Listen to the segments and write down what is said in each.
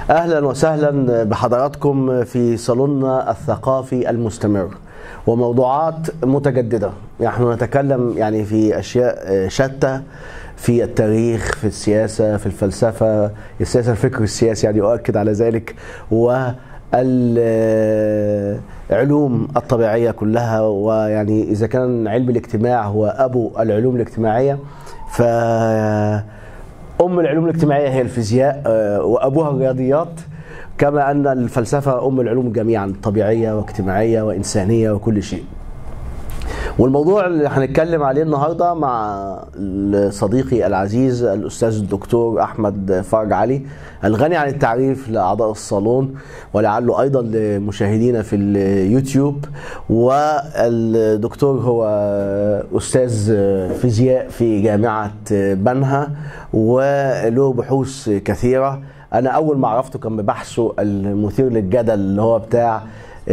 اهلا وسهلا بحضراتكم في صالوننا الثقافي المستمر وموضوعات متجدده نحن نتكلم يعني في اشياء شتى في التاريخ في السياسه في الفلسفه السياسه الفكر السياسي يعني اؤكد على ذلك والعلوم الطبيعيه كلها ويعني اذا كان علم الاجتماع هو ابو العلوم الاجتماعيه ف ام العلوم الاجتماعيه هي الفيزياء وابوها الرياضيات كما ان الفلسفه ام العلوم جميعا طبيعيه واجتماعيه وانسانيه وكل شيء. والموضوع اللي هنتكلم عليه النهارده مع صديقي العزيز الاستاذ الدكتور احمد فرج علي الغني عن التعريف لاعضاء الصالون ولعله ايضا لمشاهدينا في اليوتيوب والدكتور هو استاذ فيزياء في جامعه بنها وله بحوث كثيره انا اول ما عرفته كان ببحثه المثير للجدل اللي هو بتاع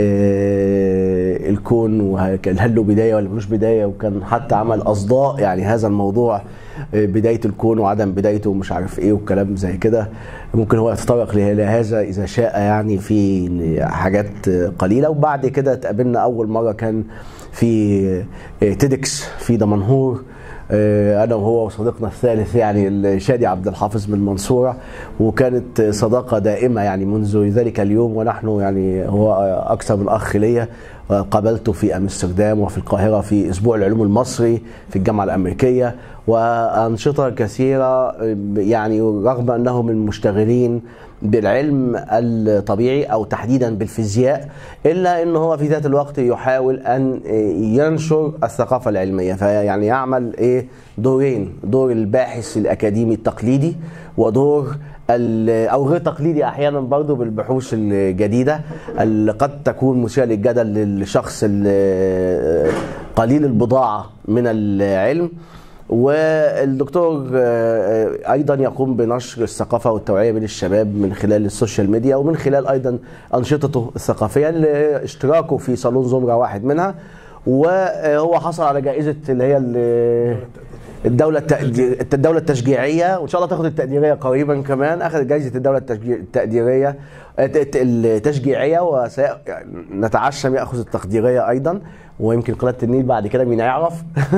الكون وهل له بدايه ولا ملوش بدايه وكان حتى عمل اصداء يعني هذا الموضوع بدايه الكون وعدم بدايته ومش عارف ايه والكلام زي كده ممكن هو يتطرق لهذا اذا شاء يعني في حاجات قليله وبعد كده اتقابلنا اول مره كان في تيدكس في دمنهور انا وهو وصديقنا الثالث يعني الشادي عبد الحافظ من المنصوره وكانت صداقه دائمه يعني منذ ذلك اليوم ونحن يعني هو اكثر من اخ ليا قابلته في امستردام وفي القاهره في اسبوع العلوم المصري في الجامعه الامريكيه وانشطه كثيره يعني رغم انه من المشتغلين بالعلم الطبيعي او تحديدا بالفيزياء الا ان هو في ذات الوقت يحاول ان ينشر الثقافه العلميه فيعني يعمل ايه دورين دور الباحث الاكاديمي التقليدي ودور او غير تقليدي احيانا برضه بالبحوث الجديده اللي قد تكون مثيره للجدل للشخص قليل البضاعه من العلم والدكتور ايضا يقوم بنشر الثقافه والتوعيه بين الشباب من خلال السوشيال ميديا ومن خلال ايضا انشطته الثقافيه اللي اشتراكه في صالون زمره واحد منها وهو حصل على جائزه اللي هي الدولة الدولة التشجيعية وإن شاء الله تاخد التقديرية قريبا كمان أخذ جائزة الدولة التقديرية التشجيعية ونتعشم يأخذ التقديرية أيضا ويمكن قناة النيل بعد كده مين يعرف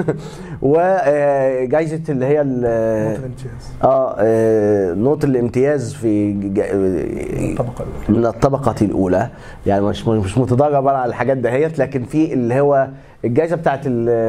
وجائزة اللي هي نقطة الامتياز اه نقطة الامتياز في الطبقة الأولى من الطبقة الأولى يعني مش مش متدرب على الحاجات دهيت لكن في اللي هو الجائزة بتاعت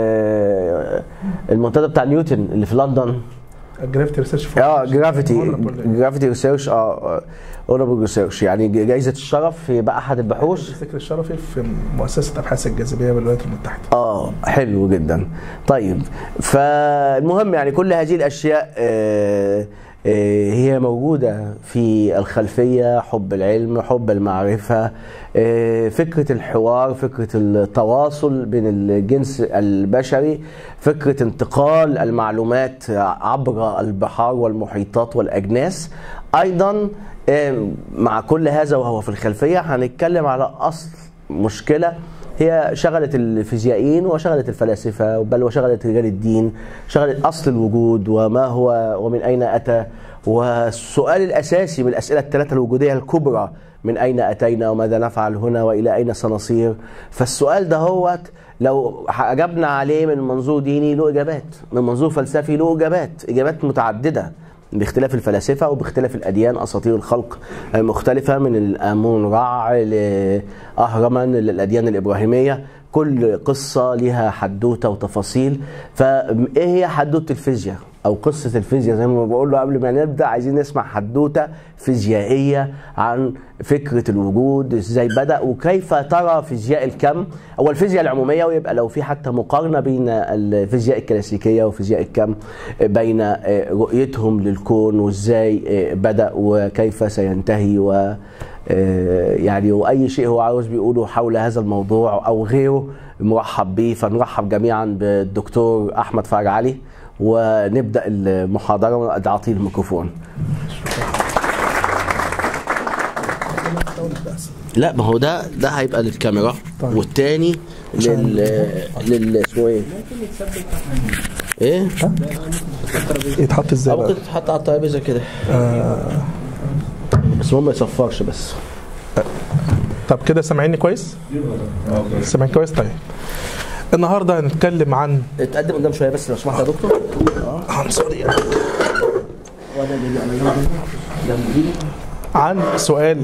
المنتدى بتاع نيوتن اللي في لندن جرافيتي ريسيرش اه جرافيتي جرافيتي ريسيرش اه اونربل ريسيرش يعني جائزه الشرف في بقى احد البحوث الفكر الشرفي في مؤسسه ابحاث الجاذبيه بالولايات المتحده اه حلو جدا طيب فالمهم يعني كل هذه الاشياء آه هي موجودة في الخلفية حب العلم حب المعرفة فكرة الحوار فكرة التواصل بين الجنس البشري فكرة انتقال المعلومات عبر البحار والمحيطات والأجناس أيضا مع كل هذا وهو في الخلفية هنتكلم على أصل مشكلة هي شغلت الفيزيائيين وشغلت الفلاسفه بل وشغلت رجال الدين شغلت اصل الوجود وما هو ومن اين اتى والسؤال الاساسي من الاسئله الثلاثه الوجوديه الكبرى من اين اتينا وماذا نفعل هنا والى اين سنصير فالسؤال ده هو لو اجبنا عليه من منظور ديني له اجابات من منظور فلسفي له اجابات اجابات متعدده باختلاف الفلاسفه وباختلاف الاديان اساطير الخلق مختلفه من الامون رع لاهرمن للاديان الابراهيميه كل قصه لها حدوته وتفاصيل فايه هي حدوته الفيزياء او قصه الفيزياء زي ما بقول له قبل ما نبدا عايزين نسمع حدوته فيزيائيه عن فكره الوجود ازاي بدا وكيف ترى فيزياء الكم او الفيزياء العموميه ويبقى لو في حتى مقارنه بين الفيزياء الكلاسيكيه وفيزياء الكم بين رؤيتهم للكون وازاي بدا وكيف سينتهي و يعني واي شيء هو عاوز بيقوله حول هذا الموضوع او غيره مرحب به فنرحب جميعا بالدكتور احمد فرج علي ونبدا المحاضره واعطيه الميكروفون لا ما هو ده ده هيبقى للكاميرا طيب. والتاني لل لل اسمه ايه؟ ايه؟ يتحط ازاي أو ممكن بقى؟ تتحط على الترابيزه كده آه بس بس هو ما يصفرش بس طب كده سامعيني كويس سامعين كويس طيب النهارده هنتكلم عن اتقدم قدام شويه بس لو سمحت يا دكتور عن سوري وانا اللي على جنب جنب ايدي عن سؤال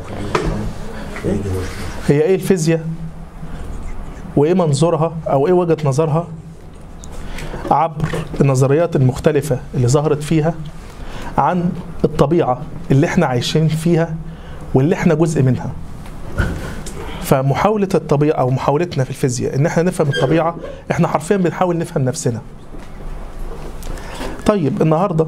هي ايه الفيزياء وايه منظورها او ايه وجهة نظرها عبر النظريات المختلفة اللي ظهرت فيها عن الطبيعة اللي احنا عايشين فيها واللي احنا جزء منها فمحاولة الطبيعة او محاولتنا في الفيزياء ان احنا نفهم الطبيعة احنا حرفيا بنحاول نفهم نفسنا طيب النهارده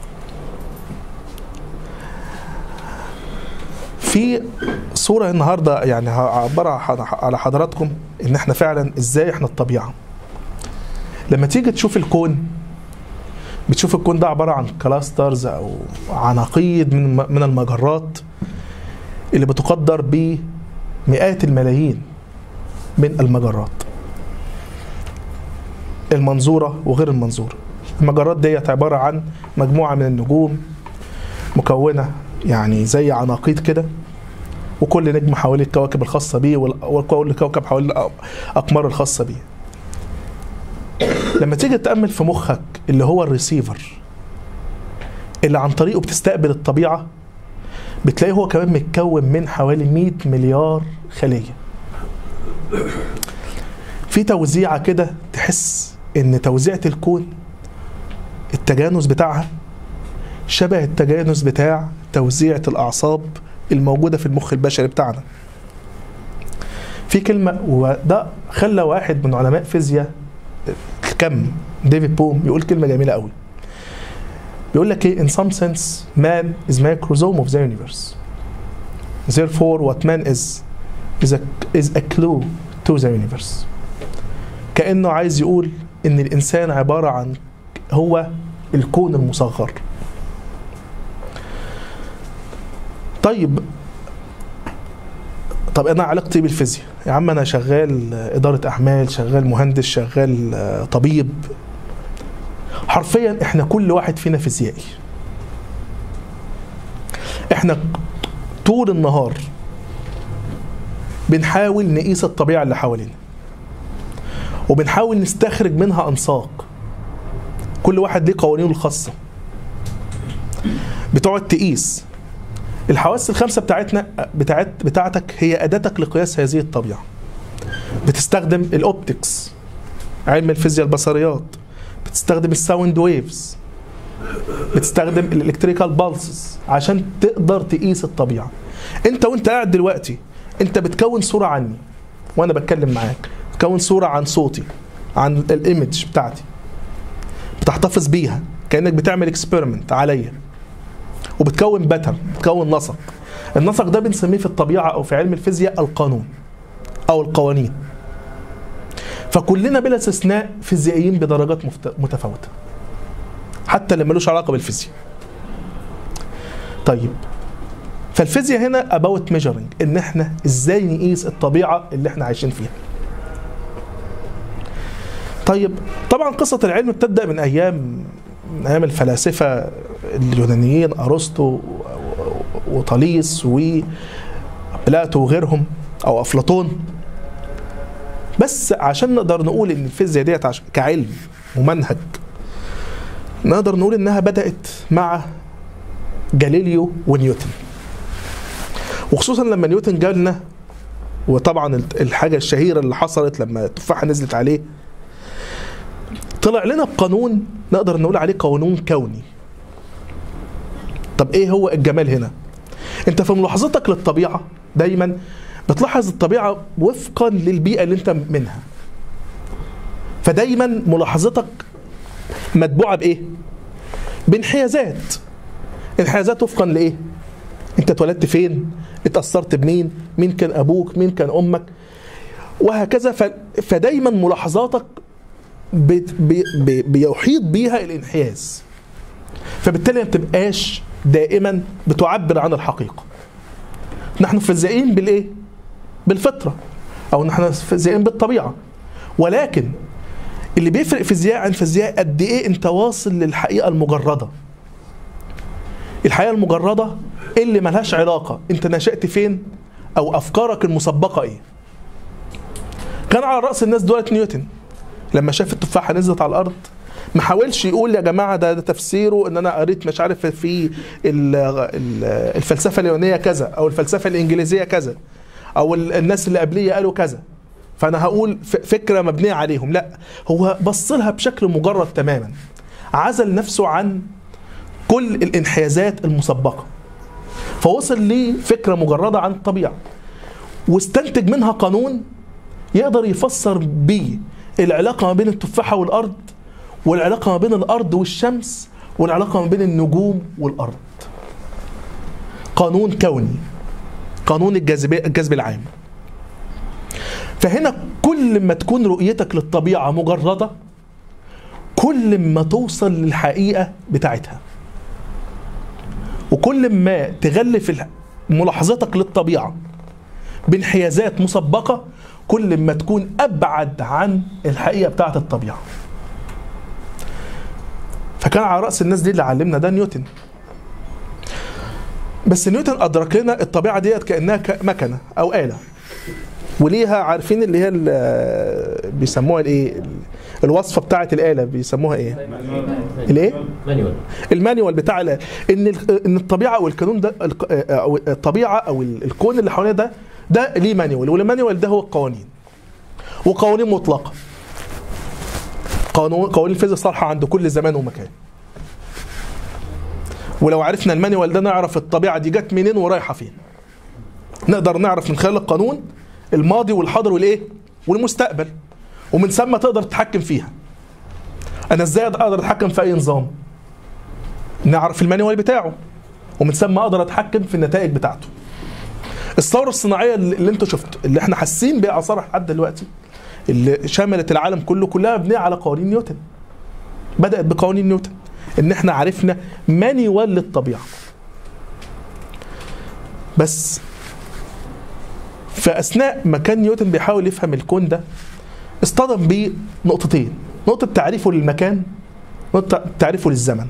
في صورة النهاردة يعني هعبر على حضراتكم ان احنا فعلا ازاي احنا الطبيعة لما تيجي تشوف الكون بتشوف الكون ده عبارة عن كلاسترز او عناقيد من من المجرات اللي بتقدر بمئات الملايين من المجرات المنظورة وغير المنظورة المجرات ديت عبارة عن مجموعة من النجوم مكونة يعني زي عناقيد كده وكل نجم حوالي الكواكب الخاصة بيه وال- وكل كوكب حوالي الأقمار الخاصة بيه لما تيجي تأمل في مخك اللي هو الريسيفر اللي عن طريقه بتستقبل الطبيعة بتلاقيه هو كمان متكون من حوالي 100 مليار خلية في توزيعة كده تحس ان توزيعة الكون التجانس بتاعها شبه التجانس بتاع توزيعة الأعصاب الموجودة في المخ البشري بتاعنا في كلمة وده خلى واحد من علماء فيزياء الكم ديفيد بوم يقول كلمة جميلة قوي بيقول لك ايه in some sense man is microsome of the universe therefore what man is is a, is a clue to the universe كأنه عايز يقول ان الانسان عبارة عن هو الكون المصغر طيب طب انا علاقتي بالفيزياء يا عم انا شغال اداره اعمال شغال مهندس شغال آه، طبيب حرفيا احنا كل واحد فينا فيزيائي احنا طول النهار بنحاول نقيس الطبيعه اللي حوالينا وبنحاول نستخرج منها انساق كل واحد ليه قوانينه الخاصه بتقعد تقيس الحواس الخمسه بتاعتنا بتاعت بتاعتك هي اداتك لقياس هذه الطبيعه بتستخدم الاوبتكس علم الفيزياء البصريات بتستخدم الساوند ويفز بتستخدم الالكتريكال بالسز عشان تقدر تقيس الطبيعه انت وانت قاعد دلوقتي انت بتكون صوره عني وانا بتكلم معاك بتكون صوره عن صوتي عن الايمج بتاعتي بتحتفظ بيها كانك بتعمل اكسبيرمنت عليا وبتكون باترن بتكون نسق النسق ده بنسميه في الطبيعه او في علم الفيزياء القانون او القوانين فكلنا بلا استثناء فيزيائيين بدرجات مفت- متفاوته حتى اللي ملوش علاقه بالفيزياء طيب فالفيزياء هنا اباوت ميجرنج ان احنا ازاي نقيس الطبيعه اللي احنا عايشين فيها طيب طبعا قصه العلم بتبدا من ايام من ايام الفلاسفه اليونانيين ارسطو وطاليس وبلاتو وغيرهم او افلاطون بس عشان نقدر نقول ان الفيزياء ديت عش- كعلم ومنهج نقدر نقول انها بدات مع جاليليو ونيوتن وخصوصا لما نيوتن جالنا وطبعا الحاجه الشهيره اللي حصلت لما التفاحه نزلت عليه طلع لنا بقانون نقدر نقول عليه قانون كوني طب ايه هو الجمال هنا انت في ملاحظتك للطبيعه دايما بتلاحظ الطبيعه وفقا للبيئه اللي انت منها فدايما ملاحظتك متبوعه بايه بانحيازات انحيازات وفقا لايه انت اتولدت فين اتاثرت بمين مين كان ابوك مين كان امك وهكذا ف... فدايما ملاحظاتك بت- بي بي بيحيط بيها الانحياز فبالتالي ما بتبقاش دائما بتعبر عن الحقيقه نحن فزائين بالايه بالفطره او نحن فزائين بالطبيعه ولكن اللي بيفرق فيزياء عن فيزياء قد ايه انت واصل للحقيقه المجرده الحقيقه المجرده اللي ملهاش علاقه انت نشأت فين او افكارك المسبقه ايه كان على راس الناس دولت نيوتن لما شاف التفاحه نزلت على الارض ما حاولش يقول يا جماعه ده, ده تفسيره ان انا قريت مش عارف في ال- ال- الفلسفه اليونانيه كذا او الفلسفه الانجليزيه كذا او ال- الناس اللي قبليه قالوا كذا فانا هقول ف- فكره مبنيه عليهم لا هو بص لها بشكل مجرد تماما عزل نفسه عن كل الانحيازات المسبقه فوصل لفكره مجرده عن الطبيعه واستنتج منها قانون يقدر يفسر بيه العلاقه ما بين التفاحه والارض والعلاقه ما بين الارض والشمس والعلاقه ما بين النجوم والارض قانون كوني قانون الجاذبيه الجذب العام فهنا كل ما تكون رؤيتك للطبيعه مجرده كل ما توصل للحقيقه بتاعتها وكل ما تغلف الح- ملاحظتك للطبيعه بانحيازات مسبقه كل ما تكون ابعد عن الحقيقه بتاعت الطبيعه فكان على راس الناس دي اللي علمنا ده نيوتن بس نيوتن ادرك لنا الطبيعه ديت كانها ك- مكنه او اله وليها عارفين اللي هي ال- بيسموها الايه الوصفه بتاعه الاله بيسموها ايه الايه مانيوال المانيوال بتاع ال- ان ال- ان الطبيعه او القانون ده الق- او الطبيعه او ال- الكون اللي حوالينا ده ده ليه مانيوال والمانيوال ده هو القوانين وقوانين مطلقه قانون قوانين الفيزياء صالحه عند كل زمان ومكان ولو عرفنا المانيوال ده نعرف الطبيعه دي جت منين ورايحه فين نقدر نعرف من خلال القانون الماضي والحاضر والايه والمستقبل ومن ثم تقدر تتحكم فيها انا ازاي اقدر اتحكم في اي نظام نعرف المانيوال بتاعه ومن ثم اقدر اتحكم في النتائج بتاعته الثوره الصناعيه اللي اللي انتوا شفتوا اللي احنا حاسين باثارها لحد دلوقتي اللي شملت العالم كله كلها مبنيه على قوانين نيوتن بدات بقوانين نيوتن ان احنا عرفنا مانيوال للطبيعه بس فاثناء ما كان نيوتن بيحاول يفهم الكون ده اصطدم بنقطتين نقطه تعريفه للمكان نقطه تعريفه للزمن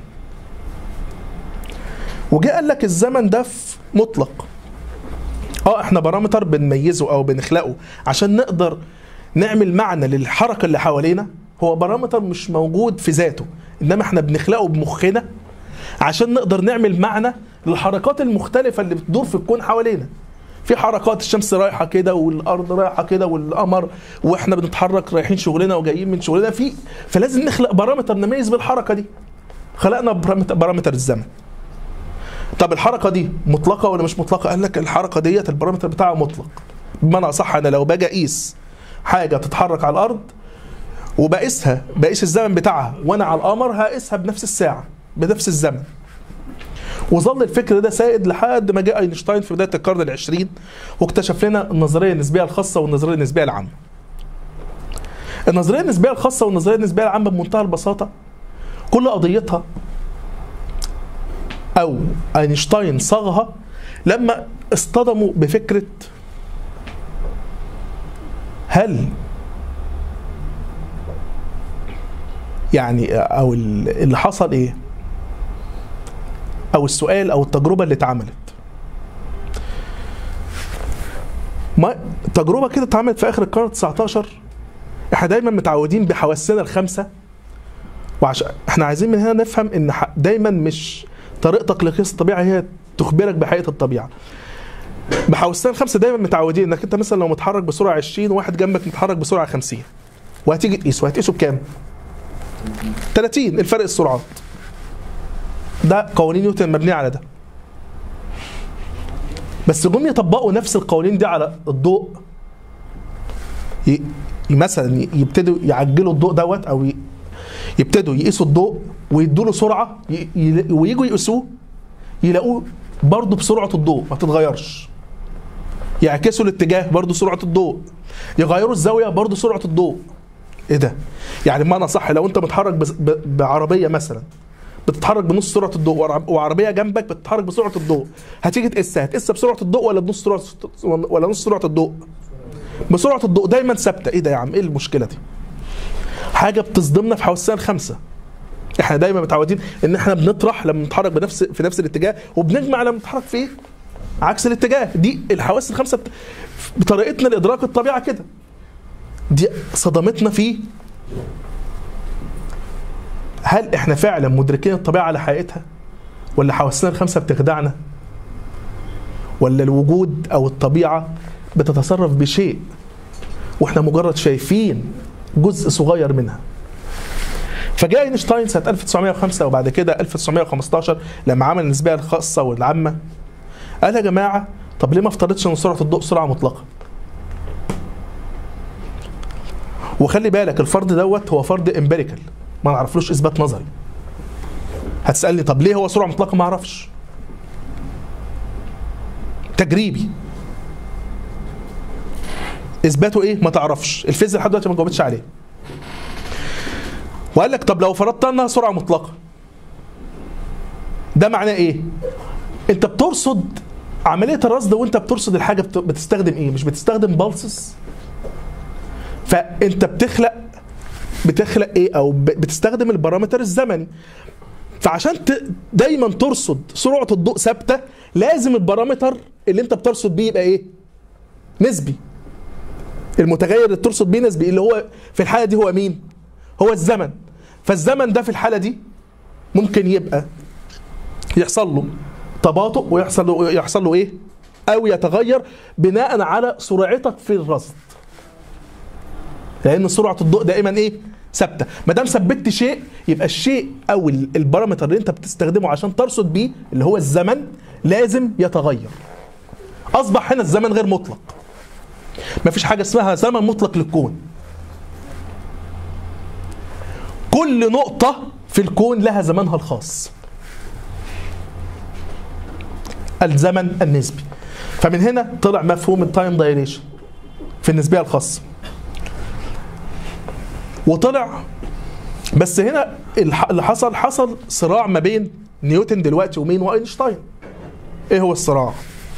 وجاء قال لك الزمن ده في مطلق اه احنا بارامتر بنميزه او بنخلقه عشان نقدر نعمل معنى للحركه اللي حوالينا هو بارامتر مش موجود في ذاته انما احنا بنخلقه بمخنا عشان نقدر نعمل معنى للحركات المختلفه اللي بتدور في الكون حوالينا في حركات الشمس رايحه كده والارض رايحه كده والقمر واحنا بنتحرك رايحين شغلنا وجايين من شغلنا في فلازم نخلق بارامتر نميز بالحركه دي خلقنا بارامتر بارامتر الزمن طب الحركه دي مطلقه ولا مش مطلقه قال لك الحركه ديت البارامتر بتاعها مطلق بمعنى اصح انا لو باجي اقيس حاجه بتتحرك على الارض وبقيسها بقيس الزمن بتاعها وانا على القمر هقيسها بنفس الساعه بنفس الزمن وظل الفكر ده سائد لحد ما جاء اينشتاين في بدايه القرن العشرين واكتشف لنا النظريه النسبيه الخاصه والنظريه النسبيه العامه. النظريه النسبيه الخاصه والنظريه النسبيه العامه بمنتهى البساطه كل قضيتها او اينشتاين صاغها لما اصطدموا بفكره هل يعني او اللي حصل ايه او السؤال او التجربه اللي اتعملت ما تجربه كده اتعملت في اخر القرن 19 احنا دايما متعودين بحواسنا الخمسه وعشان احنا عايزين من هنا نفهم ان ح- دايما مش طريقتك لقياس الطبيعه هي تخبرك بحقيقه الطبيعه بحواسنا الخمسه دايما متعودين انك انت مثلا لو متحرك بسرعه 20 وواحد جنبك متحرك بسرعه 50 وهتيجي تقيس وهتقيسه بكام؟ 30 الفرق السرعات ده قوانين نيوتن مبنيه على ده بس جم يطبقوا نفس القوانين دي على الضوء ي... ي- مثلا ي- يبتدوا يعجلوا الضوء دوت او ي... يبتدوا يقيسوا الضوء ويدوا له سرعه ي... ي... ويجوا يقيسوه يلاقوه برضه بسرعه الضوء ما تتغيرش يعكسوا الاتجاه برضه سرعه الضوء يغيروا الزاويه برضه سرعه الضوء ايه ده يعني بمعنى صح لو انت متحرك بس- ب... بعربيه مثلا بتتحرك بنص سرعه الضوء وعرب- وعربيه جنبك بتتحرك بسرعه الضوء هتيجي تقيسها هتقيسها بسرعه الضوء ولا بنص سرعه ولا نص سرعه الضوء بسرعه الضوء دايما ثابته ايه ده يا عم ايه المشكله دي حاجه بتصدمنا في حواسنا الخمسه احنا دايما متعودين ان احنا بنطرح لما نتحرك بنفس في نفس الاتجاه وبنجمع لما نتحرك في عكس الاتجاه دي الحواس الخمسه بت- بطريقتنا لادراك الطبيعه كده دي صدمتنا في هل احنا فعلا مدركين الطبيعه على حقيقتها ولا حواسنا الخمسه بتخدعنا ولا الوجود او الطبيعه بتتصرف بشيء واحنا مجرد شايفين جزء صغير منها فجاء اينشتاين سنه 1905 وبعد كده 1915 لما عمل النسبيه الخاصه والعامه قال يا جماعه طب ليه ما افترضش ان سرعه الضوء سرعه مطلقه وخلي بالك الفرض دوت هو فرض امبيريكال ما نعرفلوش اثبات نظري هتسالني طب ليه هو سرعه مطلقه ما اعرفش تجريبي اثباته ايه ما تعرفش الفيزياء لحد دلوقتي ما جاوبتش عليه وقال لك طب لو فرضت انها سرعه مطلقه ده معناه ايه انت بترصد عمليه الرصد وانت بترصد الحاجه بت- بتستخدم ايه مش بتستخدم بالسس فانت بتخلق بتخلق ايه او ب- بتستخدم البارامتر الزمني فعشان ت... دايما ترصد سرعه الضوء ثابته لازم البارامتر اللي انت بترصد بيه يبقى ايه نسبي المتغير اللي بترصد بيه نسبي اللي هو في الحاله دي هو مين هو الزمن فالزمن ده في الحاله دي ممكن يبقى يحصل له تباطؤ ويحصل له يحصل له ايه او يتغير بناء على سرعتك في الرصد لان سرعه الضوء دائما ايه ثابته ما دام ثبتت شيء يبقى الشيء او ال- البارامتر اللي انت بتستخدمه عشان ترصد بيه اللي هو الزمن لازم يتغير اصبح هنا الزمن غير مطلق ما فيش حاجه اسمها زمن مطلق للكون كل نقطه في الكون لها زمنها الخاص الزمن النسبي فمن هنا طلع مفهوم التايم دايليشن في النسبيه الخاصه وطلع بس هنا الح- اللي حصل حصل صراع ما بين نيوتن دلوقتي ومين واينشتاين ايه هو الصراع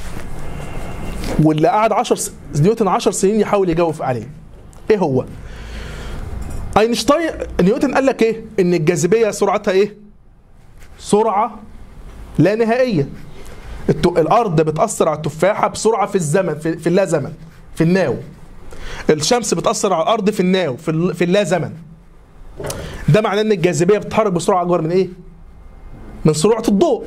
واللي قعد 10 س... نيوتن 10 سنين يحاول يجاوب عليه ايه هو اينشتاين نيوتن قال لك ايه ان الجاذبيه سرعتها ايه سرعه لا نهائيه الت... الارض بتاثر على التفاحه بسرعه في الزمن في, في اللا زمن في الناو الشمس بتاثر على الارض في الناو في, ال... في اللا زمن ده معناه ان الجاذبيه بتتحرك بسرعه اكبر من ايه من سرعه الضوء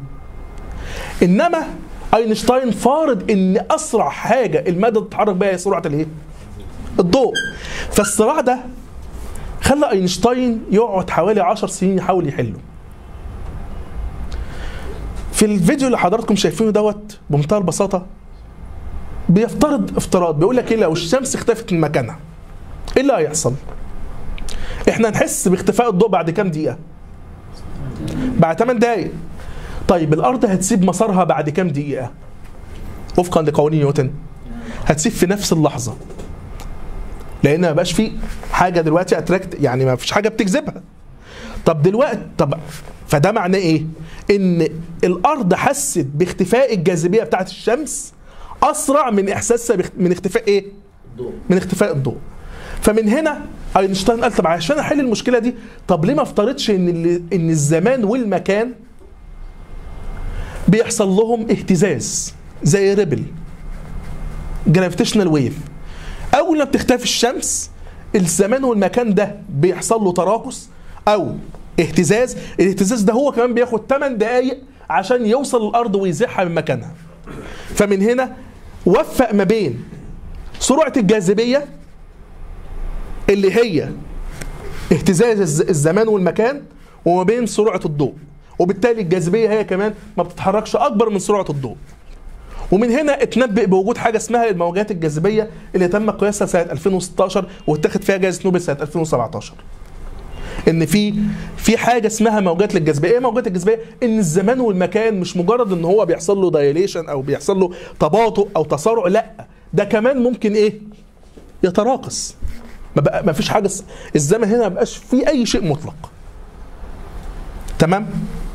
انما اينشتاين فارض ان اسرع حاجه الماده تتحرك بيها هي سرعه الايه الضوء فالصراع ده خلى اينشتاين يقعد حوالي 10 سنين يحاول يحله في الفيديو اللي حضراتكم شايفينه دوت بمنتهى البساطه بيفترض افتراض بيقول لك ايه لو الشمس اختفت من مكانها ايه اللي هيحصل؟ احنا نحس باختفاء الضوء بعد كام دقيقه؟ بعد 8 دقايق طيب الارض هتسيب مسارها بعد كام دقيقه؟ وفقا لقوانين نيوتن هتسيب في نفس اللحظه لان ما بقاش في حاجه دلوقتي اتراكت يعني ما فيش حاجه بتجذبها طب دلوقتي طب فده معناه ايه؟ ان الارض حست باختفاء الجاذبيه بتاعت الشمس اسرع من احساسها باخت- من اختفاء ايه؟ الضوء من اختفاء الضوء. فمن هنا اينشتاين قال طب عشان احل المشكله دي طب ليه ما افترضش ان ال- ان الزمان والمكان بيحصل لهم اهتزاز زي ريبل جرافيتيشنال ويف اول ما بتختفي الشمس الزمان والمكان ده بيحصل له تراكس او اهتزاز الاهتزاز ده هو كمان بياخد 8 دقايق عشان يوصل للارض ويزيحها من مكانها فمن هنا وفق ما بين سرعه الجاذبيه اللي هي اهتزاز الز- الزمان والمكان وما بين سرعه الضوء وبالتالي الجاذبيه هي كمان ما بتتحركش اكبر من سرعه الضوء ومن هنا اتنبئ بوجود حاجه اسمها الموجات الجاذبيه اللي تم قياسها سنه 2016 واتخذ فيها جائزه نوبل سنه 2017 ان في في حاجه اسمها موجات للجاذبيه ايه موجات الجاذبيه ان الزمان والمكان مش مجرد ان هو بيحصل له دايليشن او بيحصل له تباطؤ او تسارع لا ده كمان ممكن ايه يتراقص ما بقى ما فيش حاجه س- الزمن هنا ما بقاش فيه اي شيء مطلق تمام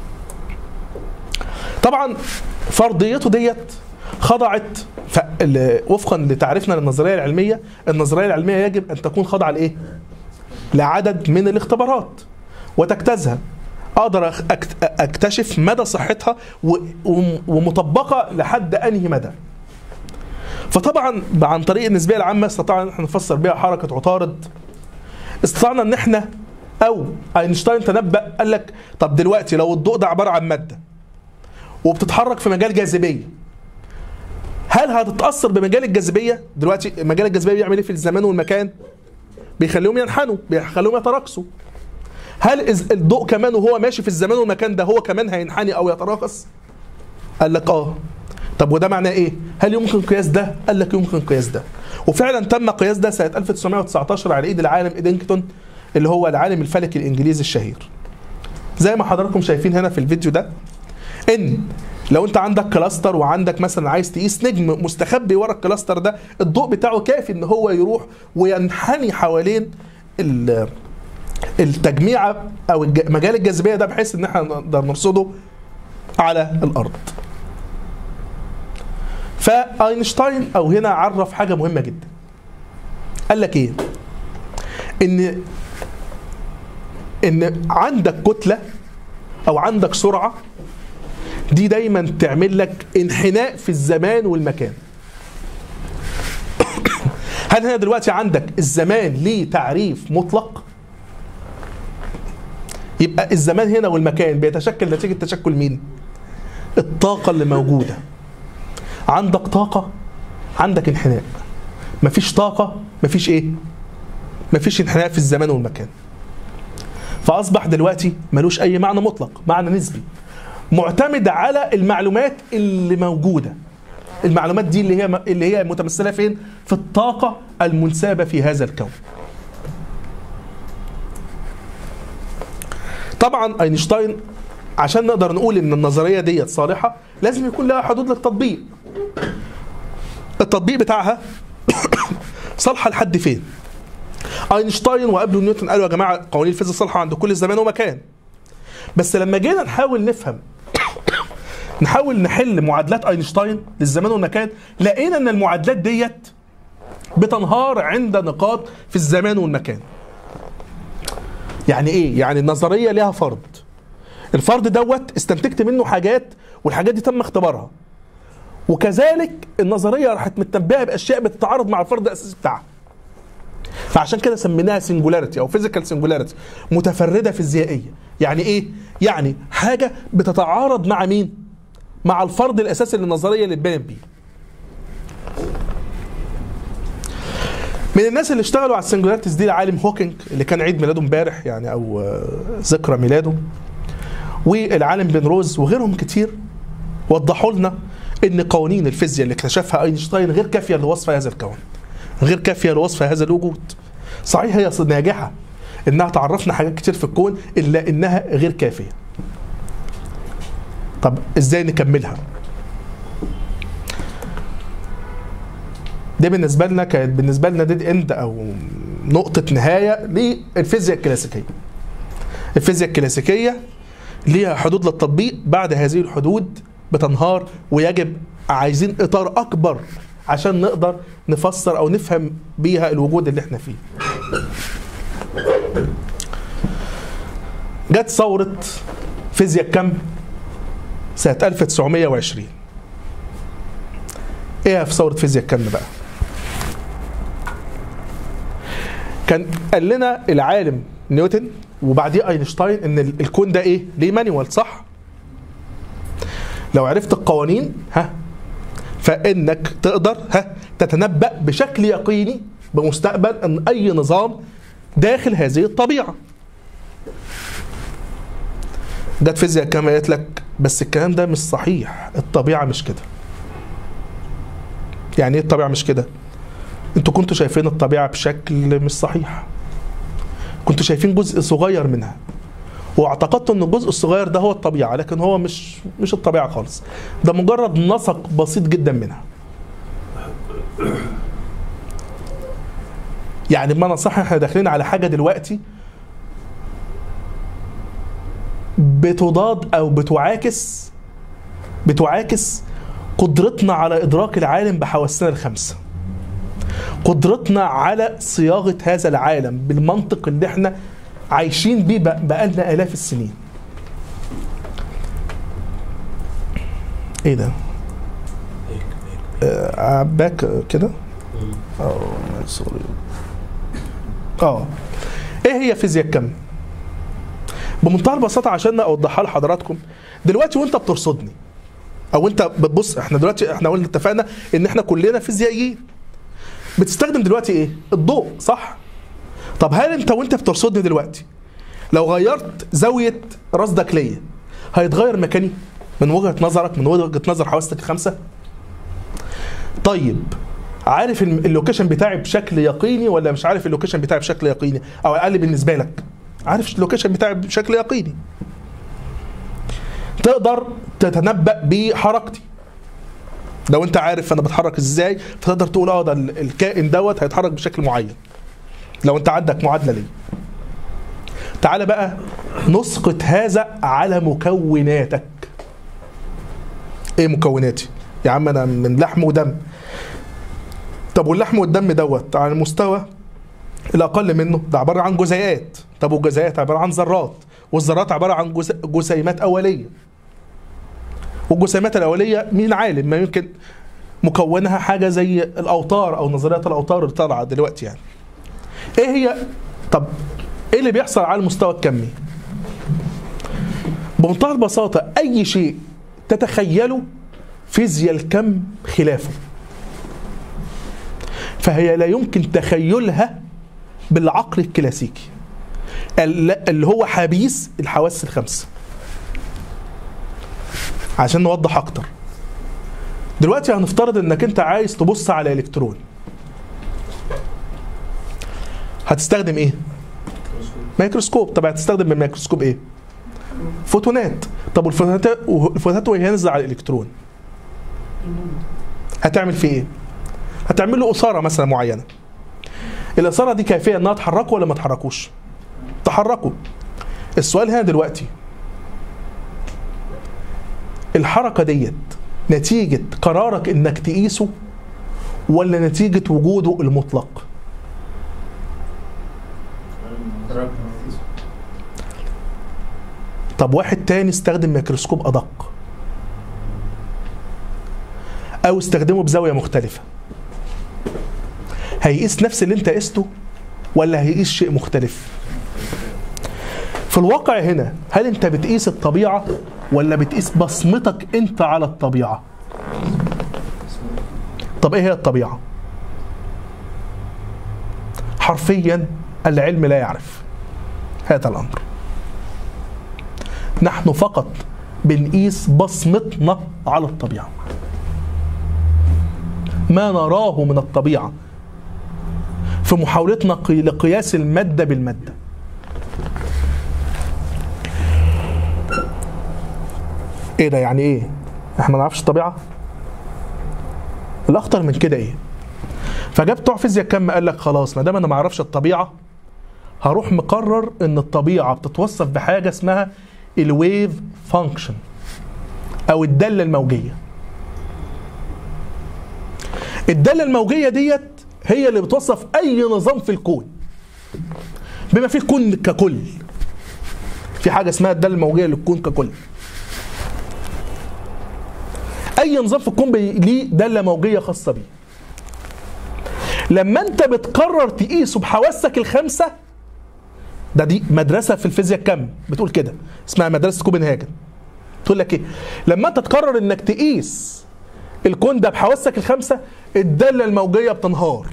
طبعا فرضيته ديت خضعت ف... ال- وفقا لتعريفنا للنظريه العلميه النظريه العلميه يجب ان تكون خاضعه لايه لعدد من الاختبارات وتجتازها اقدر أخ- أكت- اكتشف مدى صحتها و- وم- ومطبقه لحد انهي مدى فطبعا عن طريق النسبيه العامه استطعنا ان احنا نفسر بها حركه عطارد استطعنا ان احنا او اينشتاين تنبأ قال لك طب دلوقتي لو الضوء ده عباره عن ماده وبتتحرك في مجال جاذبيه هل هتتاثر بمجال الجاذبيه دلوقتي مجال الجاذبيه بيعمل ايه في الزمان والمكان بيخليهم ينحنوا بيخليهم يتراقصوا هل إز- الضوء كمان وهو ماشي في الزمان والمكان ده هو كمان هينحني او يتراقص قال لك اه طب وده معناه ايه هل يمكن قياس ده قال لك يمكن قياس ده وفعلا تم قياس ده سنه 1919 على ايد العالم ادينكتون اللي هو العالم الفلكي الانجليزي الشهير زي ما حضراتكم شايفين هنا في الفيديو ده ان لو انت عندك كلاستر وعندك مثلا عايز تقيس نجم مستخبي ورا الكلاستر ده الضوء بتاعه كافي ان هو يروح وينحني حوالين ال- التجميعه او الج- مجال الجاذبيه ده بحيث ان احنا نقدر نرصده على الارض فاينشتاين او هنا عرف حاجه مهمه جدا قال لك ايه ان ان عندك كتله او عندك سرعه دي دايما تعمل لك انحناء في الزمان والمكان هل هنا دلوقتي عندك الزمان ليه تعريف مطلق يبقى الزمان هنا والمكان بيتشكل نتيجة تشكل مين الطاقة اللي موجودة عندك طاقة عندك انحناء مفيش طاقة مفيش ايه مفيش انحناء في الزمان والمكان فأصبح دلوقتي ملوش أي معنى مطلق معنى نسبي معتمد على المعلومات اللي موجودة المعلومات دي اللي هي اللي هي متمثلة فين في الطاقة المنسابة في هذا الكون طبعا اينشتاين عشان نقدر نقول ان النظريه ديت صالحه لازم يكون لها حدود للتطبيق التطبيق بتاعها صالحه لحد فين اينشتاين وقبله نيوتن قالوا يا جماعه قوانين الفيزياء صالحه عند كل زمان ومكان بس لما جينا نحاول نفهم نحاول نحل معادلات اينشتاين للزمان والمكان لقينا ان المعادلات ديت بتنهار عند نقاط في الزمان والمكان يعني ايه يعني النظريه ليها فرض الفرض دوت استنتجت منه حاجات والحاجات دي تم اختبارها وكذلك النظريه راحت متنبئه باشياء بتتعارض مع الفرض الاساسي بتاعها فعشان كده سميناها سنجولاريتي او فيزيكال سنجولاريتي متفرده فيزيائيه يعني ايه يعني حاجه بتتعارض مع مين مع الفرض الاساسي للنظريه اللي اتبنت بيه من الناس اللي اشتغلوا على السنجولاريتيز دي العالم هوكينج اللي كان عيد ميلاده امبارح يعني او آه، ذكرى ميلاده والعالم بن روز وغيرهم كتير وضحوا لنا ان قوانين الفيزياء اللي اكتشفها اينشتاين غير كافيه لوصف هذا الكون غير كافيه لوصف هذا الوجود صحيح هي ناجحه انها تعرفنا حاجات كتير في الكون الا انها غير كافيه طب ازاي نكملها دي بالنسبه لنا كانت بالنسبه لنا ديد اند او نقطه نهايه للفيزياء الكلاسيكيه الفيزياء الكلاسيكيه ليها حدود للتطبيق بعد هذه الحدود بتنهار ويجب عايزين اطار اكبر عشان نقدر نفسر او نفهم بيها الوجود اللي احنا فيه جت ثورة فيزياء الكم سنة 1920 ايه في ثورة فيزياء الكم بقى كان قال لنا العالم نيوتن وبعديه اينشتاين ان ال- الكون ده ايه ليه مانيوال صح لو عرفت القوانين ها فانك تقدر ها تتنبأ بشكل يقيني بمستقبل ان اي نظام داخل هذه الطبيعه جت فيزياء كما قالت لك بس الكلام ده مش صحيح الطبيعه مش كده يعني ايه الطبيعه مش كده انتوا كنتوا شايفين الطبيعه بشكل مش صحيح كنتوا شايفين جزء صغير منها واعتقدتوا ان الجزء الصغير ده هو الطبيعه لكن هو مش مش الطبيعه خالص ده مجرد نسق بسيط جدا منها يعني بمعنى صح احنا داخلين على حاجه دلوقتي بتضاد او بتعاكس بتعاكس قدرتنا على ادراك العالم بحواسنا الخمسه قدرتنا على صياغه هذا العالم بالمنطق اللي احنا عايشين بيه بق- بقالنا الاف السنين ايه ده آه باك كده اه سوري اه ايه هي فيزياء الكم بمنتهى البساطه عشان اوضحها لحضراتكم دلوقتي وانت بترصدني او انت بتبص احنا دلوقتي احنا قلنا اتفقنا ان احنا كلنا فيزيائيين بتستخدم دلوقتي ايه الضوء صح طب هل انت وانت بترصدني دلوقتي لو غيرت زاويه رصدك ليا هيتغير مكاني من وجهه نظرك من وجهه نظر حواستك الخمسه طيب عارف الم- اللوكيشن بتاعي بشكل يقيني ولا مش عارف اللوكيشن بتاعي بشكل يقيني او اقل بالنسبه لك عارف اللوكيشن بتاعي بشكل يقيني تقدر تتنبأ بحركتي لو انت عارف انا بتحرك ازاي فتقدر تقول اه ده ال- الكائن دوت هيتحرك بشكل معين لو انت عندك معادله ليه تعال بقى نسقط هذا على مكوناتك ايه مكوناتي يا عم انا من لحم ودم طب واللحم والدم دوت على المستوى الاقل منه ده عباره عن جزيئات طب والجزيئات عباره عن ذرات والذرات عباره عن جز- جسيمات اوليه والجسيمات الاوليه مين عالم ما يمكن مكونها حاجه زي الاوتار او نظريات الاوتار اللي طالعه دلوقتي يعني ايه هي طب ايه اللي بيحصل على المستوى الكمي بمنتهى البساطه اي شيء تتخيله فيزياء الكم خلافه فهي لا يمكن تخيلها بالعقل الكلاسيكي ال- اللي هو حبيس الحواس الخمسه عشان نوضح اكتر دلوقتي هنفترض انك انت عايز تبص على الكترون هتستخدم ايه ميكروسكوب طب هتستخدم الميكروسكوب ايه فوتونات طب والفوتونات الفوتونات وهي نازله على الالكترون هتعمل فيه ايه هتعمل له اثاره مثلا معينه الاثاره دي كافيه انها تحركه ولا ما تحركوش تحركه السؤال هنا دلوقتي الحركه ديت نتيجه قرارك انك تقيسه ولا نتيجه وجوده المطلق طب واحد تاني استخدم ميكروسكوب ادق او استخدمه بزاويه مختلفه هيقيس نفس اللي انت قسته ولا هيقيس شيء مختلف في الواقع هنا هل انت بتقيس الطبيعه ولا بتقيس بصمتك انت على الطبيعه طب ايه هي الطبيعه حرفيا العلم لا يعرف هذا الامر نحن فقط بنقيس بصمتنا على الطبيعه ما نراه من الطبيعه في محاولتنا قي- لقياس الماده بالماده ايه ده يعني ايه احنا ما نعرفش الطبيعه الاخطر من كده ايه فجاب بتوع فيزياء كم قال لك خلاص ما دام انا ما اعرفش الطبيعه هروح مقرر ان الطبيعه بتتوصف بحاجه اسمها الويف فانكشن او الداله الموجيه الداله الموجيه ديت هي اللي بتوصف اي نظام في الكون بما فيه الكون ككل في حاجه اسمها الداله الموجيه للكون ككل اي نظام في الكون بي- ليه داله موجيه خاصه بيه لما انت بتقرر تقيسه بحواسك الخمسه ده دي مدرسه في الفيزياء الكم بتقول كده اسمها مدرسه كوبنهاجن تقول لك ايه لما انت تقرر انك تقيس الكون ده بحواسك الخمسه الداله الموجيه بتنهار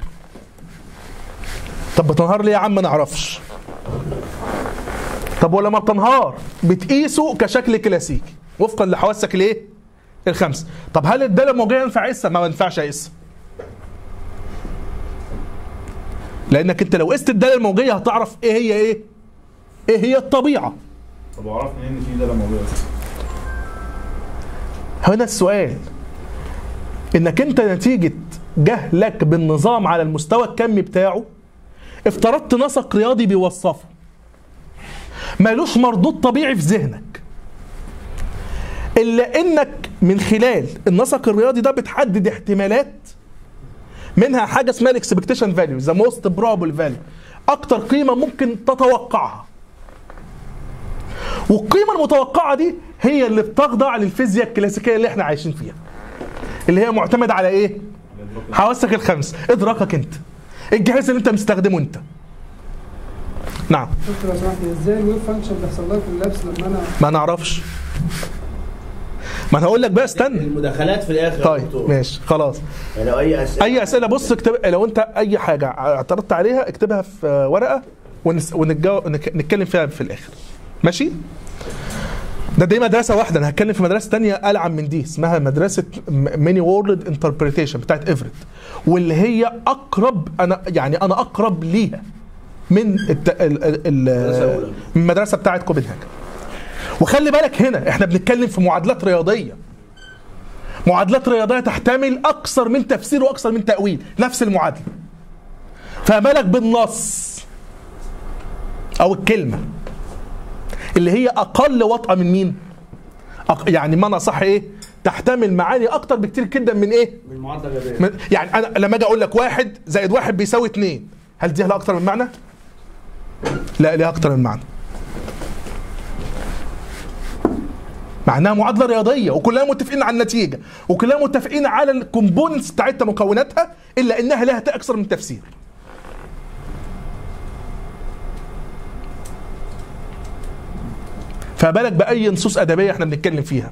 طب بتنهار ليه يا عم ما نعرفش طب ولما بتنهار بتقيسه كشكل كلاسيكي وفقا لحواسك الايه الخمسه طب هل الداله الموجيه ينفع اقيسها ما ينفعش اقيسها لانك انت لو قست الداله الموجيه هتعرف ايه هي ايه ايه هي الطبيعه طب وعرفت منين ان في داله موجوده؟ هنا السؤال انك انت نتيجه جهلك بالنظام على المستوى الكمي بتاعه افترضت نسق رياضي بيوصفه مالوش مردود طبيعي في ذهنك الا انك من خلال النسق الرياضي ده بتحدد احتمالات منها حاجه اسمها الاكسبكتيشن فاليو ذا موست بروبل فاليو اكتر قيمه ممكن تتوقعها والقيمه المتوقعه دي هي اللي بتخضع للفيزياء الكلاسيكيه اللي احنا عايشين فيها اللي هي معتمده على ايه حواسك الخمس ادراكك انت الجهاز اللي انت مستخدمه انت نعم دكتور لو سمحت ازاي الويف فانكشن بيحصل لها كولابس لما انا ما نعرفش ما انا هقول لك بقى استنى المداخلات في الاخر يا طيب دكتور. ماشي خلاص يعني لو اي اسئله اي اسئله بص اكتب لو انت اي حاجه اعترضت عليها اكتبها في ورقه ونس... ونتجاوب ونك... نتكلم فيها في الاخر ماشي ده دي مدرسه واحده انا هتكلم في مدرسه تانية العن من دي اسمها مدرسه ميني وورلد انتربريتيشن بتاعت ايفرت واللي هي اقرب انا يعني انا اقرب ليها من الت... ال... ال... الأولى. ال... من المدرسه بتاعت كوبنهاجن وخلي بالك هنا احنا بنتكلم في معادلات رياضيه معادلات رياضيه تحتمل اكثر من تفسير واكثر من تاويل نفس المعادله فما بالك بالنص او الكلمه اللي هي اقل وطأة من مين أق... يعني معنى صح ايه تحتمل معاني اكتر بكتير جدا من ايه من المعادله الرياضيه من... يعني انا لما اجي اقول لك واحد زائد واحد بيساوي اتنين هل دي لها اكتر من معنى لا ليها اكتر من معنى معناها معادله رياضيه وكلنا متفقين على النتيجه وكلنا متفقين على الكومبوننتس بتاعتها مكوناتها الا انها لها اكثر من تفسير فبالك باي نصوص ادبيه احنا بنتكلم فيها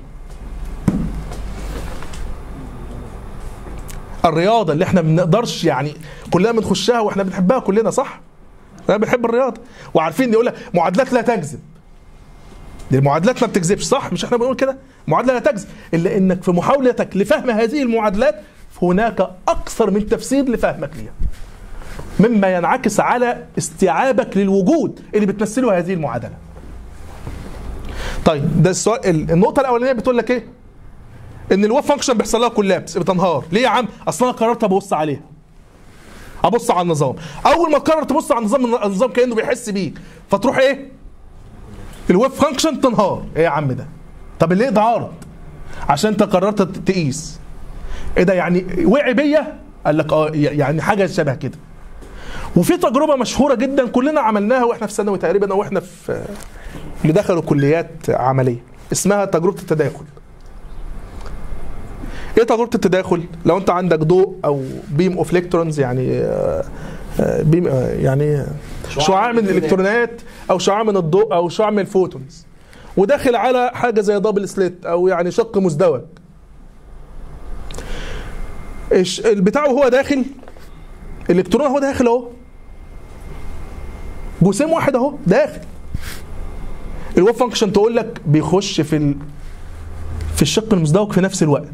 الرياضه اللي احنا ما بنقدرش يعني كلنا بنخشها واحنا بنحبها كلنا صح؟ انا بنحب الرياضه وعارفين يقول لك معادلات لا تكذب دي المعادلات ما بتكذبش صح مش احنا بنقول كده معادله لا تكذب الا انك في محاولتك لفهم هذه المعادلات هناك اكثر من تفسير لفهمك ليها مما ينعكس على استيعابك للوجود اللي بتمثله هذه المعادله طيب ده السؤال ال- النقطه الاولانيه بتقول لك ايه ان الويف فانكشن بيحصل لها كولابس بتنهار ليه يا عم اصل انا قررت ابص عليها ابص على النظام اول ما تقرر تبص على النظام النظام كانه بيحس بيك فتروح ايه الويف فانكشن تنهار ايه يا عم ده طب ليه ده عارض عشان انت قررت ت- تقيس ايه ده يعني وقع بيا قال لك اه يعني حاجه شبه كده وفي تجربه مشهوره جدا كلنا عملناها واحنا في ثانوي تقريبا او احنا في اللي دخلوا كليات عمليه اسمها تجربه التداخل ايه تجربه التداخل لو انت عندك ضوء او بيم اوف الكترونز يعني آه، آه، بيم آه، يعني شعاع من الالكترونات او شعاع من الضوء او شعاع من الفوتونز وداخل على حاجه زي دبل سليت او يعني شق مزدوج إيش- البتاع وهو داخل الالكترون هو داخل اهو جسيم واحد اهو داخل الويف فانكشن تقول لك بيخش في ال... في الشق المزدوج في نفس الوقت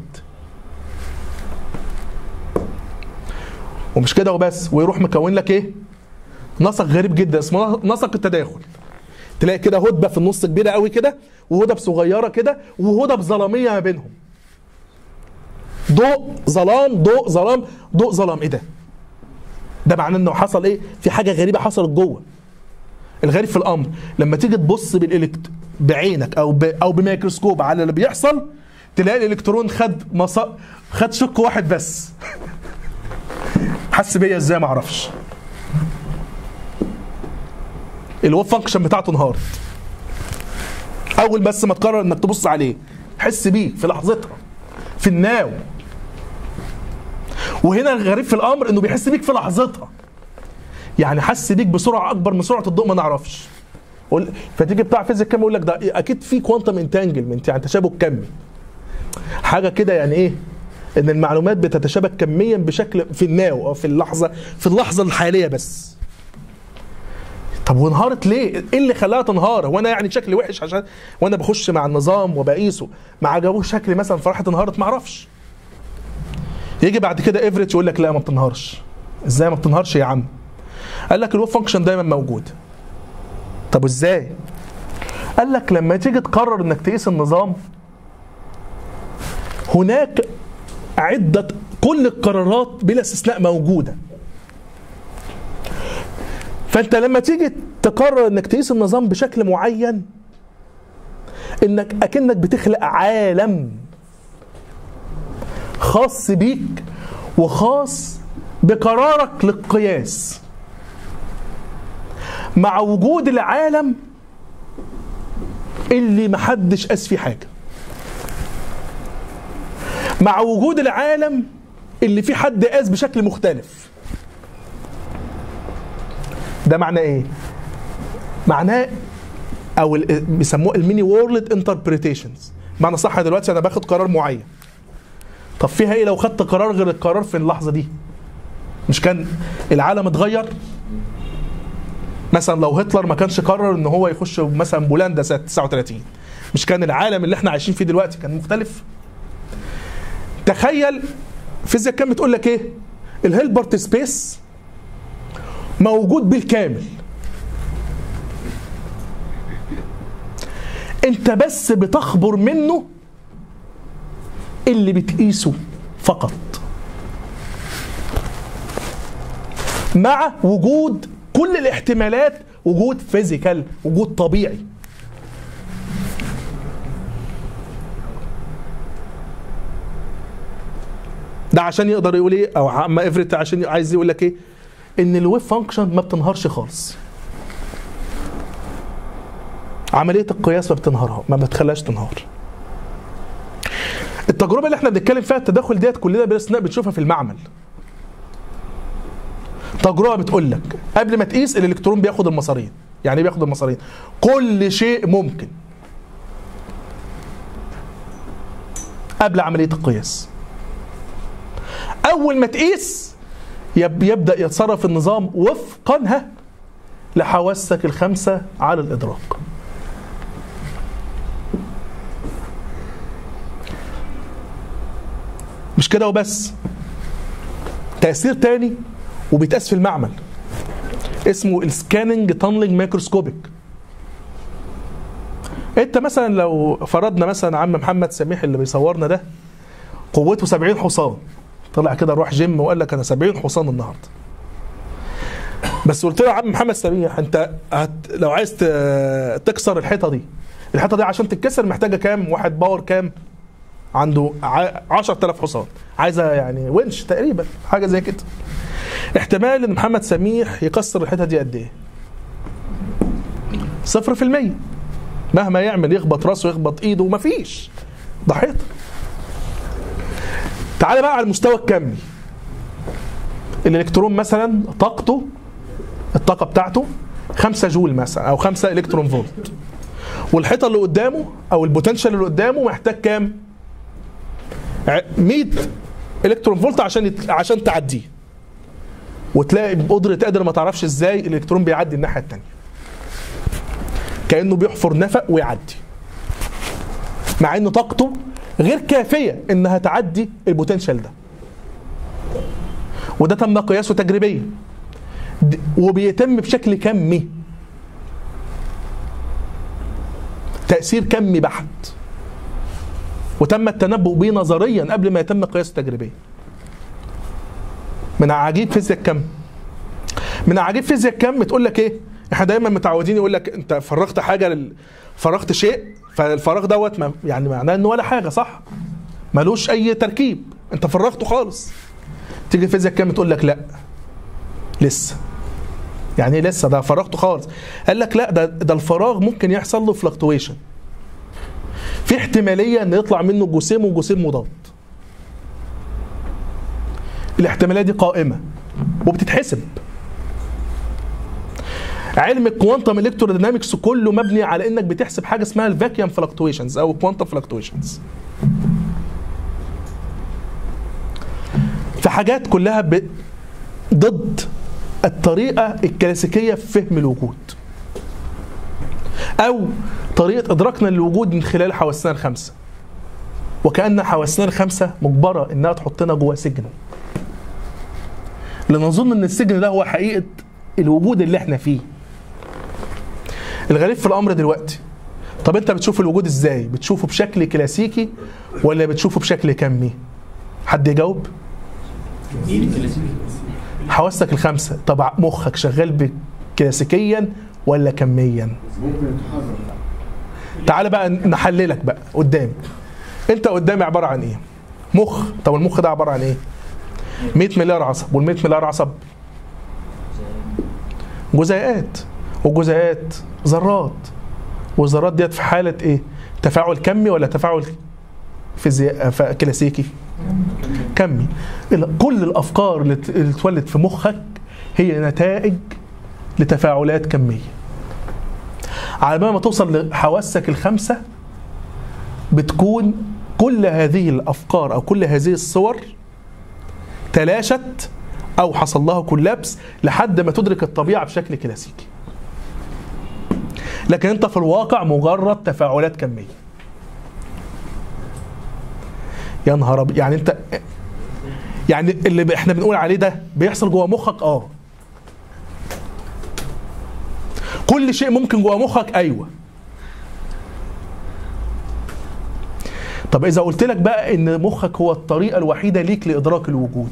ومش كده وبس ويروح مكون لك ايه نسق غريب جدا اسمه نسق التداخل تلاقي كده هدبه في النص كبيره قوي كده وهدب صغيره كده وهدب ظلاميه ما بينهم ضوء ظلام ضوء ظلام ضوء ظلام ايه ده ده معناه انه حصل ايه في حاجه غريبه حصلت جوه الغريب في الامر لما تيجي تبص بالإلكت... بعينك او ب... او بميكروسكوب على اللي بيحصل تلاقي الالكترون خد مص... خد شق واحد بس حس بيا ازاي ما اعرفش الويف فانكشن بتاعته انهارت اول بس ما تقرر انك تبص عليه حس بيه في لحظتها في الناو وهنا الغريب في الامر انه بيحس بيك في لحظتها يعني حس بيك بسرعه اكبر من سرعه الضوء ما نعرفش قول- فتيجي بتاع فيزيك كيمياء يقول لك ده اكيد في كوانتم انتانجلمنت يعني تشابك كمي حاجه كده يعني ايه ان المعلومات بتتشابك كميا بشكل في الناو او في اللحظه في اللحظه الحاليه بس طب وانهارت ليه؟ ايه اللي خلاها تنهار؟ هو انا يعني شكلي وحش عشان وانا بخش مع النظام وبقيسه ما عجبوش شكلي مثلا فراحت انهارت ما اعرفش. يجي بعد كده ايفريتش يقول لك لا ما بتنهارش. ازاي ما بتنهارش يا عم؟ قال لك الويب فانكشن دايما موجود. طب ازاي؟ قال لك لما تيجي تقرر انك تقيس النظام هناك عدة كل القرارات بلا استثناء موجودة فانت لما تيجي تقرر انك تقيس النظام بشكل معين انك اكنك بتخلق عالم خاص بيك وخاص بقرارك للقياس مع وجود العالم اللي محدش قاس فيه حاجه مع وجود العالم اللي فيه حد قاس بشكل مختلف ده معناه ايه معناه او ال- بيسموه الميني وورلد انتربريتيشنز معنى صح دلوقتي انا باخد قرار معين طب فيها ايه لو خدت قرار غير القرار في اللحظه دي مش كان العالم اتغير مثلا لو هتلر ما كانش قرر ان هو يخش مثلا بولندا سنه 39 مش كان العالم اللي احنا عايشين فيه دلوقتي كان مختلف تخيل فيزياء كام بتقول لك ايه الهيلبرت سبيس موجود بالكامل انت بس بتخبر منه اللي بتقيسه فقط مع وجود كل الاحتمالات وجود فيزيكال وجود طبيعي ده عشان يقدر يقول ايه او عم افرت عشان عايز يقول لك ايه ان الويف فانكشن ما بتنهارش خالص عمليه القياس ما بتنهارها ما بتخليهاش تنهار التجربه اللي احنا بنتكلم فيها التداخل ديت كلنا بلا استثناء بنشوفها في المعمل تجربه بتقول لك قبل ما تقيس الالكترون بياخد المسارين يعني ايه بياخد المسارين كل شيء ممكن قبل عمليه القياس اول ما تقيس يب يبدا يتصرف النظام وفقا ها لحواسك الخمسه على الادراك مش كده وبس تاثير تاني وبيتقاس في المعمل اسمه السكاننج تانلينج مايكروسكوبيك انت مثلا لو فرضنا مثلا عم محمد سميح اللي بيصورنا ده قوته 70 حصان طلع كده روح جيم وقال لك انا 70 حصان النهارده بس قلت له يا عم محمد سميح انت هت لو عايز ت- تكسر الحيطه دي الحيطه دي عشان تتكسر محتاجه كام واحد باور كام عنده ع- 10000 حصان عايزه يعني ونش تقريبا حاجه زي كده احتمال ان محمد سميح يكسر الحته دي قد ايه؟ صفر في المية مهما يعمل يخبط راسه يخبط ايده مفيش ده حيطه تعالى بقى على المستوى الكمي الالكترون مثلا طاقته الطاقه بتاعته 5 جول مثلا او 5 الكترون فولت والحيطه اللي قدامه او البوتنشال اللي قدامه محتاج كام؟ ع- 100 الكترون فولت عشان يت... عشان تعديه وتلاقي بقدرة قادر ما تعرفش ازاي الالكترون بيعدي الناحية التانية كأنه بيحفر نفق ويعدي مع ان طاقته غير كافية انها تعدي البوتنشال ده وده تم قياسه تجريبيا د- وبيتم بشكل كمي تأثير كمي بحت وتم التنبؤ به نظريا قبل ما يتم قياسه تجريبيا من عجيب فيزياء الكم من عجيب فيزياء الكم تقول لك ايه احنا دايما متعودين يقول لك انت فرغت حاجه لل... فرغت شيء فالفراغ دوت ما... يعني معناه انه ولا حاجه صح ملوش اي تركيب انت فرغته خالص تيجي فيزياء الكم تقول لك لا لسه يعني ايه لسه ده فرغته خالص قال لك لا ده ده الفراغ ممكن يحصل له فلكتويشن في احتماليه ان يطلع منه جسيم وجسيم مضاد الاحتماليه دي قائمه وبتتحسب علم الكوانتم الكترودينامكس كله مبني على انك بتحسب حاجه اسمها الفاكيوم فلكتويشنز او كوانتم فلكتويشنز في حاجات كلها ب... ضد الطريقه الكلاسيكيه في فهم الوجود او طريقه ادراكنا للوجود من خلال حواسنا الخمسه وكان حواسنا الخمسه مجبره انها تحطنا جوه سجن لنظن ان السجن ده هو حقيقه الوجود اللي احنا فيه الغريب في الامر دلوقتي طب انت بتشوف الوجود ازاي بتشوفه بشكل كلاسيكي ولا بتشوفه بشكل كمي حد يجاوب حواسك الخمسه طب مخك شغال كلاسيكيا ولا كميا تعال بقى نحللك بقى قدامي انت قدامي عباره عن ايه مخ طب المخ ده عباره عن ايه 100 مليار عصب وال 100 مليار عصب جزيئات والجزيئات ذرات والذرات ديت في حاله ايه تفاعل كمي ولا تفاعل فيزياء ف- كلاسيكي كمي ال- كل الافكار اللي ت- اللي اتولد في مخك هي نتائج لتفاعلات كميه على بال ما توصل لحواسك الخمسه بتكون كل هذه الافكار او كل هذه الصور تلاشت او حصل لها كولابس لحد ما تدرك الطبيعه بشكل كلاسيكي لكن انت في الواقع مجرد تفاعلات كميه يا نهار أبيض يعني انت يعني اللي ب- احنا بنقول عليه ده بيحصل جوه مخك اه كل شيء ممكن جوه مخك ايوه طب اذا قلت لك بقى ان مخك هو الطريقه الوحيده ليك لادراك الوجود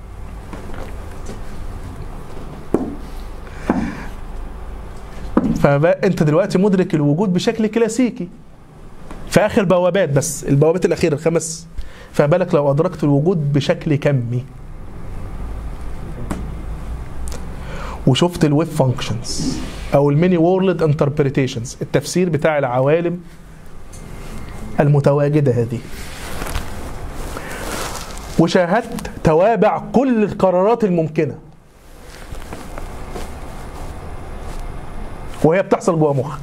فانت دلوقتي مدرك الوجود بشكل كلاسيكي في اخر بوابات بس البوابات الاخيره الخمس فما بالك لو ادركت الوجود بشكل كمي وشفت الويب فانكشنز او الميني وورلد انتربريتيشنز التفسير بتاع العوالم المتواجده هذه وشاهدت توابع كل القرارات الممكنه وهي بتحصل جوه مخك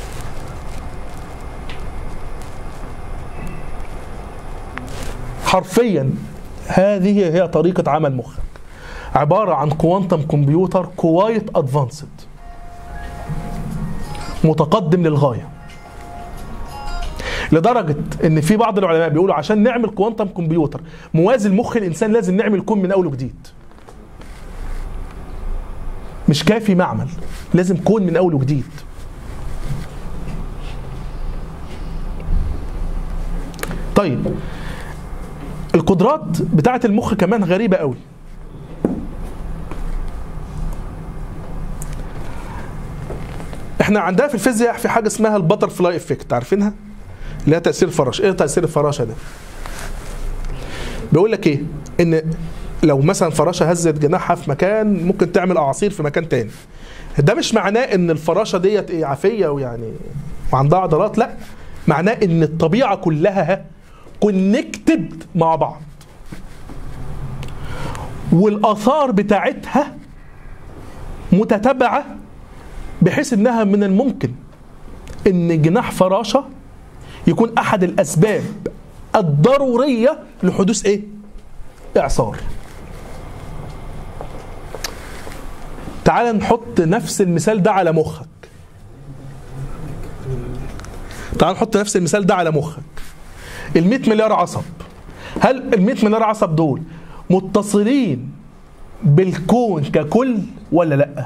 حرفيا هذه هي طريقة عمل مخك عبارة عن كوانتم كمبيوتر كوايت ادفانسد متقدم للغاية لدرجة ان في بعض العلماء بيقولوا عشان نعمل كوانتم كمبيوتر موازي لمخ الانسان لازم نعمل كون من اول وجديد مش كافي معمل لازم كون من اول وجديد طيب القدرات بتاعه المخ كمان غريبه قوي احنا عندنا في الفيزياء في حاجه اسمها البتر فلاي افكت عارفينها اللي هي تاثير الفراشه ايه تاثير الفراشه ده بيقول لك ايه ان لو مثلا فراشه هزت جناحها في مكان ممكن تعمل اعاصير في مكان تاني ده مش معناه ان الفراشه ديت ايه عافيه ويعني وعندها عضلات لا معناه ان الطبيعه كلها كونكتد مع بعض والاثار بتاعتها متتابعه بحيث انها من الممكن ان جناح فراشه يكون احد الاسباب الضروريه لحدوث ايه؟ اعصار. تعال نحط نفس المثال ده على مخك. تعال نحط نفس المثال ده على مخك. ال 100 مليار عصب هل ال 100 مليار عصب دول متصلين بالكون ككل ولا لا؟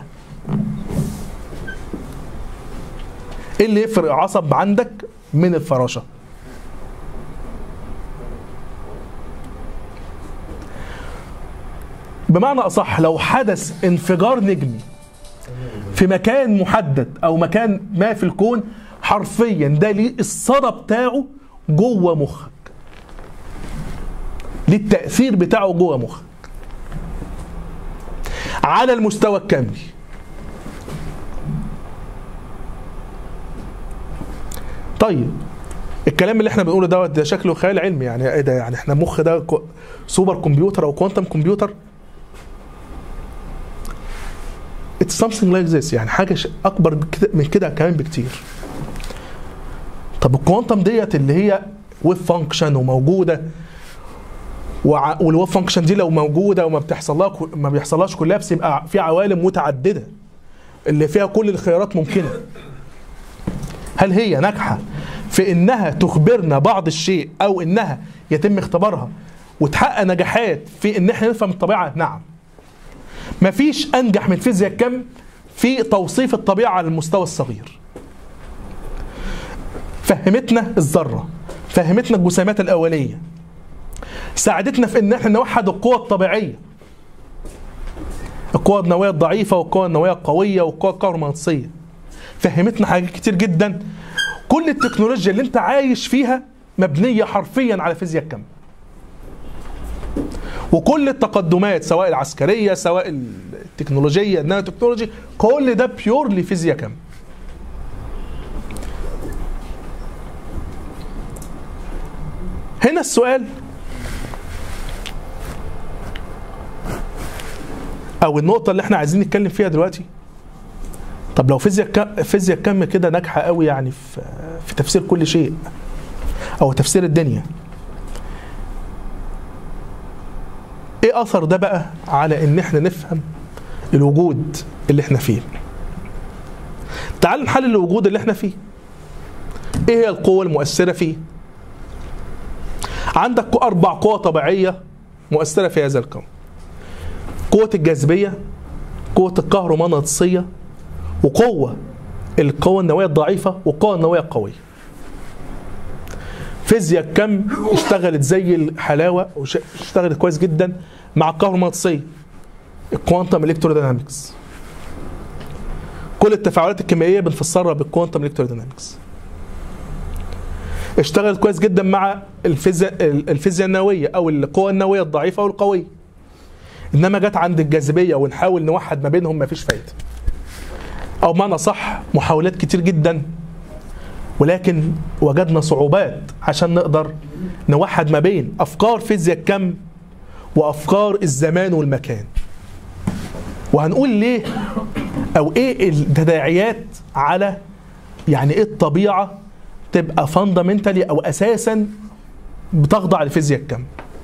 ايه اللي يفرق عصب عندك من الفراشه؟ بمعنى اصح لو حدث انفجار نجمي في مكان محدد او مكان ما في الكون حرفيا ده ليه الصدى بتاعه جوه مخك ليه التاثير بتاعه جوه مخك على المستوى الكمي طيب الكلام اللي احنا بنقوله دوت ده شكله خيال علمي يعني ايه ده يعني احنا مخ ده كو- سوبر كمبيوتر او كوانتم كمبيوتر It's something like this يعني حاجة ش- أكبر بكده- من كده كمان بكتير. طب الكوانتم ديت اللي هي ويب فانكشن وموجودة وع- والويب فانكشن دي لو موجودة وما بتحصلها كو- ما بيحصلهاش كولابس يبقى في عوالم متعددة اللي فيها كل الخيارات ممكنة. هل هي ناجحة في إنها تخبرنا بعض الشيء أو إنها يتم اختبارها وتحقق نجاحات في إن إحنا نفهم الطبيعة؟ نعم. مفيش انجح من فيزياء الكم في توصيف الطبيعه على المستوى الصغير فهمتنا الذره فهمتنا الجسيمات الاوليه ساعدتنا في ان احنا نوحد القوى الطبيعيه القوى النوويه الضعيفه والقوى النوويه القويه والقوى الكهرومغناطيسيه فهمتنا حاجات كتير جدا كل التكنولوجيا اللي انت عايش فيها مبنيه حرفيا على فيزياء الكم وكل التقدمات سواء العسكريه سواء التكنولوجيه النانو تكنولوجي كل ده بيورلي فيزياء كم هنا السؤال او النقطه اللي احنا عايزين نتكلم فيها دلوقتي طب لو فيزياء ك... فيزياء كم كده ناجحه قوي يعني في في تفسير كل شيء او تفسير الدنيا ايه اثر ده بقى على ان احنا نفهم الوجود اللي احنا فيه تعال نحلل الوجود اللي احنا فيه ايه هي القوة المؤثرة فيه عندك اربع قوى طبيعية مؤثرة في هذا الكون قوة الجاذبية قوة الكهرومغناطيسية وقوة القوة النووية الضعيفة والقوة النووية القوية فيزياء الكم اشتغلت زي الحلاوة واشتغلت كويس جدا مع الكهرومغناطيسية الكوانتم الكترودينامكس كل التفاعلات الكيميائيه بنفسرها بالكوانتم الكترودينامكس اشتغلت كويس جدا مع الفيزياء الفيزياء النوويه او القوى النوويه الضعيفه والقويه انما جت عند الجاذبيه ونحاول نوحد ما بينهم مفيش فايده او معنى صح محاولات كتير جدا ولكن وجدنا صعوبات عشان نقدر نوحد ما بين افكار فيزياء الكم وافكار الزمان والمكان وهنقول ليه او ايه التداعيات على يعني ايه الطبيعه تبقى فاندامنتالي او اساسا بتخضع لفيزياء الكم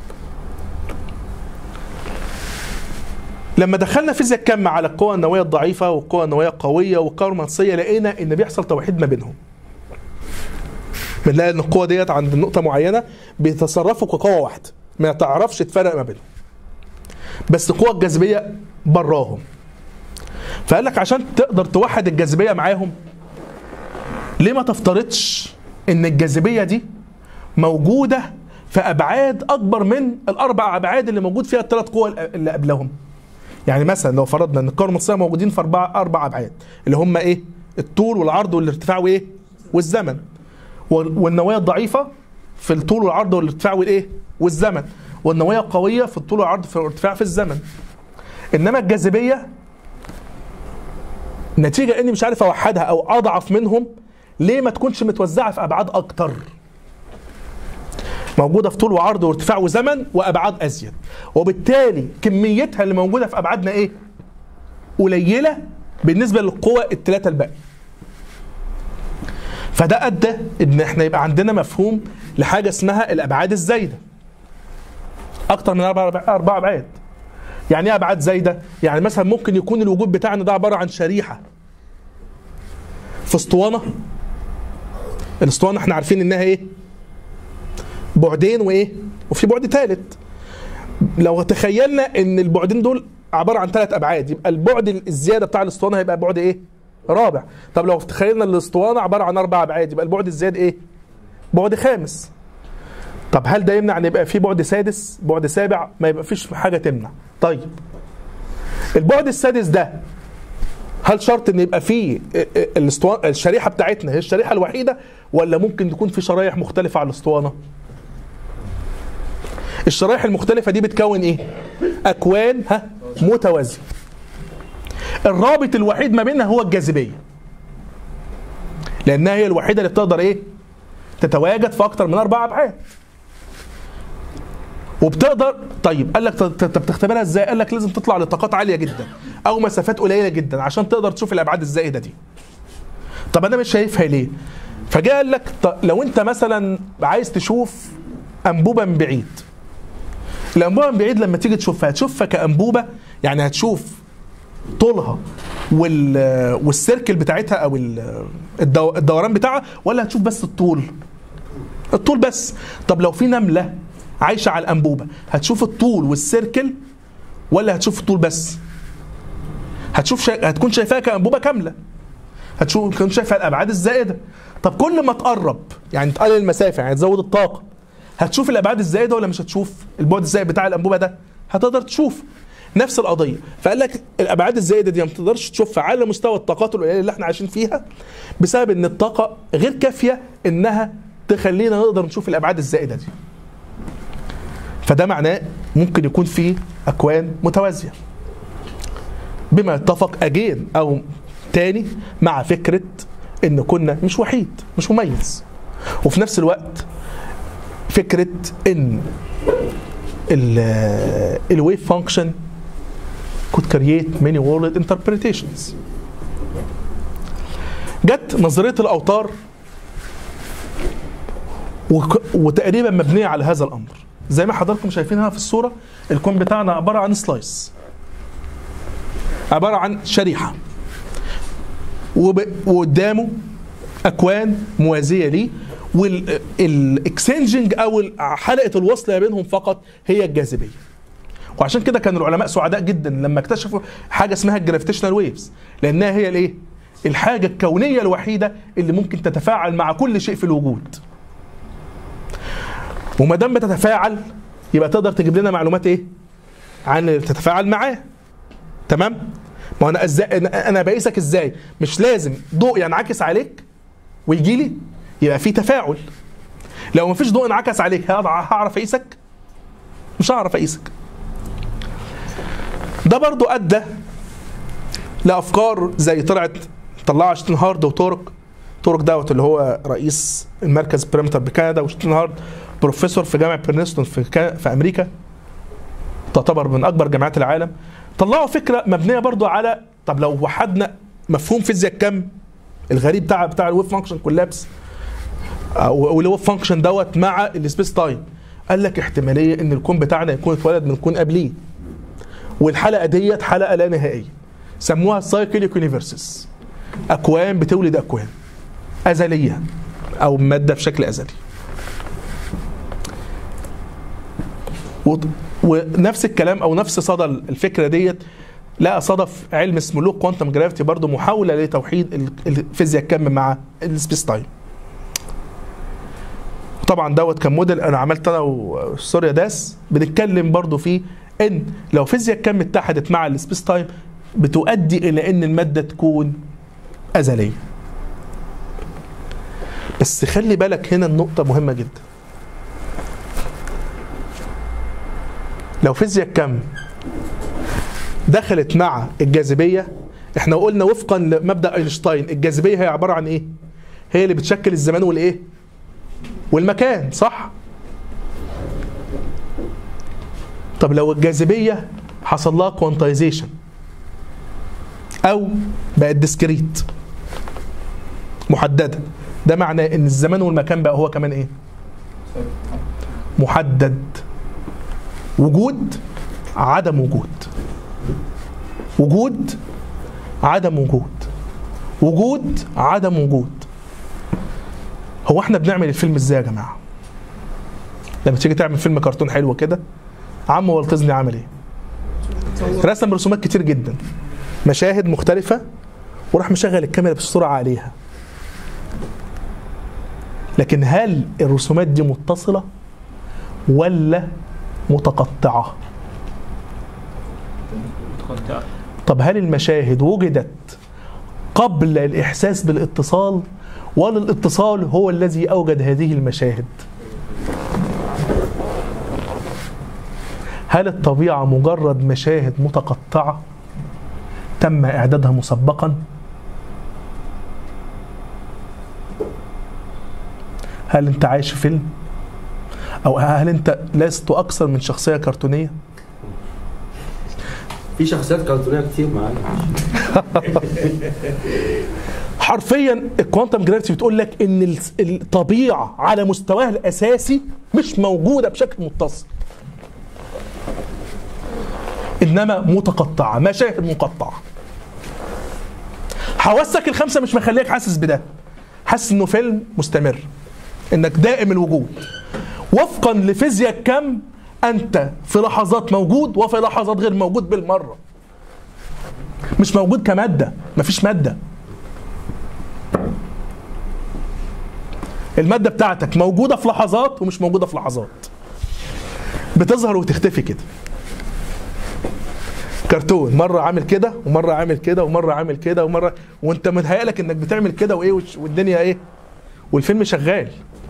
لما دخلنا فيزياء الكم على القوى النوويه الضعيفه والقوى النوويه القويه والكهرومغناطيسيه لقينا ان بيحصل توحيد ما بينهم بنلاقي ان القوه ديت عند نقطه معينه بيتصرفوا كقوه واحده ما تعرفش تفرق ما بينهم بس القوى الجاذبيه براهم فقال لك عشان تقدر توحد الجاذبيه معاهم ليه ما تفترضش ان الجاذبيه دي موجوده في ابعاد اكبر من الاربع ابعاد اللي موجود فيها الثلاث قوى اللي قبلهم يعني مثلا لو فرضنا ان الكهرومغناطيسيه موجودين في اربع اربع ابعاد اللي هم ايه الطول والعرض والارتفاع وايه والزمن والنوايا الضعيفه في الطول والعرض والارتفاع والايه والزمن والنوايا القويه في الطول والعرض في الارتفاع في الزمن انما الجاذبيه نتيجه اني مش عارف اوحدها او اضعف منهم ليه ما تكونش متوزعه في ابعاد اكتر موجوده في طول وعرض وارتفاع وزمن وابعاد ازيد وبالتالي كميتها اللي موجوده في ابعادنا ايه قليله بالنسبه للقوى الثلاثه الباقيه فده ادى ان احنا يبقى عندنا مفهوم لحاجه اسمها الابعاد الزايده اكتر من اربع اربع ابعاد يعني ايه ابعاد زايده يعني مثلا ممكن يكون الوجود بتاعنا ده عباره عن شريحه في اسطوانه الاسطوانه احنا عارفين انها ايه بعدين وايه وفي بعد ثالث لو تخيلنا ان البعدين دول عباره عن ثلاث ابعاد يبقى البعد الزياده بتاع الاسطوانه هيبقى بعد ايه رابع طب لو تخيلنا الاسطوانه عباره عن اربع ابعاد يبقى البعد الزياد ايه بعد خامس طب هل ده يمنع ان يبقى في بعد سادس بعد سابع ما يبقى فيش حاجه تمنع طيب البعد السادس ده هل شرط ان يبقى فيه الاسطوانه الشريحه بتاعتنا هي الشريحه الوحيده ولا ممكن تكون في شرايح مختلفه على الاسطوانه الشرايح المختلفه دي بتكون ايه اكوان ها متوازيه الرابط الوحيد ما بينها هو الجاذبيه لانها هي الوحيده اللي بتقدر ايه تتواجد في اكتر من اربع ابعاد وبتقدر طيب قال لك طب بتختبرها ازاي؟ قال لك لازم تطلع لطاقات عاليه جدا او مسافات قليله جدا عشان تقدر تشوف الابعاد الزائده دي. طب انا مش شايفها ليه؟ فجاء قال لك لو انت مثلا عايز تشوف انبوبه من بعيد. الانبوبه من بعيد لما تيجي تشوفها هتشوفها كانبوبه يعني هتشوف طولها وال والسيركل بتاعتها او الدو... الدوران بتاعها ولا هتشوف بس الطول؟ الطول بس. طب لو في نمله عايشه على الانبوبه هتشوف الطول والسيركل ولا هتشوف الطول بس هتشوف شا... هتكون شايفاها كانبوبه كامله هتشوف تكون شايفها الابعاد الزائده طب كل ما تقرب يعني تقلل المسافه يعني تزود الطاقه هتشوف الابعاد الزائده ولا مش هتشوف البعد الزائد بتاع الانبوبه ده هتقدر تشوف نفس القضيه فقال لك الابعاد الزائده دي ما تقدرش تشوفها على مستوى الطاقات القليله اللي احنا عايشين فيها بسبب ان الطاقه غير كافيه انها تخلينا نقدر نشوف الابعاد الزائده دي فده معناه ممكن يكون في اكوان متوازيه بما يتفق اجين او تاني مع فكره ان كنا مش وحيد مش مميز وفي نفس الوقت فكره ان الويف فانكشن could create many world interpretations جت نظريه الاوتار وك- وتقريبا مبنيه على هذا الامر زي ما حضراتكم شايفين هنا في الصوره الكون بتاعنا عباره عن سلايس عباره عن شريحه وب- وقدامه اكوان موازيه ليه والاكسنجنج او ال- حلقه الوصل ما بينهم فقط هي الجاذبيه وعشان كده كان العلماء سعداء جدا لما اكتشفوا حاجه اسمها الجرافيتيشنال ويفز لانها هي الايه الحاجه الكونيه الوحيده اللي ممكن تتفاعل مع كل شيء في الوجود وما دام بتتفاعل يبقى تقدر تجيب لنا معلومات ايه عن اللي بتتفاعل معاه تمام ما هو انا ازاي أنا- انا بقيسك ازاي مش لازم ضوء ينعكس عليك ويجي لي يبقى في تفاعل لو مفيش ضوء انعكس عليك هقدر- هعرف اقيسك مش هعرف اقيسك ده برضو ادى لافكار زي طلعت طلعها شتنهارد وتورك تورك دوت اللي هو رئيس المركز بريمتر بكندا وشتنهارد بروفيسور في جامعه برينستون في كا- في امريكا تعتبر من اكبر جامعات العالم طلعوا فكره مبنيه برضو على طب لو وحدنا مفهوم فيزياء الكم الغريب بتاع بتاع الويف فانكشن كولابس او الويف فانكشن دوت مع السبيس تايم قال لك احتماليه ان الكون بتاعنا يكون اتولد من كون قبليه والحلقه ديت حلقه لا نهائيه سموها سايكليك يونيفرسز اكوان بتولد اكوان ازليه او ماده بشكل ازلي وط- ونفس الكلام او نفس صدى الفكره ديت لقى صدى في علم اسمه لو كوانتم جرافيتي برضه محاوله لتوحيد ال- الفيزياء الكم مع السبيس تايم طبعا دوت كان موديل انا عملت انا وسوريا داس بنتكلم برضه فيه ان لو فيزياء الكم اتحدت مع السبيس تايم بتؤدي الى ان الماده تكون ازليه بس خلي بالك هنا النقطه مهمه جدا لو فيزياء الكم دخلت مع الجاذبيه احنا قلنا وفقا لمبدا اينشتاين الجاذبيه هي عباره عن ايه هي اللي بتشكل الزمان والايه والمكان صح طب لو الجاذبيه حصل لها كوانتايزيشن او بقت ديسكريت محدده ده معناه ان الزمان والمكان بقى هو كمان ايه محدد وجود عدم وجود وجود عدم وجود وجود عدم وجود هو احنا بنعمل الفيلم ازاي يا جماعه لما تيجي تعمل فيلم كرتون حلو كده عم والت ديزني عمل ايه رسم رسومات كتير جدا مشاهد مختلفه وراح مشغل الكاميرا بسرعه عليها لكن هل الرسومات دي متصله ولا متقطعه طب هل المشاهد وجدت قبل الإحساس بالاتصال ولا الاتصال هو الذي أوجد هذه المشاهد هل الطبيعة مجرد مشاهد متقطعة تم إعدادها مسبقا هل أنت عايش في فيلم أو هل أنت لست أكثر من شخصية كرتونية في شخصيات كرتونيه كتير معانا حرفيا الكوانتم جرافيتي بتقول لك ان ال- الطبيعه على مستواها الاساسي مش موجوده بشكل متصل انما متقطعه مشاهد مقطعه حواسك الخمسه مش مخليك حاسس بده حاسس انه فيلم مستمر انك دائم الوجود وفقا لفيزياء الكم انت في لحظات موجود وفي لحظات غير موجود بالمره مش موجود كماده مفيش ماده الماده بتاعتك موجوده في لحظات ومش موجوده في لحظات بتظهر وتختفي كده كرتون مره عامل كده ومره عامل كده ومره عامل كده ومره وانت متهيألك انك بتعمل كده وايه وش- والدنيا ايه والفيلم شغال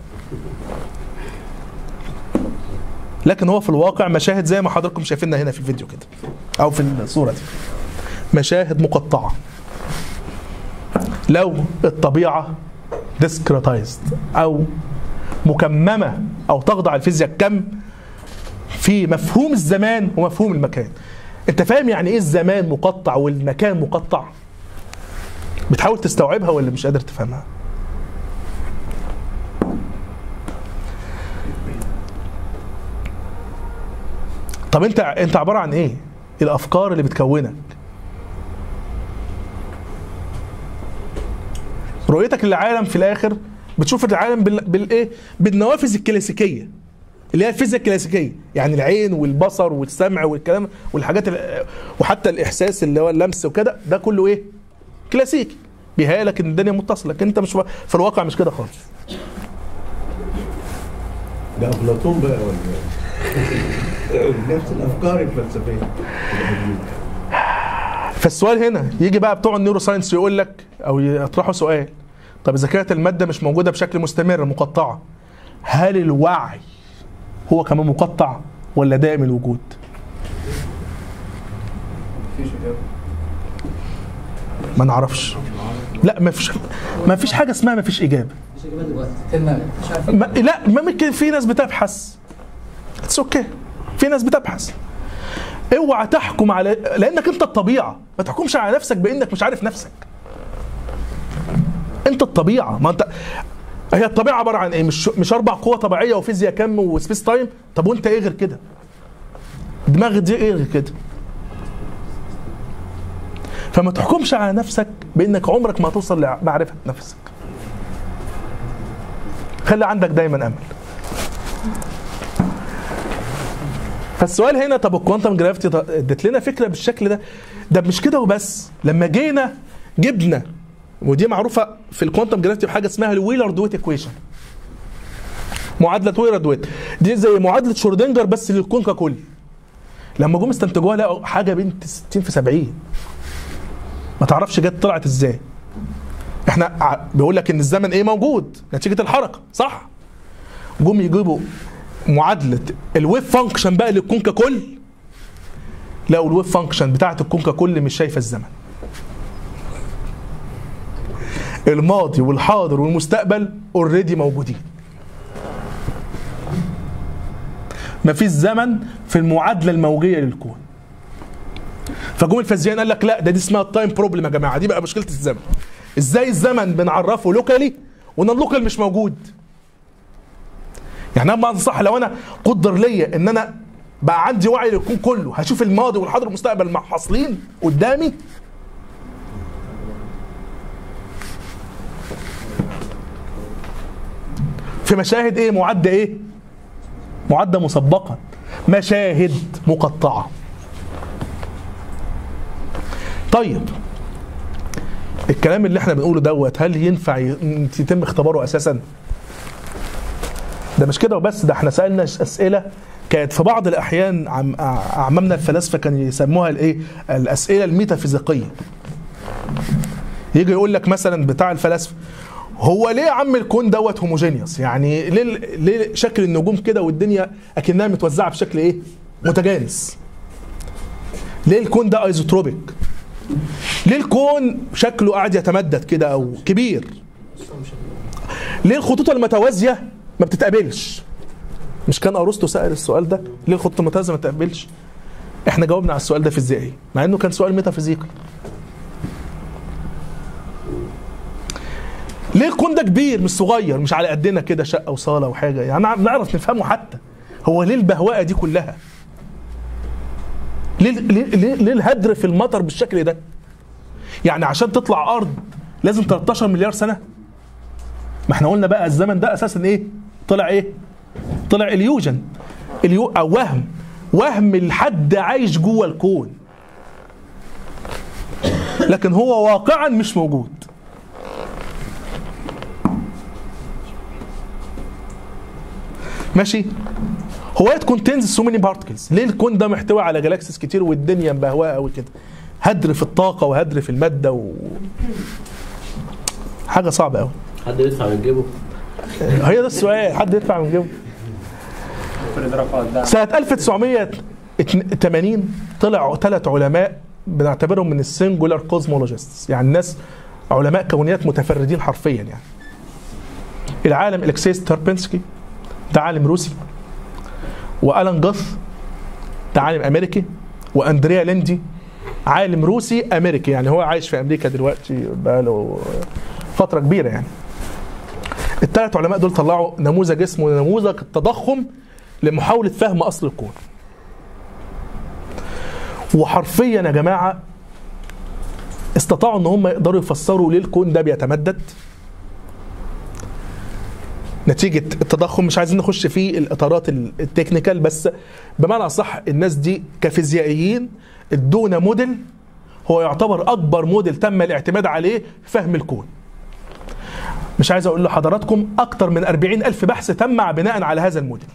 لكن هو في الواقع مشاهد زي ما حضراتكم شايفينها هنا في الفيديو كده او في الصوره دي مشاهد مقطعه لو الطبيعه ديسكريتايزد او مكممه او او تخضع الفيزياء الكم في مفهوم الزمان ومفهوم المكان انت فاهم يعني ايه الزمان مقطع والمكان مقطع بتحاول تستوعبها ولا مش قادر تفهمها طب انت انت عباره عن ايه الافكار اللي بتكونك رؤيتك للعالم في الاخر بتشوف العالم بال... بالايه بالنوافذ الكلاسيكيه اللي هي الفيزياء الكلاسيكيه يعني العين والبصر والسمع والكلام والحاجات ال... وحتى الاحساس اللي هو اللمس وكده ده كله ايه كلاسيكي بيهيأ لك ان الدنيا متصله لكن انت مش في الواقع مش كده خالص ده افلاطون بقى ولا إيه؟ نفس الافكار الفلسفيه فالسؤال هنا يجي بقى بتوع النيورو ساينس يقول لك او يطرحوا سؤال طب اذا كانت الماده مش موجوده بشكل مستمر مقطعه هل الوعي هو كمان مقطع ولا دائم الوجود؟ مفيش اجابه ما نعرفش لا ما فيش ما فيش حاجه اسمها ما فيش اجابه مش اجابه دلوقتي تمام مش عارفين ما لا ما ممكن في ناس بتبحث اتس اوكي في ناس بتبحث اوعى تحكم على لانك انت الطبيعه ما تحكمش على نفسك بانك مش عارف نفسك انت الطبيعه ما انت هي الطبيعه عباره عن ايه مش مش اربع قوى طبيعيه وفيزياء كم وسبيس تايم طب وانت ايه غير كده دماغ دي ايه غير كده فما تحكمش على نفسك بانك عمرك ما هتوصل لمعرفه نفسك خلي عندك دايما امل فالسؤال هنا طب الكوانتم جرافيتي ادت لنا فكره بالشكل ده ده مش كده وبس لما جينا جبنا ودي معروفه في الكوانتم جرافيتي بحاجه اسمها الويلر دويت ايكويشن معادله ويلر دويت دي زي معادله شرودنجر بس للكون ككل لما جم استنتجوها لقوا حاجه بنت 60 في 70 ما تعرفش جت طلعت ازاي احنا ع- بيقول لك ان الزمن ايه موجود نتيجه الحركه صح جم يجيبوا معادله الويف فانكشن بقى للكون ككل لقوا الويف فانكشن بتاعه الكون ككل مش شايفه الزمن الماضي والحاضر والمستقبل اوريدي موجودين مفيش زمن في المعادله الموجيه للكون فجم الفيزيائيين قال لك لا ده دي اسمها التايم بروبلم يا جماعه دي بقى مشكله الزمن ازاي الزمن بنعرفه لوكالي وان اللوكال مش موجود يعني انا بمعنى صح لو انا قدر ليا ان انا بقى عندي وعي للكون كله هشوف الماضي والحاضر والمستقبل مع- حاصلين قدامي في مشاهد ايه معدة ايه معدة مسبقا مشاهد مقطعة طيب الكلام اللي احنا بنقوله دوت هل ينفع ي- يتم اختباره اساسا ده مش كده وبس ده احنا سالنا ش- اسئله كانت في بعض الاحيان عم أع- اعمامنا الفلاسفه كانوا يسموها الايه الاسئله الميتافيزيقيه يجي يقول لك مثلا بتاع الفلاسفه هو ليه يا عم الكون دوت هوموجينيوس يعني ليه ليه شكل النجوم كده والدنيا اكنها متوزعه بشكل ايه متجانس ليه الكون ده ايزوتروبيك ليه الكون شكله قاعد يتمدد كده او كبير ليه الخطوط المتوازيه ما بتتقابلش مش كان ارسطو سال السؤال ده ليه الخطوط المتوازيه ما بتتقابلش احنا جاوبنا على السؤال ده فيزيائي مع انه كان سؤال ميتافيزيقي ليه الكون ده كبير مش صغير مش على قدنا كده شقه وصاله وحاجه يعني نعرف نفهمه حتى هو ليه البهوأه دي كلها ليه ليه ليه, ليه الهدر في المطر بالشكل ده يعني عشان تطلع ارض لازم 13 مليار سنه ما احنا قلنا بقى الزمن ده اساسا ايه طلع ايه طلع اليوجن اليو او وهم وهم الحد عايش جوه الكون لكن هو واقعا مش موجود ماشي هو it contains so many particles ليه الكون ده محتوي على جالاكسيز كتير والدنيا مبهواه قوي كده هدر في الطاقه وهدر في الماده و... حاجه صعبه قوي حد يدفع من جيبه هي ده السؤال حد يدفع من جيبه فرد رفع الدعم سنة 1980 طلعوا ثلاث علماء بنعتبرهم من السنجولار كوزمولوجيستس يعني ناس علماء كونيات متفردين حرفيا يعني العالم الكسيس تربنسكي ده عالم روسي والان جاث ده عالم امريكي واندريا ليندي عالم روسي امريكي يعني هو عايش في امريكا دلوقتي بقاله فتره كبيره يعني الثلاث علماء دول طلعوا نموذج اسمه نموذج التضخم لمحاوله فهم اصل الكون وحرفيا يا جماعه استطاعوا ان هم يقدروا يفسروا ليه الكون ده بيتمدد نتيجة التضخم مش عايزين نخش في الإطارات التكنيكال بس بمعنى أصح الناس دي كفيزيائيين ادونا موديل هو يعتبر أكبر موديل تم الاعتماد عليه في فهم الكون مش عايز أقول لحضراتكم أكتر من 40 ألف بحث تم بناء على هذا الموديل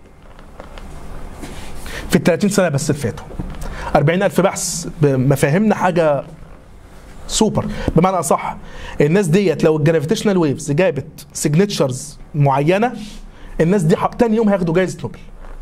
في ال 30 سنة بس اللي فاتوا 40 ألف بحث بمفاهيمنا حاجة سوبر بمعنى اصح الناس ديت لو الجرافيتيشنال ويفز جابت سيجنتشرز معينه الناس دي حق- تاني يوم هياخدوا جائزه نوبل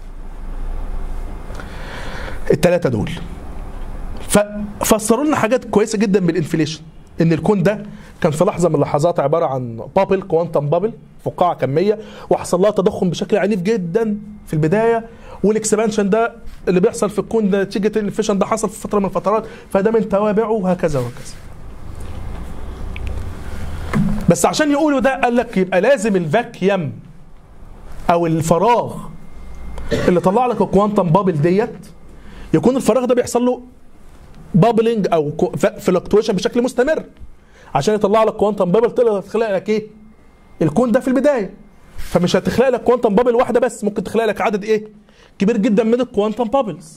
الثلاثه دول ففسروا لنا حاجات كويسه جدا بالانفليشن ان الكون ده كان في لحظه من اللحظات عباره عن بابل كوانتم بابل فقاعه كميه وحصل لها تضخم بشكل عنيف جدا في البدايه والاكسبانشن ده اللي بيحصل في الكون ده نتيجه الانفليشن ده حصل في فتره من الفترات فده من توابعه وهكذا وهكذا بس عشان يقولوا ده قال لك يبقى لازم الفاكيوم او الفراغ اللي طلع لك الكوانتم بابل ديت يكون الفراغ ده بيحصل له بابلنج او فلكتويشن بشكل مستمر عشان يطلع لك كوانتم بابل تقدر تخلق لك ايه؟ الكون ده في البدايه فمش هتخلق لك كوانتم بابل واحده بس ممكن تخلق لك عدد ايه؟ كبير جدا من الكوانتم بابلز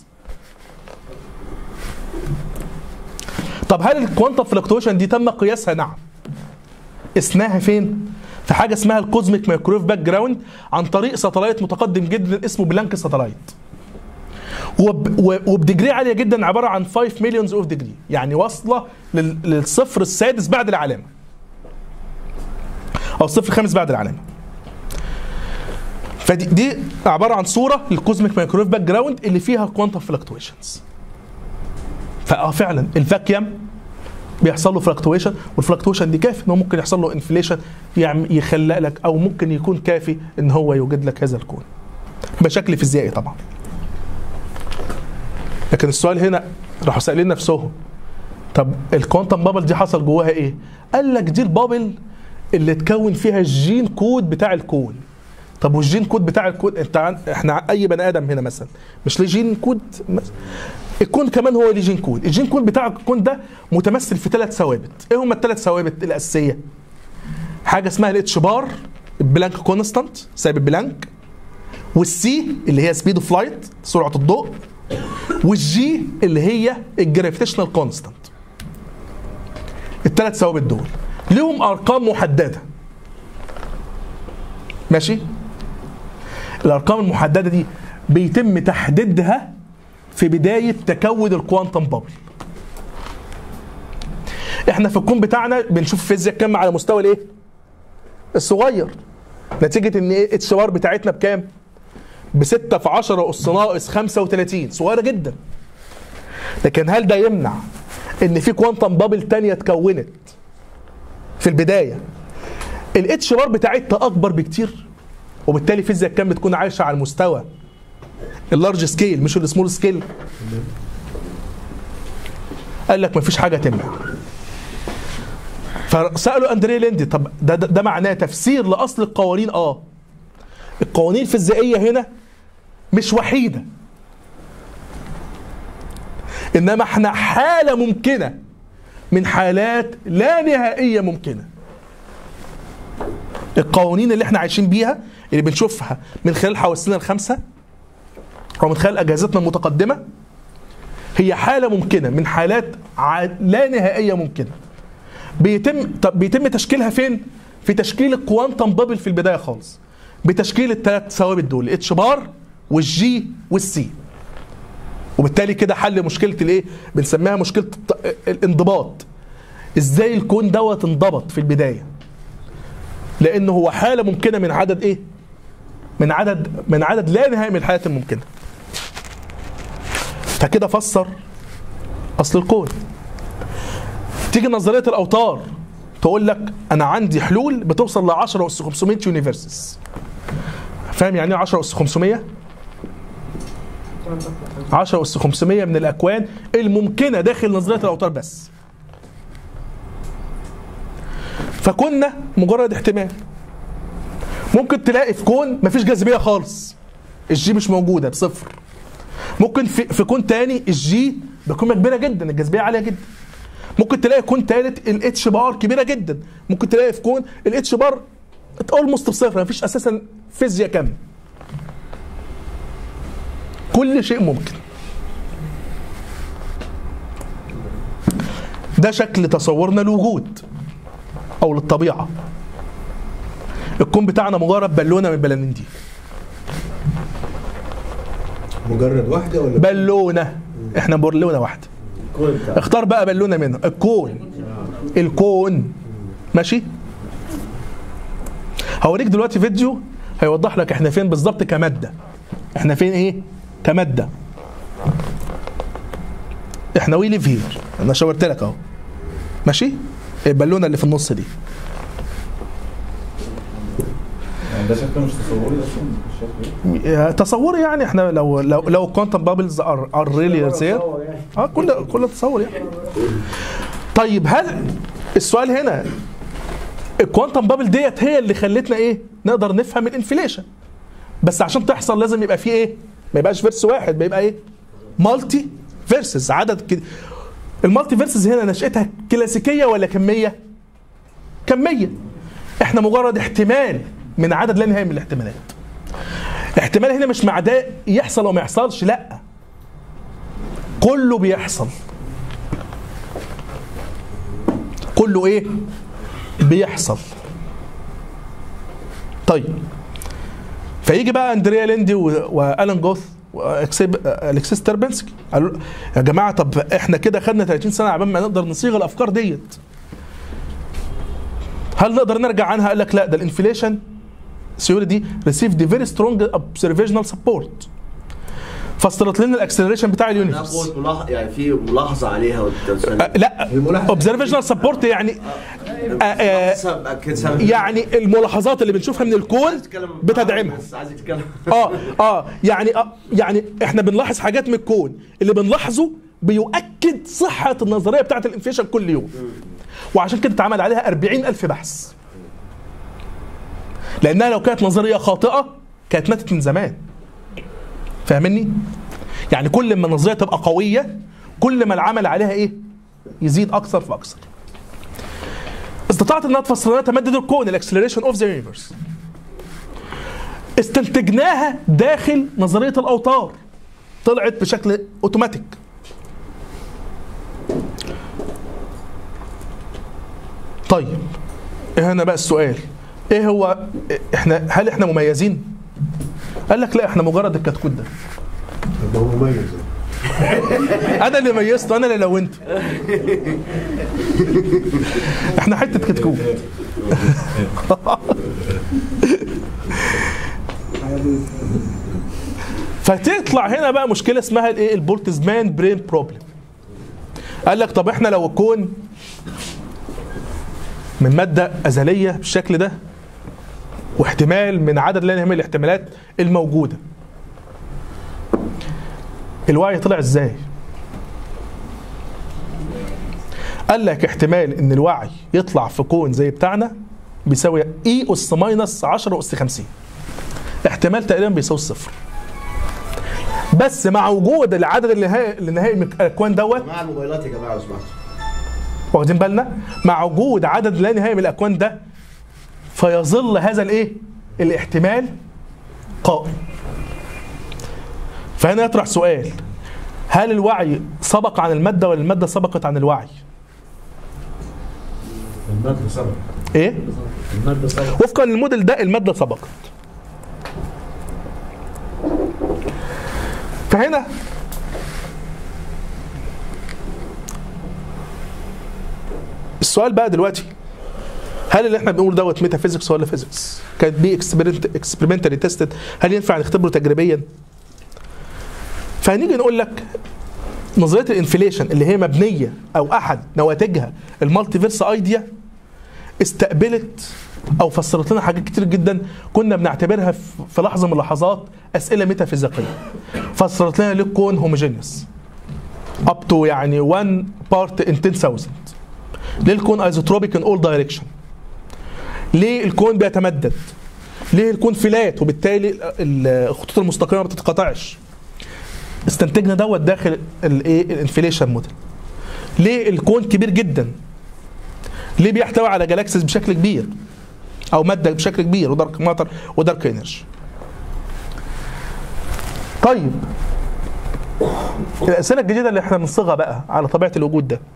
طب هل الكوانتم فلكتويشن دي تم قياسها؟ نعم قسناها فين؟ في حاجه اسمها الكوزميك مايكرويف باك جراوند عن طريق ساتلايت متقدم جدا اسمه بلانك ساتلايت وب- و- وبديجري عاليه جدا عباره عن 5 مليونز اوف ديجري يعني واصله لل- للصفر السادس بعد العلامه او الصفر الخامس بعد العلامه فدي دي عباره عن صوره للكوزميك مايكرويف باك جراوند اللي فيها كوانتم فلكتويشنز فاه فعلا الفاكيوم بيحصل له فلكتويشن والفلكتويشن دي كافي ان هو ممكن يحصل له انفليشن يعني يخلق لك او ممكن يكون كافي ان هو يوجد لك هذا الكون بشكل فيزيائي طبعا لكن السؤال هنا راحوا سائلين نفسهم طب الكوانتم بابل دي حصل جواها ايه؟ قال لك دي البابل اللي اتكون فيها الجين كود بتاع الكون طب والجين كود بتاع الكون انت عن... احنا اي بني ادم هنا مثلا مش ليه جين كود مس- الكون كمان هو ليه جين كود الجين كود بتاع الكون ده متمثل في ثلاث ثوابت ايه هم الثلاث ثوابت الاساسيه حاجه اسمها الاتش بار البلانك كونستانت ثابت بلانك والسي اللي هي سبيد اوف لايت سرعه الضوء والجي اللي هي الجرافيتيشنال كونستانت الثلاث ثوابت دول لهم ارقام محدده ماشي الارقام المحدده دي بيتم تحديدها في بدايه تكون الكوانتم بابل احنا في الكون بتاعنا بنشوف الفيزياء كام على مستوى الايه الصغير نتيجه ان ايه اتش بار بتاعتنا بكام ب 6 في 10 اس ناقص 35 صغيره جدا لكن هل ده يمنع ان في كوانتم بابل تانية اتكونت في البدايه الاتش بار بتاعتها اكبر بكتير وبالتالي فيزياء كام بتكون عايشه على المستوى اللارج سكيل مش السمول سكيل قال لك مفيش حاجه تمنع فسالوا اندريه ليندي طب ده, ده, ده معناه تفسير لاصل القوانين اه القوانين الفيزيائيه هنا مش وحيده انما احنا حاله ممكنه من حالات لا نهائيه ممكنه القوانين اللي احنا عايشين بيها اللي بنشوفها من خلال حواسنا الخمسه او من خلال اجهزتنا المتقدمه هي حاله ممكنه من حالات ع- لا نهائيه ممكنه بيتم طب بيتم تشكيلها فين في تشكيل الكوانتم بابل في البدايه خالص بتشكيل الثلاث ثوابت دول الاتش بار والجي والسي وبالتالي كده حل مشكله الايه بنسميها مشكله الت- الانضباط ازاي الكون دوت انضبط في البدايه لانه هو حاله ممكنه من عدد ايه من عدد من عدد لا نهائي من الحالات الممكنه فكده فسر اصل الكون تيجي نظريه الاوتار تقول لك انا عندي حلول بتوصل ل 10 اس 500 يونيفرسز فاهم يعني ايه 10 اس 500 10 اس 500 من الاكوان الممكنه داخل نظريه الاوتار بس فكنا مجرد احتمال ممكن تلاقي في كون مفيش جاذبيه خالص الجي مش موجوده بصفر ممكن في, في كون تاني الجي بقيمه كبيره جدا الجاذبيه عاليه جدا ممكن تلاقي كون تالت الاتش بار كبيره جدا ممكن تلاقي في كون الاتش بار اولموست بصفر مفيش اساسا فيزياء كم كل شيء ممكن ده شكل تصورنا للوجود او للطبيعه الكون بتاعنا مجرد بالونه من البلالين دي مجرد واحده ولا بالونه احنا بالونه واحده الكون بتاع اختار بقى بالونه منهم الكون الكون ماشي هوريك دلوقتي فيديو هيوضح لك احنا فين بالظبط كماده احنا فين ايه كماده احنا وي ليف هير انا شاورت لك اهو ماشي البالونه اللي في النص دي يعني ده شكله مش تصوري اصلا الشكل تصوري يعني احنا لو لو لو كوانتم بابلز ار ار ريلي زير اه كل كل تصور يعني طيب هل السؤال هنا الكوانتم بابل ديت هي اللي خلتنا ايه نقدر نفهم الانفليشن بس عشان تحصل لازم يبقى فيه ايه ما يبقاش فيرس واحد بيبقى ايه مالتي فيرسز عدد كده المالتي فيرسز هنا نشأتها كلاسيكيه ولا كميه كميه احنا مجرد احتمال من عدد لا نهائي من الاحتمالات احتمال هنا مش مع ده يحصل او ما يحصلش لا كله بيحصل كله ايه بيحصل طيب فيجي بقى اندريا ليندي و- والان جوث والكسيس تربنسكي قالوا يا جماعه طب احنا كده خدنا 30 سنه عبال ما نقدر نصيغ الافكار ديت هل نقدر نرجع عنها قال لك لا ده الانفليشن السيوله دي received very strong observational support فاسترت لنا الاكسلريشن بتاع اليونيفرس يعني في ملاحظه عليها أه لا الملاحظة- observational support يعني آه، آه، يعني الملاحظات اللي بنشوفها من الكون بتدعمها عايز يتكلم اه اه يعني آه يعني احنا بنلاحظ حاجات من الكون اللي بنلاحظه بيؤكد صحة النظرية بتاعت الانفليشن كل يوم وعشان كده اتعمل عليها 40 ألف بحث لأنها لو كانت نظرية خاطئة كانت ماتت من زمان فاهمني؟ يعني كل ما النظرية تبقى قوية كل ما العمل عليها ايه؟ يزيد أكثر فأكثر استطاعت انها تفسر لنا تمدد الكون الاكسلريشن اوف ذا يونيفرس استنتجناها داخل نظريه الاوتار طلعت بشكل اوتوماتيك طيب ايه هنا بقى السؤال ايه هو احنا هل احنا مميزين قال لك لا احنا مجرد الكتكوت ده ده هو مميز انا اللي ميزته انا اللي لونته احنا حته كتكوت فتطلع هنا بقى مشكله اسمها الايه البولتزمان برين بروبلم قال لك طب احنا لو الكون من ماده ازليه بالشكل ده واحتمال من عدد لا نهائي من الاحتمالات الموجوده الوعي طلع ازاي قال لك احتمال ان الوعي يطلع في كون زي بتاعنا بيساوي اي اس ماينس 10 اس 50 احتمال تقريبا بيساوي الصفر بس مع وجود العدد النهائي النهائي من الاكوان دوت مع الموبايلات يا جماعه لو سمحتوا واخدين بالنا مع وجود عدد لا نهائي من الاكوان ده فيظل هذا الايه الاحتمال قائم فهنا يطرح سؤال هل الوعي سبق عن الماده ولا الماده سبقت عن الوعي المادة سبق ايه المادة سبق وفقا للموديل ده الماده سبقت فهنا السؤال بقى دلوقتي هل اللي احنا بنقول دوت ميتافيزيكس ولا فيزيكس؟ كانت بي اكسبيرمنتالي تيستد هل ينفع نختبره تجريبيا؟ فهنيجي نقول لك نظريه الانفليشن اللي هي مبنيه او احد نواتجها المالتي فيرس ايديا استقبلت او فسرت لنا حاجات كتير جدا كنا بنعتبرها في- في لحظه من اللحظات اسئله ميتافيزيقيه فسرت لنا ليه الكون هوموجينيوس اب تو يعني 1 بارت ان 10000 ليه الكون ايزوتروبيك ان اول دايركشن ليه الكون بيتمدد ليه الكون فلات وبالتالي ال- الخطوط المستقيمه ما بتتقطعش استنتجنا دوت داخل الايه الانفليشن موديل ليه الكون كبير جدا ليه بيحتوي على جالاكسيز بشكل كبير او ماده بشكل كبير ودارك ماتر ودارك انرجي طيب الاسئله الجديده اللي احنا بنصيغها بقى على طبيعه الوجود ده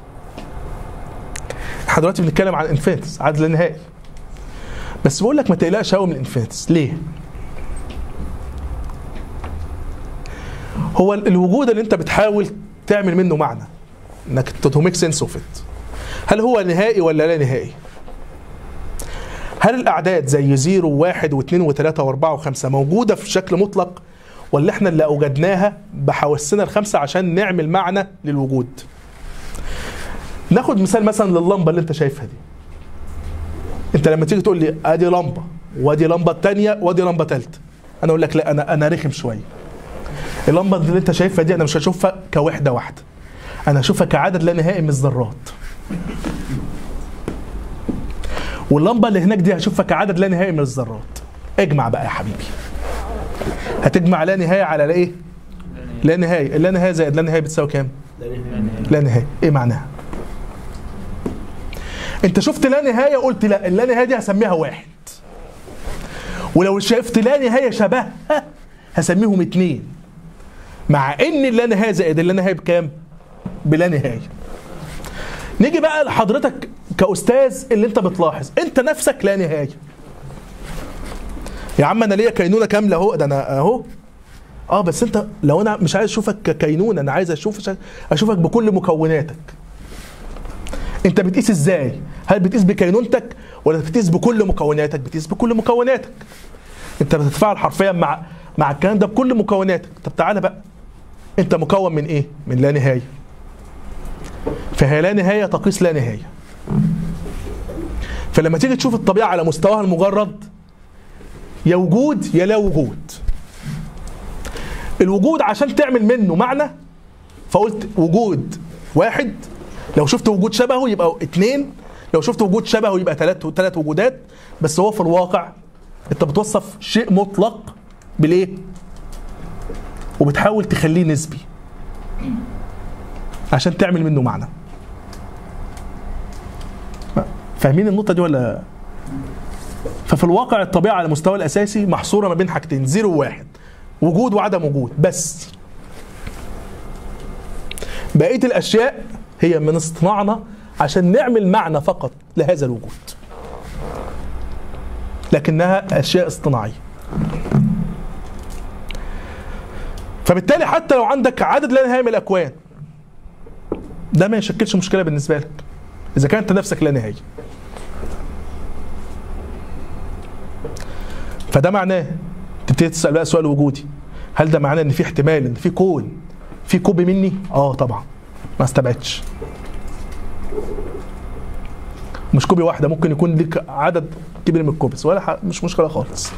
احنا دلوقتي بنتكلم عن انفينيتس عدد لا نهائي بس بقول لك ما تقلقش قوي من الانفينيتس ليه هو ال- الوجود اللي انت بتحاول تعمل منه معنى انك تو ميك سنس اوف ات هل هو نهائي ولا لا نهائي هل الاعداد زي زيرو وواحد واثنين وثلاثة واربعة وخمسة موجودة في شكل مطلق ولا احنا اللي اوجدناها بحواسنا الخمسة عشان نعمل معنى للوجود ناخد مثال مثلا لللمبة اللي انت شايفها دي انت لما تيجي تقول لي ادي لمبة وادي لمبة تانية وادي لمبة تالتة انا اقول لك لا انا انا رخم شوية اللمبة اللي انت شايفها دي انا مش هشوفها كوحدة واحدة انا هشوفها كعدد لا نهائي من الذرات واللمبه اللي هناك دي هشوفها كعدد لا نهائي من الذرات اجمع بقى يا حبيبي هتجمع لا نهايه على لا ايه لا نهايه اللا نهايه زائد لا نهايه بتساوي كام لا نهايه ايه معناها انت شفت لا نهايه قلت لا اللا نهايه دي هسميها واحد ولو شفت لا نهايه شبهها هسميهم اتنين مع ان اللا نهايه زائد اللا نهايه بكام بلا نهايه نيجي بقى لحضرتك كاستاذ اللي انت بتلاحظ انت نفسك لا نهايه يا عم انا ليا كينونه كامله اهو ده انا اهو اه بس انت لو انا مش عايز اشوفك ككينونه انا عايز اشوف اشوفك بكل مكوناتك انت بتقيس ازاي هل بتقيس بكينونتك ولا بتقيس بكل مكوناتك بتقيس بكل مكوناتك انت بتتفاعل حرفيا مع مع الكلام ده بكل مكوناتك طب تعالى بقى انت مكون من ايه من لا نهايه فهي لا نهايه تقيس لا نهايه فلما تيجي تشوف الطبيعه على مستواها المجرد يا وجود يا لا وجود الوجود عشان تعمل منه معنى فقلت وجود واحد لو شفت وجود شبهه يبقى اتنين لو شفت وجود شبهه يبقى ثلاث ثلاث وجودات بس هو في الواقع انت بتوصف شيء مطلق بالايه؟ وبتحاول تخليه نسبي عشان تعمل منه معنى فاهمين النقطه دي ولا ففي الواقع الطبيعه على المستوى الاساسي محصوره ما بين حاجتين زيرو وواحد وجود وعدم وجود بس بقيه الاشياء هي من اصطناعنا عشان نعمل معنى فقط لهذا الوجود لكنها اشياء اصطناعيه فبالتالي حتى لو عندك عدد لا نهائي من الاكوان ده ما يشكلش مشكله بالنسبه لك اذا كانت نفسك لا نهائي فده معناه تبتدي تسال بقى سؤال وجودي هل ده معناه ان في احتمال ان في كون في كوبي مني اه طبعا ما استبعدش مش كوبي واحده ممكن يكون ليك عدد كبير من الكوبيز ولا ح- مش مشكله خالص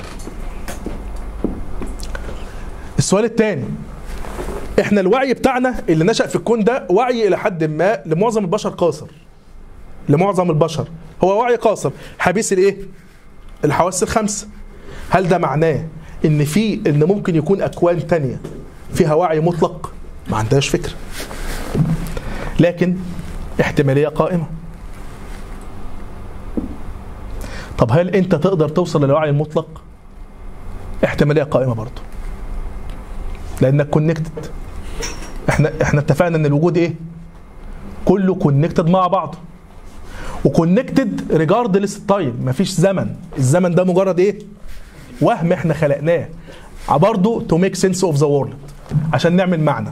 السؤال الثاني احنا الوعي بتاعنا اللي نشأ في الكون ده وعي الى حد ما لمعظم البشر قاصر لمعظم البشر هو وعي قاصر حبيس الايه الحواس الخمسه هل ده معناه ان في ان ممكن يكون اكوان تانية فيها وعي مطلق ما عندهاش فكره لكن احتماليه قائمه طب هل انت تقدر توصل للوعي المطلق احتماليه قائمه برضه لانك كونكتد احنا احنا اتفقنا ان الوجود ايه كله كونكتد مع بعضه وكونكتد ريجاردلس التايم مفيش زمن الزمن ده مجرد ايه وهم احنا خلقناه برضه تو ميك سنس اوف ذا وورلد عشان نعمل معنى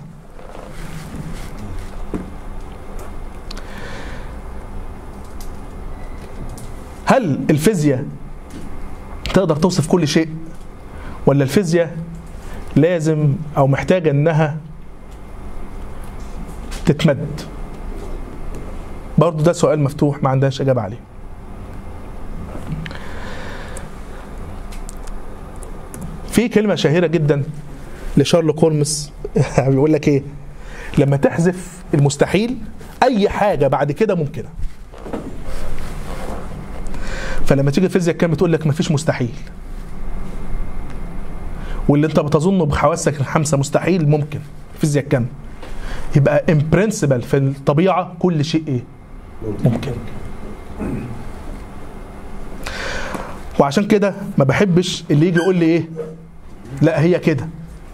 هل الفيزياء تقدر توصف كل شيء ولا الفيزياء لازم او محتاجه انها تتمد برضه ده سؤال مفتوح ما عندهاش اجابه عليه في كلمه شهيره جدا لشارلوك هولمز بيقول لك ايه لما تحذف المستحيل اي حاجه بعد كده ممكنه فلما تيجي الفيزياء كان بتقول لك مفيش مستحيل واللي انت بتظنه بحواسك الخمسه مستحيل ممكن فيزياء كم يبقى ان برنسبل في الطبيعه كل شيء ايه ممكن وعشان كده ما بحبش اللي يجي يقول لي ايه لا هي كده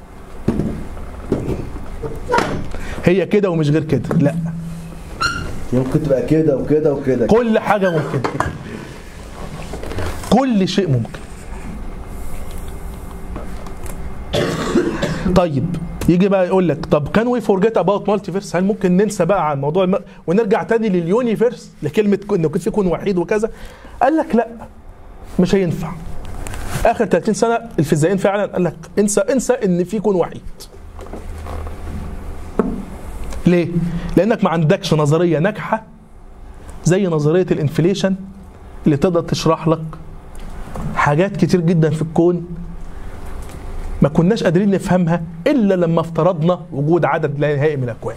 هي كده ومش غير كده لا ممكن تبقى كده وكده وكده كل حاجه ممكن كل شيء ممكن طيب يجي بقى يقول لك طب كان وي فورجيت اباوت مالتي فيرس هل ممكن ننسى بقى عن موضوع الم... ونرجع تاني لليونيفيرس لكلمه ك- انه في كون وحيد وكذا قال لك لا مش هينفع اخر 30 سنه الفيزيائيين فعلا قال لك انسى انسى ان في كون وحيد ليه؟ لانك ما عندكش نظريه ناجحه زي نظريه الانفليشن اللي تقدر تشرح لك حاجات كتير جدا في الكون ما كناش قادرين نفهمها الا لما افترضنا وجود عدد لا نهائي من الاكوان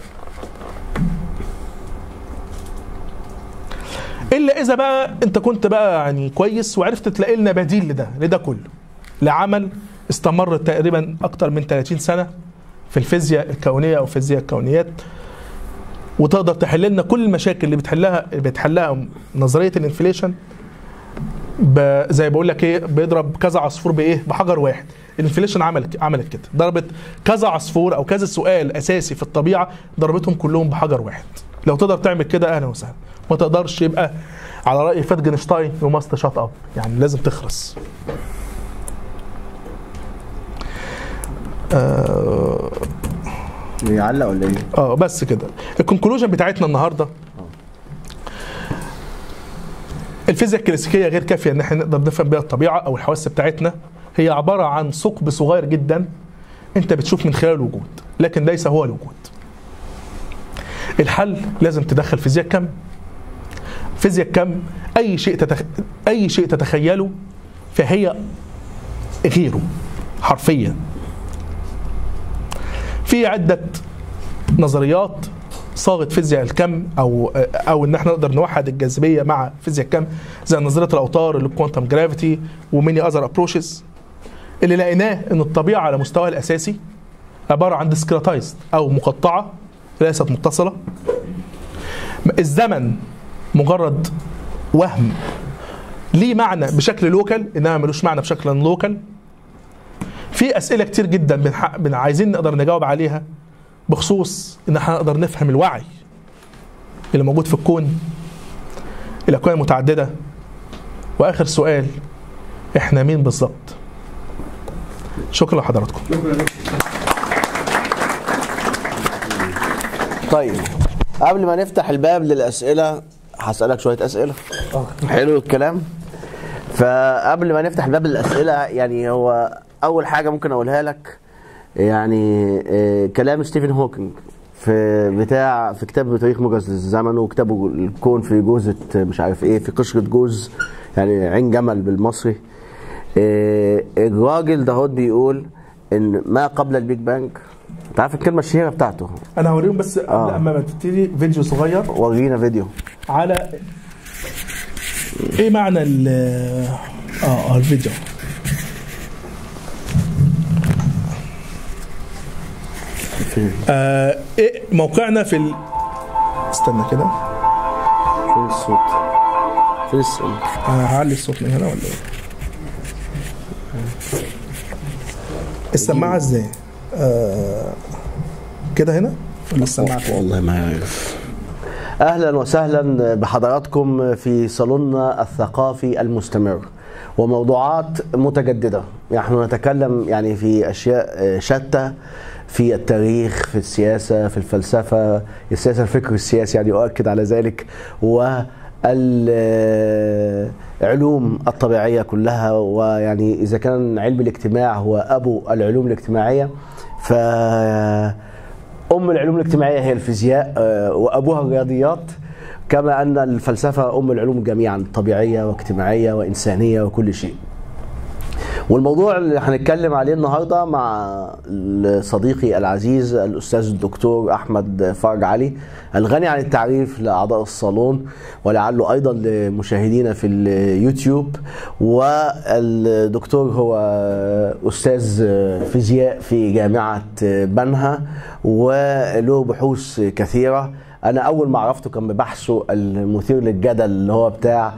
الا اذا بقى انت كنت بقى يعني كويس وعرفت تلاقي لنا بديل لده لده كله لعمل استمر تقريبا اكتر من 30 سنه في الفيزياء الكونيه او فيزياء الكونيات وتقدر تحل لنا كل المشاكل اللي بتحلها اللي بتحلها نظريه الانفليشن ب- زي بقول لك ايه بيضرب كذا عصفور بايه بحجر واحد الانفليشن عملت عملت كده ضربت كذا عصفور او كذا سؤال اساسي في الطبيعه ضربتهم كلهم بحجر واحد لو تقدر تعمل كده اهلا وسهلا ما تقدرش يبقى على راي فاتجنشتاين يو ماست شات اب يعني لازم تخرس آه يعلق ولا ايه؟ اه بس كده الكونكلوجن بتاعتنا النهارده الفيزياء الكلاسيكيه غير كافيه ان احنا نقدر نفهم بيها الطبيعه او الحواس بتاعتنا هي عباره عن ثقب صغير جدا انت بتشوف من خلال الوجود لكن ليس هو الوجود الحل لازم تدخل فيزياء كم فيزياء كم اي شيء تتخ... اي شيء تتخيله فهي غيره حرفيا في عده نظريات صاغت فيزياء الكم او او ان احنا نقدر نوحد الجاذبيه مع فيزياء الكم زي نظريه الاوتار الكوانتم جرافيتي وميني اذر ابروشز اللي لقيناه ان الطبيعه على مستواها الاساسي عباره عن ديسكريتايزد او مقطعه ليست متصله الزمن مجرد وهم ليه معنى بشكل لوكال انما ملوش معنى بشكل لوكال في اسئله كتير جدا بنح... بن عايزين نقدر نجاوب عليها بخصوص ان احنا نقدر نفهم الوعي اللي موجود في الكون الاكوان المتعدده واخر سؤال احنا مين بالظبط شكرا لحضراتكم طيب قبل ما نفتح الباب للاسئله هسالك شويه اسئله حلو الكلام فقبل ما نفتح الباب للاسئله يعني هو اول حاجه ممكن اقولها لك يعني آه، كلام ستيفن هوكينج في بتاع في كتاب تاريخ موجز للزمن وكتابه الكون في جوزة مش عارف ايه في قشرة جوز يعني عين جمل بالمصري آه، الراجل دهوت بيقول ان ما قبل البيج بانج انت عارف الكلمه الشهيره بتاعته انا هوريهم بس قبل آه. اما ما تبتدي فيديو صغير ورينا فيديو على ايه معنى ال اه اه الفيديو آه ايه موقعنا في ال... استنى كده فين الصوت فين الصوت انا هعلي الصوت من هنا ولا ايه السماعه ازاي آه كده هنا ولا السماعه فين؟ والله ما عارف اهلا وسهلا بحضراتكم في صالوننا الثقافي المستمر وموضوعات متجدده نحن نتكلم يعني في اشياء شتى في التاريخ في السياسه في الفلسفه السياسه الفكر السياسي يعني اؤكد على ذلك والعلوم الطبيعيه كلها ويعني اذا كان علم الاجتماع هو ابو العلوم الاجتماعيه ف ام العلوم الاجتماعيه هي الفيزياء آه، وابوها الرياضيات كما ان الفلسفه ام العلوم جميعا طبيعيه واجتماعيه وانسانيه وكل شيء والموضوع اللي هنتكلم عليه النهارده مع صديقي العزيز الاستاذ الدكتور احمد فرج علي الغني عن التعريف لاعضاء الصالون ولعله ايضا لمشاهدينا في اليوتيوب والدكتور هو استاذ فيزياء في جامعه بنها وله بحوث كثيره انا اول ما عرفته كان ببحثه المثير للجدل اللي هو بتاع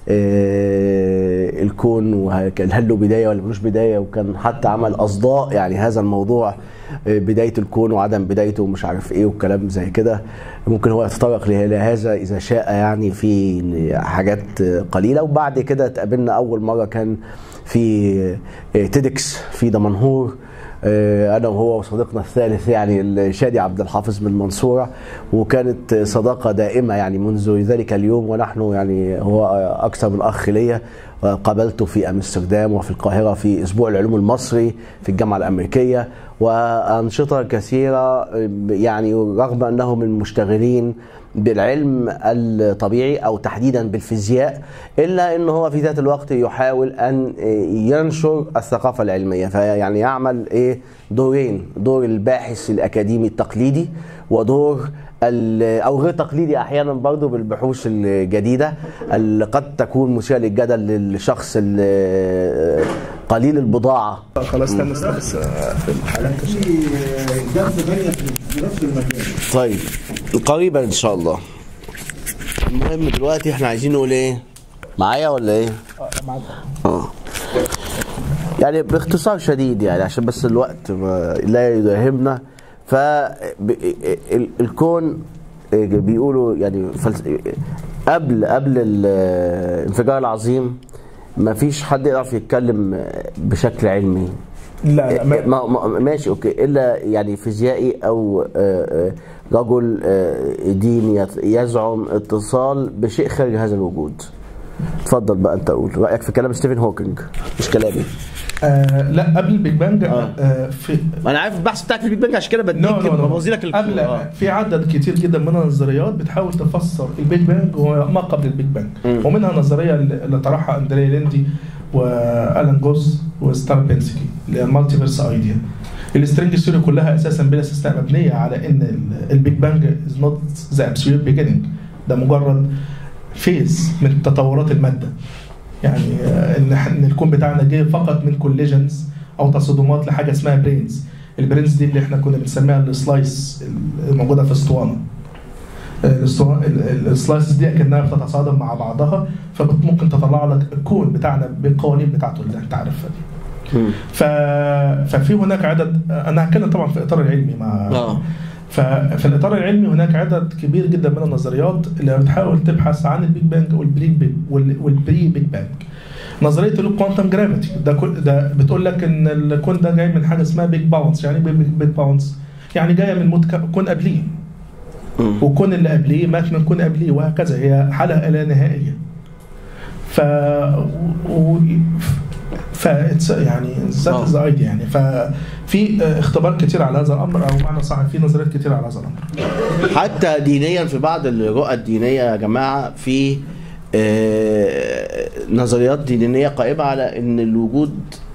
آه، الكون وكان هل له بدايه ولا ملوش بدايه وكان حتى عمل اصداء يعني هذا الموضوع آه، بدايه الكون وعدم بدايته ومش عارف ايه والكلام زي كده ممكن هو يتطرق لهذا اذا شاء يعني في حاجات قليله وبعد كده اتقابلنا اول مره كان في تيدكس في دمنهور آه، انا وهو وصديقنا الثالث يعني الشادي عبد الحافظ من المنصوره وكانت صداقه دائمه يعني منذ ذلك اليوم ونحن يعني هو اكثر من اخ ليا قابلته في امستردام وفي القاهره في اسبوع العلوم المصري في الجامعه الامريكيه وانشطه كثيره يعني رغم انه من المشتغلين بالعلم الطبيعي او تحديدا بالفيزياء الا ان هو في ذات الوقت يحاول ان ينشر الثقافه العلميه فيعني يعمل ايه دورين دور الباحث الاكاديمي التقليدي ودور ال- او غير تقليدي احيانا برضه بالبحوث الجديده اللي قد تكون مثيره للجدل للشخص ال- قليل البضاعه خلاص استنى استنى بس في جلسه ثانيه في نفس المكان طيب قريبا ان شاء الله المهم دلوقتي احنا عايزين نقول ايه معايا ولا ايه اه يعني باختصار شديد يعني عشان بس الوقت ما لا يداهمنا ف ب- ال- الكون بيقولوا يعني فلس... قبل قبل الانفجار العظيم ما فيش حد يعرف يتكلم بشكل علمي لا لا ما- ما ما- ماشي اوكي الا يعني فيزيائي او آه، آه، رجل آه، دين يت- يزعم اتصال بشيء خارج هذا الوجود اتفضل بقى انت قول رايك في كلام ستيفن هوكينج مش كلامي آه لا قبل البيج بانج آه. آه في انا عارف البحث بتاعك في البيج بانج عشان كده بديك نو نو نو بوظي لك الكون. قبل آه. في عدد كتير جدا من النظريات بتحاول تفسر البيج بانج وما قبل البيج بانج مم. ومنها النظريه اللي طرحها اندريا ليندي والان جوز وستار بنسكي اللي هي المالتيفيرس ايديا السترينج ثيوري كلها اساسا بلا استثناء مبنيه على ان ال- البيج بانج از نوت ذا ابسوليوت بيجيننج ده مجرد فيز من تطورات الماده يعني آه، ان إحنا- ان الكون بتاعنا جه فقط من كوليجنز او تصادمات لحاجه اسمها برينز البرينز دي اللي احنا كنا بنسميها السلايس الموجوده في اسطوانه الاسطوانه ال- ال- السلايسز دي كانها بتتصادم مع بعضها فممكن تطلع لك الكون بتاعنا بالقوانين بتاعته اللي انت عارفها دي مم. ف... ففي هناك عدد انا هتكلم طبعا في الاطار العلمي مع اه ففي الاطار العلمي هناك عدد كبير جدا من النظريات اللي بتحاول تبحث عن البيج بانج والبري بيج وال- والبري بيج بانج نظريه الكوانتم جرافيتي ده كل ده بتقول لك ان الكون ده جاي من حاجه اسمها بيج باونس يعني بيج, بيج باونس يعني جايه من موت ك- كون قبليه مم. وكون اللي قبليه مات من كون قبليه وهكذا هي حلقه لا نهائيه ف و... ف it's- يعني ذات آه. ذا ايديا يعني ففي اختبار كتير على هذا الامر او معنى صح في نظريات كتير على هذا الامر حتى دينيا في بعض الرؤى الدينيه يا جماعه في آه، نظريات دينيه قائمه على ان الوجود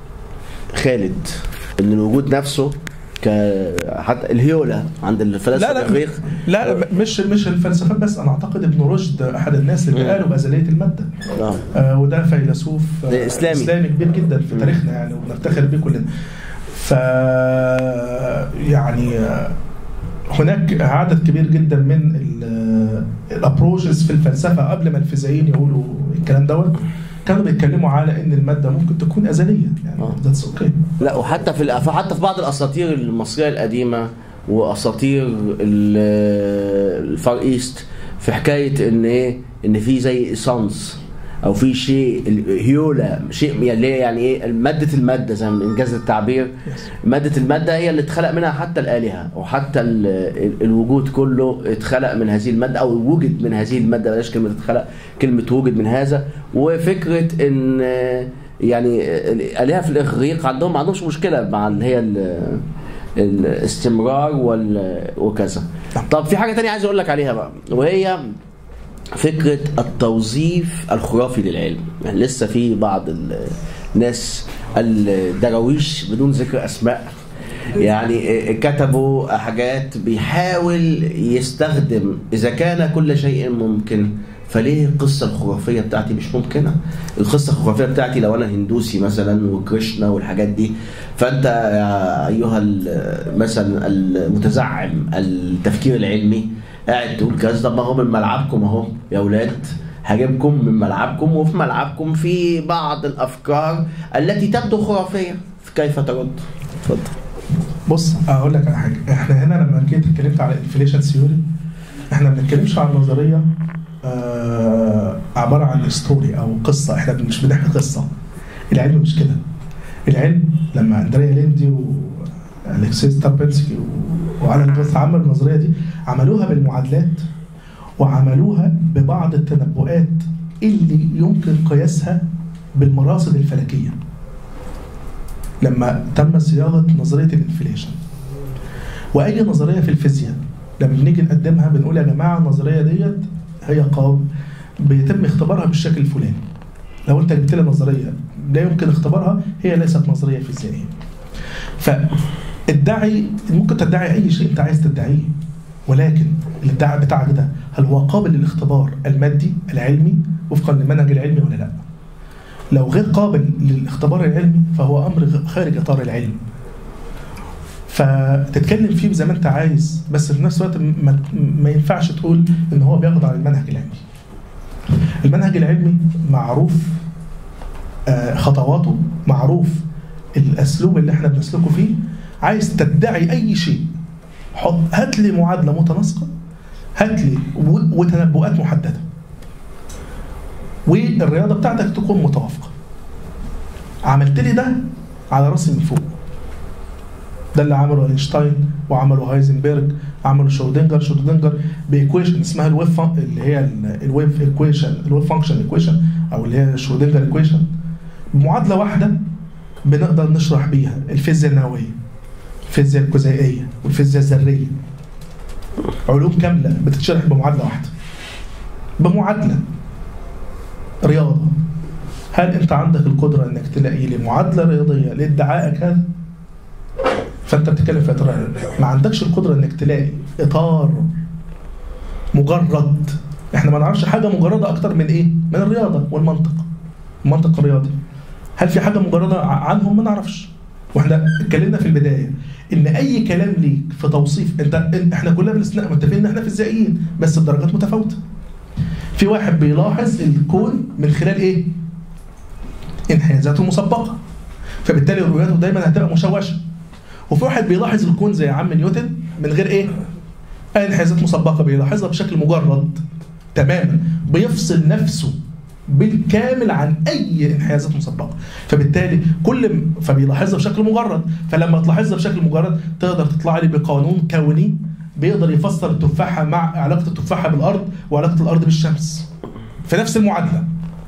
خالد ان الوجود نفسه ك حتى الهيولا عند الفلاسفه لا لا الاغريق لا م- مش مش الفلسفات بس انا اعتقد ابن رشد احد الناس اللي مم. قالوا بازليه الماده آه. آه وده فيلسوف ده إسلامي. اسلامي كبير جدا في تاريخنا يعني وبنفتخر بيه كلنا ف يعني آه، هناك عدد كبير جدا من الابروشز في الفلسفه قبل ما الفيزيائيين يقولوا الكلام دوت كانوا بيتكلموا على ان الماده ممكن تكون ازليه يعني آه. ذاتس اوكي لا وحتى في الأف- حتى في بعض الاساطير المصريه القديمه واساطير ال- الفار ايست في حكايه ان ايه ان في زي اسانس او في شيء هيولا شيء يعني اللي هي يعني ايه ماده الماده زي ما انجاز التعبير ماده الماده هي اللي اتخلق منها حتى الالهه وحتى ال- ال- الوجود كله اتخلق من هذه الماده او وجد من هذه الماده بلاش كلمه اتخلق كلمه وجد من هذا وفكره ان يعني الالهه في الاغريق عندهم ما عندهمش مشكله مع اللي هي ال- الاستمرار وال- وكذا طب في حاجه تانية عايز اقول لك عليها بقى وهي فكره التوظيف الخرافي للعلم يعني لسه في بعض ال- ناس الدراويش بدون ذكر اسماء يعني كتبوا حاجات بيحاول يستخدم اذا كان كل شيء ممكن فليه القصة الخرافية بتاعتي مش ممكنة؟ القصة الخرافية بتاعتي لو أنا هندوسي مثلا وكريشنا والحاجات دي فأنت يا أيها ال- مثلا المتزعم التفكير العلمي قاعد تقول كذا طب ما هو من ملعبكم أهو يا أولاد هجيبكم من ملعبكم وفي ملعبكم في بعض الأفكار التي تبدو خرافية كيف ترد؟ اتفضل بص اقول لك على حاجه احنا هنا لما جيت اتكلمت على الانفليشن ثيوري احنا ما بنتكلمش عن نظريه آه عباره عن ستوري او قصه احنا مش بنحكي قصه العلم مش كده العلم لما اندريا ليندي والكسيس تابنسكي و- وعلى البحث عملوا النظريه دي عملوها بالمعادلات وعملوها ببعض التنبؤات اللي يمكن قياسها بالمراصد الفلكيه لما تم صياغه نظريه الانفليشن واي نظريه في الفيزياء لما بنيجي نقدمها بنقول يا جماعه النظريه ديت هي قام بيتم اختبارها بالشكل الفلاني لو انت جبت لي نظريه لا يمكن اختبارها هي ليست نظريه فيزيائيه فادعي ممكن تدعي اي شيء انت عايز تدعيه ولكن الادعاء بتاعك ده هل هو قابل للاختبار المادي العلمي وفقا للمنهج العلمي ولا لا؟ لو غير قابل للاختبار العلمي فهو امر غ- خارج اطار العلم فتتكلم فيه زي ما انت عايز بس في نفس الوقت ما, ما ينفعش تقول ان هو بيخضع للمنهج العلمي المنهج العلمي معروف آه، خطواته معروف الاسلوب اللي احنا بنسلكه فيه عايز تدعي اي شيء حط هات لي معادله متناسقه هات لي و- وتنبؤات محدده والرياضه بتاعتك تكون متوافقه عملت لي ده على راسي من فوق ده اللي عمله اينشتاين وعمله هايزنبرج عمله شرودنجر شرودنجر بايكويشن اسمها الويف فان- اللي هي ال- الويف ايكويشن الويف فانكشن ايكويشن او اللي هي شرودنجر ايكويشن بمعادله واحده بنقدر نشرح بيها الفيزياء النوويه الفيزياء الجزيئيه والفيزياء الذريه علوم كامله بتتشرح بمعادله واحده بمعادله رياضه هل انت عندك القدره انك تلاقي لي معادله رياضيه لادعائك هذا؟ فانت بتتكلم في اطار العلم. ما عندكش القدره انك تلاقي اطار مجرد احنا ما نعرفش حاجه مجرده اكتر من ايه؟ من الرياضه والمنطق المنطق الرياضي هل في حاجه مجرده ع- عنهم ما نعرفش واحنا اتكلمنا في البدايه ان اي كلام ليك في توصيف انت إن- احنا كلنا بالاستثناء متفقين ان احنا فيزيائيين بس بدرجات متفاوته في واحد بيلاحظ الكون من خلال ايه؟ انحيازاته المسبقه فبالتالي رؤيته دايما هتبقى مشوشه وفي واحد بيلاحظ الكون زي عم نيوتن من غير ايه؟ اي انحيازات مسبقه بيلاحظها بشكل مجرد تماما بيفصل نفسه بالكامل عن اي انحيازات مسبقه فبالتالي كل م- فبيلاحظها بشكل مجرد فلما تلاحظها بشكل مجرد تقدر تطلع لي بقانون كوني بيقدر يفسر التفاحه مع علاقه التفاحه بالارض وعلاقه الارض بالشمس في نفس المعادله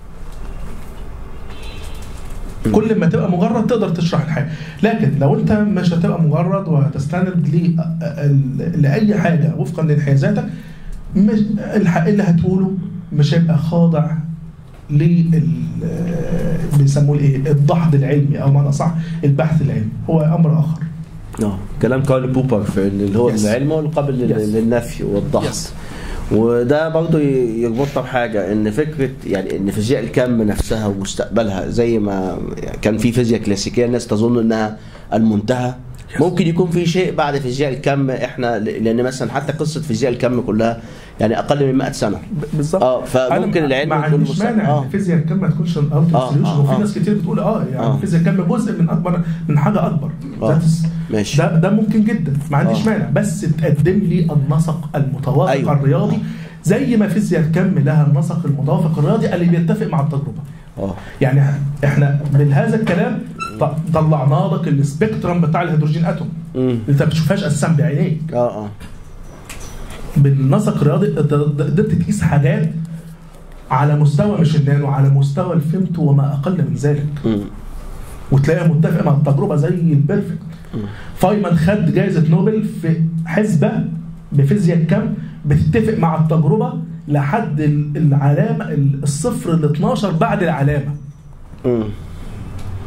كل ما تبقى مجرد تقدر تشرح الحاجه لكن لو انت مش هتبقى مجرد وهتستند ل- ال- لاي حاجه وفقا لانحيازاتك مش الح- اللي هتقوله مش هيبقى خاضع لل بيسموه الايه الدحض العلمي او معنى صح البحث العلمي هو امر اخر اه كلام كارل بوبر في اللي هو Yes. العلم والقابل لل- Yes. للنفي والضغط Yes. وده برضو ي- يربطنا بحاجه ان فكره يعني ان فيزياء الكم نفسها ومستقبلها زي ما كان في فيزياء كلاسيكيه الناس تظن انها المنتهى ممكن يكون في شيء بعد فيزياء الكم احنا لان مثلا حتى قصه فيزياء الكم كلها يعني اقل من 100 سنه بالظبط اه فممكن أنا العلم ما يكون عنديش مستقبل. مانع اه ان الفيزياء الكم ما تكونش اوت آه، سوليوشن آه، وفي آه. ناس كتير بتقول اه يعني آه. الفيزياء الكم جزء من اكبر من حاجه اكبر آه. That's- ماشي ده ده ممكن جدا ما عنديش آه. مانع بس تقدم لي النسق المتوافق أيوة. أيوة. الرياضي زي ما فيزياء الكم لها النسق المتوافق الرياضي اللي بيتفق مع التجربه اه يعني احنا بهذا الكلام ط- طلعنا لك السبيكترم بتاع الهيدروجين اتوم امم انت ما بتشوفهاش اساسا بعينيك اه اه بالنسق الرياضي قد- قدرت تقيس حاجات على مستوى مش النانو على مستوى الفيمتو وما اقل من ذلك مم. وتلاقيها متفقه مع التجربه زي البرفكت فايمان خد جائزه نوبل في حسبه بفيزياء الكم بتتفق مع التجربه لحد ال- العلامه ال- الصفر ال 12 بعد العلامه مم.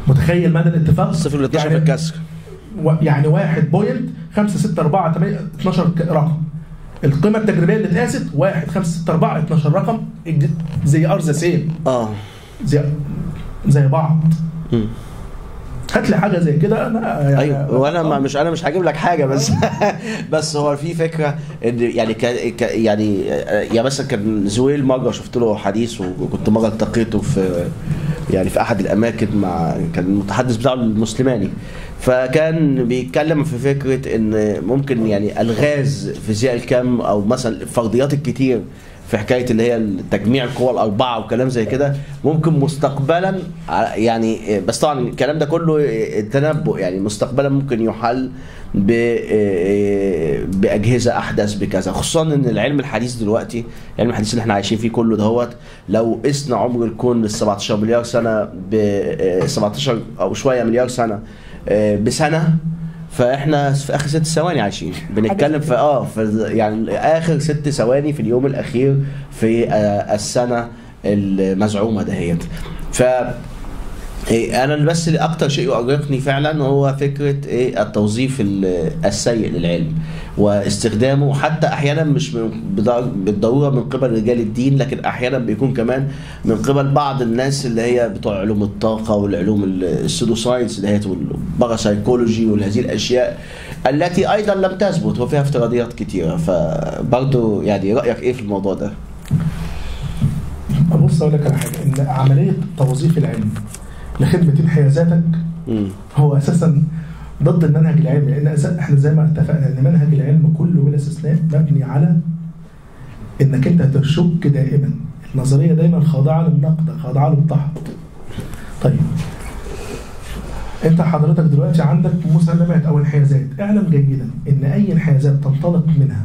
متخيل مدى الاتفاق؟ صفر ل 12 في يعني الكسر و- يعني 1 بوينت 5 6 4 8 12 ك- رقم القيمه التجريبيه اللي اتقاست 1 5 6 4 12 رقم الج- زي ار ذا سيم اه زي زي بعض مم. هات لي حاجه زي كده انا يعني ايوه وانا ما مش انا مش هجيب لك حاجه بس بس هو في فكره ان يعني ك ك يعني يعني مثلا كان زويل مره شفت له حديث وكنت مره التقيته في يعني في احد الاماكن مع كان المتحدث بتاعه المسلماني فكان بيتكلم في فكره ان ممكن يعني الغاز فيزياء الكم او مثلا الفرضيات الكتير في حكايه اللي هي تجميع القوى الاربعه وكلام زي كده ممكن مستقبلا ع- يعني بس طبعا الكلام ده كله تنبؤ يعني مستقبلا ممكن يحل ب باجهزه احدث بكذا خصوصا ان العلم الحديث دلوقتي العلم الحديث اللي احنا عايشين فيه كله دهوت لو قسنا عمر الكون لل 17 مليار سنه ب 17 او شويه مليار سنه آه، بسنه فاحنا في اخر ست ثواني عايشين بنتكلم في اه في يعني اخر ست ثواني في اليوم الاخير في آه السنه المزعومه دهيت ف إيه، انا بس اللي اكتر شيء يؤرقني فعلا هو فكره ايه التوظيف ال- السيء للعلم واستخدامه حتى احيانا مش من- بدر- بالضروره من قبل رجال الدين لكن احيانا بيكون كمان من قبل بعض الناس اللي هي بتوع علوم الطاقه والعلوم ال- السودو ساينس دهيت والباراسايكولوجي وهذه الاشياء التي ايضا لم تثبت وفيها افتراضيات كتيره فبرضه يعني رايك ايه في الموضوع ده؟ ابص اقول لك على حاجه ان عمليه توظيف العلم لخدمه انحيازاتك مم. هو اساسا ضد المنهج العلمي لان أسا- احنا زي ما اتفقنا ان منهج العلم كله بلا استثناء مبني على انك انت تشك دائما النظريه دايما خاضعه للنقد خاضعه للضحك طيب انت حضرتك دلوقتي عندك مسلمات او انحيازات اعلم جيدا ان اي انحيازات تنطلق منها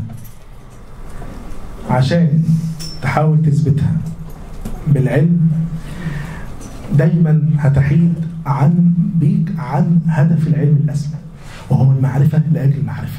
عشان تحاول تثبتها بالعلم دايما هتحيد عن بيك عن هدف العلم الاسمى وهو المعرفه لاجل المعرفه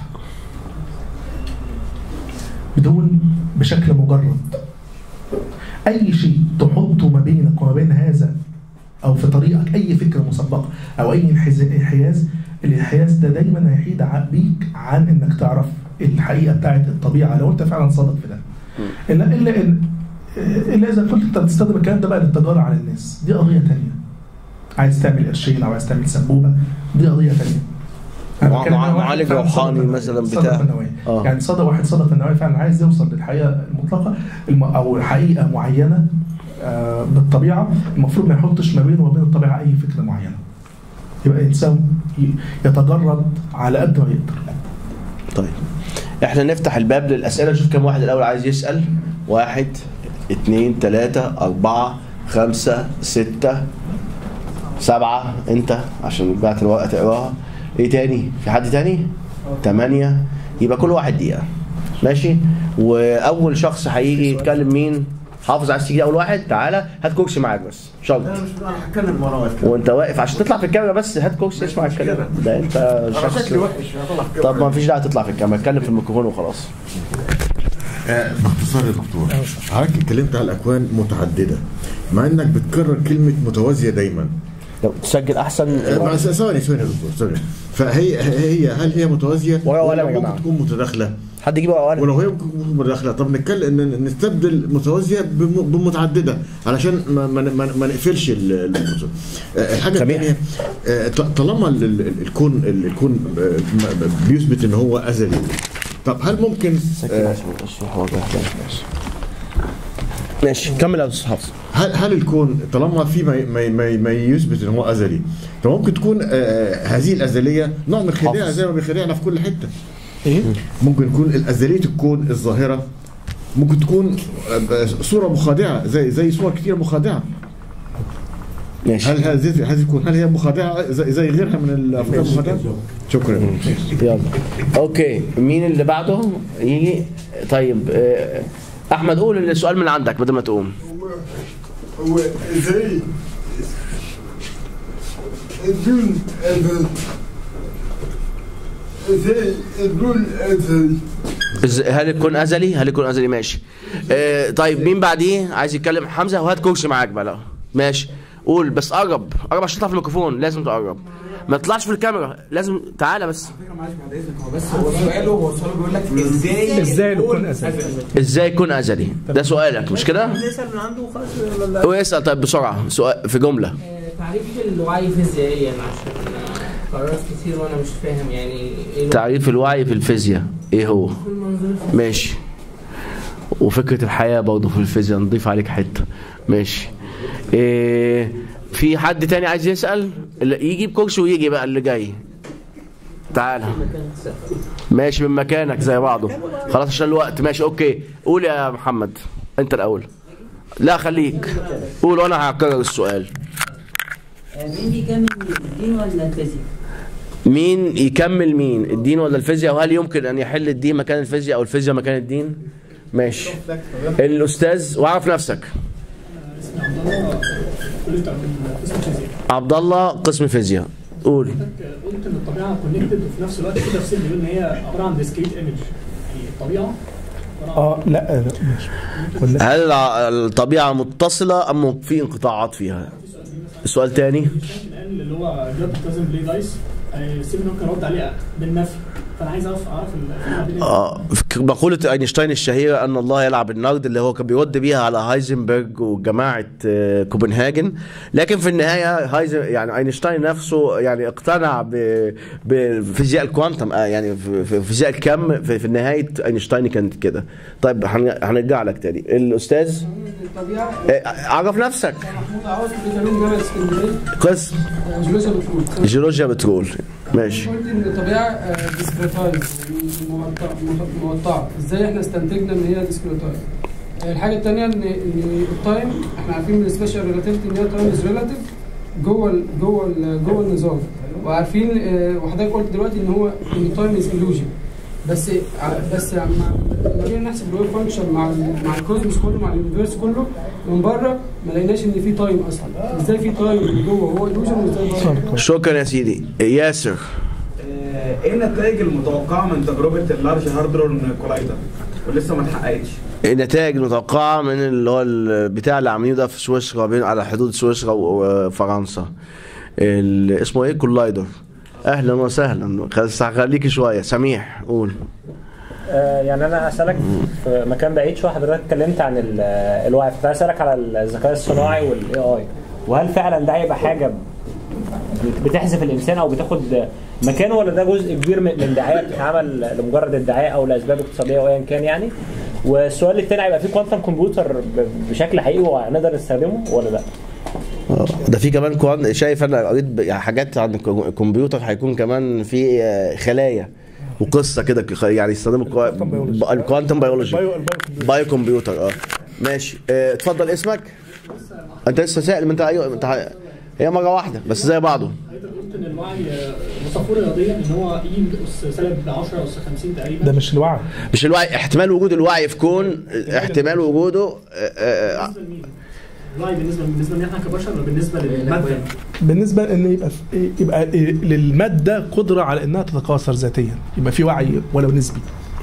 بدون بشكل مجرد اي شيء تحطه ما بينك وما بين هذا او في طريقك اي فكره مسبقه او اي انحياز انحياز الانحياز ده دايما هيحيد ع- بيك عن انك تعرف الحقيقه بتاعت الطبيعه لو انت فعلا صادق في ده الا الا إن الا اذا كنت انت بتستخدم الكلام ده بقى للتجاره على الناس دي قضيه تانية عايز تعمل قرشين او عايز تعمل سبوبه دي قضيه تانية أنا مع- بتكلم مع- عن واحد معالج فعلاً صادق روحاني النوايا. مثلاً صادق بتاع. النوايا. آه. يعني صادق واحد صادق النوايا فعلا عايز يوصل للحقيقه المطلقه الم- او حقيقه معينه آه، بالطبيعه المفروض ما يحطش ما بينه وبين الطبيعه اي فكره معينه يبقى انسان ي- يتجرد على قد ما يقدر طيب احنا نفتح الباب للاسئله نشوف كم واحد الاول عايز يسال واحد اتنين تلاته اربعه خمسه سته سبعه انت عشان بعت الورقه تقراها ايه تاني في حد تاني تمانية يبقى كل واحد دقيقه ماشي واول شخص هيجي يتكلم مين حافظ عايز تيجي اول واحد تعالى هات كرسي معاك بس شرط انا مش انا هتكلم وانا واقف وانت واقف عشان تطلع في الكاميرا بس هات كرسي اسمع الكلام ده انت انا شخص شكلي وحش هطلع في طب ما فيش داعي تطلع في الكاميرا اتكلم في الميكروفون وخلاص آه، باختصار يا دكتور حضرتك اتكلمت على الاكوان متعدده مع انك بتكرر كلمه متوازيه دايما لو تسجل احسن آه، بس ثواني ثواني يا دكتور ثواني فهي هي هل هي متوازيه ورقة ولا وقلم يا جماعة. ممكن تكون متداخله حد يجيب ورقه وقلم ولو هي ممكن تكون متداخله طب نتكلم ن- نستبدل متوازيه بم- بمتعدده علشان ما, ما, ما, ما نقفلش ال- ال- آه، الحاجه سميح. الثانيه آه، ط- طالما ال- ال- الكون ال- الكون آه، م- بيثبت ان هو ازلي طب هل ممكن سجل آه، عشان الشرح واضح ماشي كمل يا استاذ حافظ هل هل الكون طالما في ما ما ما, ما يثبت ان هو ازلي طب ممكن تكون آه، هذه الازليه نوع من الخداع حافظ. زي ما بيخدعنا في كل حته ايه ممكن يكون ازليه الكون الظاهره ممكن تكون آه، صوره مخادعه زي زي صور كتير مخادعه ماشي هل هذه هذه تكون هل هي مخادعه زي, زي غيرها من الافكار المخادعه؟ شكرا يلا اوكي مين اللي بعده يجي طيب آه، احمد قول السؤال من عندك بدل ما تقوم هو ازاي الدون ازاي ازاي الدون ازاي إز- هل يكون ازلي هل يكون ازلي ماشي آه، طيب مين بعديه عايز يتكلم حمزه وهات كرسي معاك بقى لا. ماشي قول بس قرب قرب عشان تطلع في الميكروفون لازم تقرب ما تطلعش في الكاميرا لازم تعالى بس بس هو سؤاله هو سؤاله بيقول لك ازاي ازاي يكون ازلي ازاي يكون ازلي ده سؤالك مش كده نسال من عنده وخلاص ولا واسال طيب بسرعه سؤال في جمله آه، تعريف الوعي فيزيائيا عشان آه، قرارات كتير وانا مش فاهم يعني ايه تعريف الوعي في الفيزياء ايه هو المنظور ماشي وفكره الحياه برضه في الفيزياء نضيف عليك حته ماشي إيه في حد تاني عايز يسال اللي يجيب كرسي ويجي بقى اللي جاي تعالى ماشي من مكانك زي بعضه خلاص عشان الوقت ماشي اوكي قول يا محمد انت الاول لا خليك قول وانا هكرر السؤال مين بيكمل الدين ولا الفيزياء؟ مين يكمل مين الدين ولا الفيزياء وهل يمكن ان يحل الدين مكان الفيزياء او الفيزياء مكان الدين ماشي الاستاذ واعرف نفسك عبد الله قسم فيزياء قول قلت ان الطبيعه كونكتد وفي نفس الوقت في تفسير بيقول ان هي عباره عن ديسكريت ايمج يعني الطبيعه اه لا لا ماشي ولا هل الع- الطبيعة متصلة أم في انقطاعات فيها السؤال تاني كان قال اللي هو جاد لازم بلاي دايس ستيفن هوكينج رد عليه بالنفي فانا عايز اعرف اعرف الفرق بين آه في مقولة أينشتاين الشهيرة أن الله يلعب النرد اللي هو كان بيرد بيها على هايزنبرج وجماعة آه، كوبنهاجن لكن في النهاية هايزن يعني أينشتاين نفسه يعني اقتنع ب- بفيزياء الكوانتم آه يعني في في فيزياء الكم في, في نهاية أينشتاين كانت كده طيب هن- هنرجع لك تاني الأستاذ الطبيعه آه، عرف نفسك محمود عوض في قانون جامعه اسكندريه قسم جيولوجيا بتقول جيولوجيا بترول ماشي قلت ان الطبيعه ديسكريتايز موضعه ازاي احنا استنتجنا ان هي ديسكريتايز الحاجه الثانيه ان ان التايم احنا عارفين من السبيشال ريلاتيفيتي ان هي تايم از ريلاتيف جوه ال جوه ال جوه النظام وعارفين آه، وحضرتك قلت دلوقتي ان هو ان التايم از illusion بس ع- بس مع لما جينا نحسب الويف فانكشن مع ال- مع الكوزموس كله مع اليونيفرس كله من بره ما لقيناش ان في تايم اصلا ازاي في تايم جوه هو illusion وازاي بره شكرا يا سيدي ياسر ايه النتائج المتوقعه من تجربه اللارج هاردرون كولايدر ولسه ما اتحققتش النتائج المتوقعة من اللي هو البتاع اللي عاملينه ده في سويسرا بين على حدود سويسرا وفرنسا ال- اسمه ايه كولايدر اهلا وسهلا خل- خليكي شوية سميح قول آه، يعني انا هسالك في مكان بعيد شويه حضرتك اتكلمت عن ال- الوعي كنت عايز اسالك على الذكاء الصناعي والاي اي وهل فعلا ده هيبقى حاجه بتحذف الانسان او بتاخد مكانه ولا ده جزء كبير من من دعايه بتتعمل لمجرد الدعايه او لاسباب اقتصاديه او ايا كان يعني والسؤال الثاني هيبقى في كوانتم كمبيوتر ب- بشكل حقيقي وهنقدر نستخدمه ولا لا؟ آه، ده في كمان كوان شايف انا قريت ب- يعني حاجات عن الكو- الكمبيوتر هيكون كمان في آه، خلايا وقصه كده ك- يعني يستخدموا الكوا- الكوانتم بيولوجي بايو كمبيوتر اه ماشي آه، اتفضل اسمك انت لسه سائل ما انت ايوه انت ح- هي مره واحده بس زي بعضه حضرتك قلت ان الوعي آه، مصفور رياضيا ان هو اي اس سالب 10 اس 50 تقريبا ده مش الوعي مش الوعي احتمال وجود الوعي في كون احتمال وجوده آه، آه، بالنسبه لمين؟ الوعي بالنسبه بالنسبه لنا احنا كبشر ولا بالنسبه للماده؟ بالنسبه ان يبقى في يبقى للماده قدره على انها تتكاثر ذاتيا يبقى في وعي ولو نسبي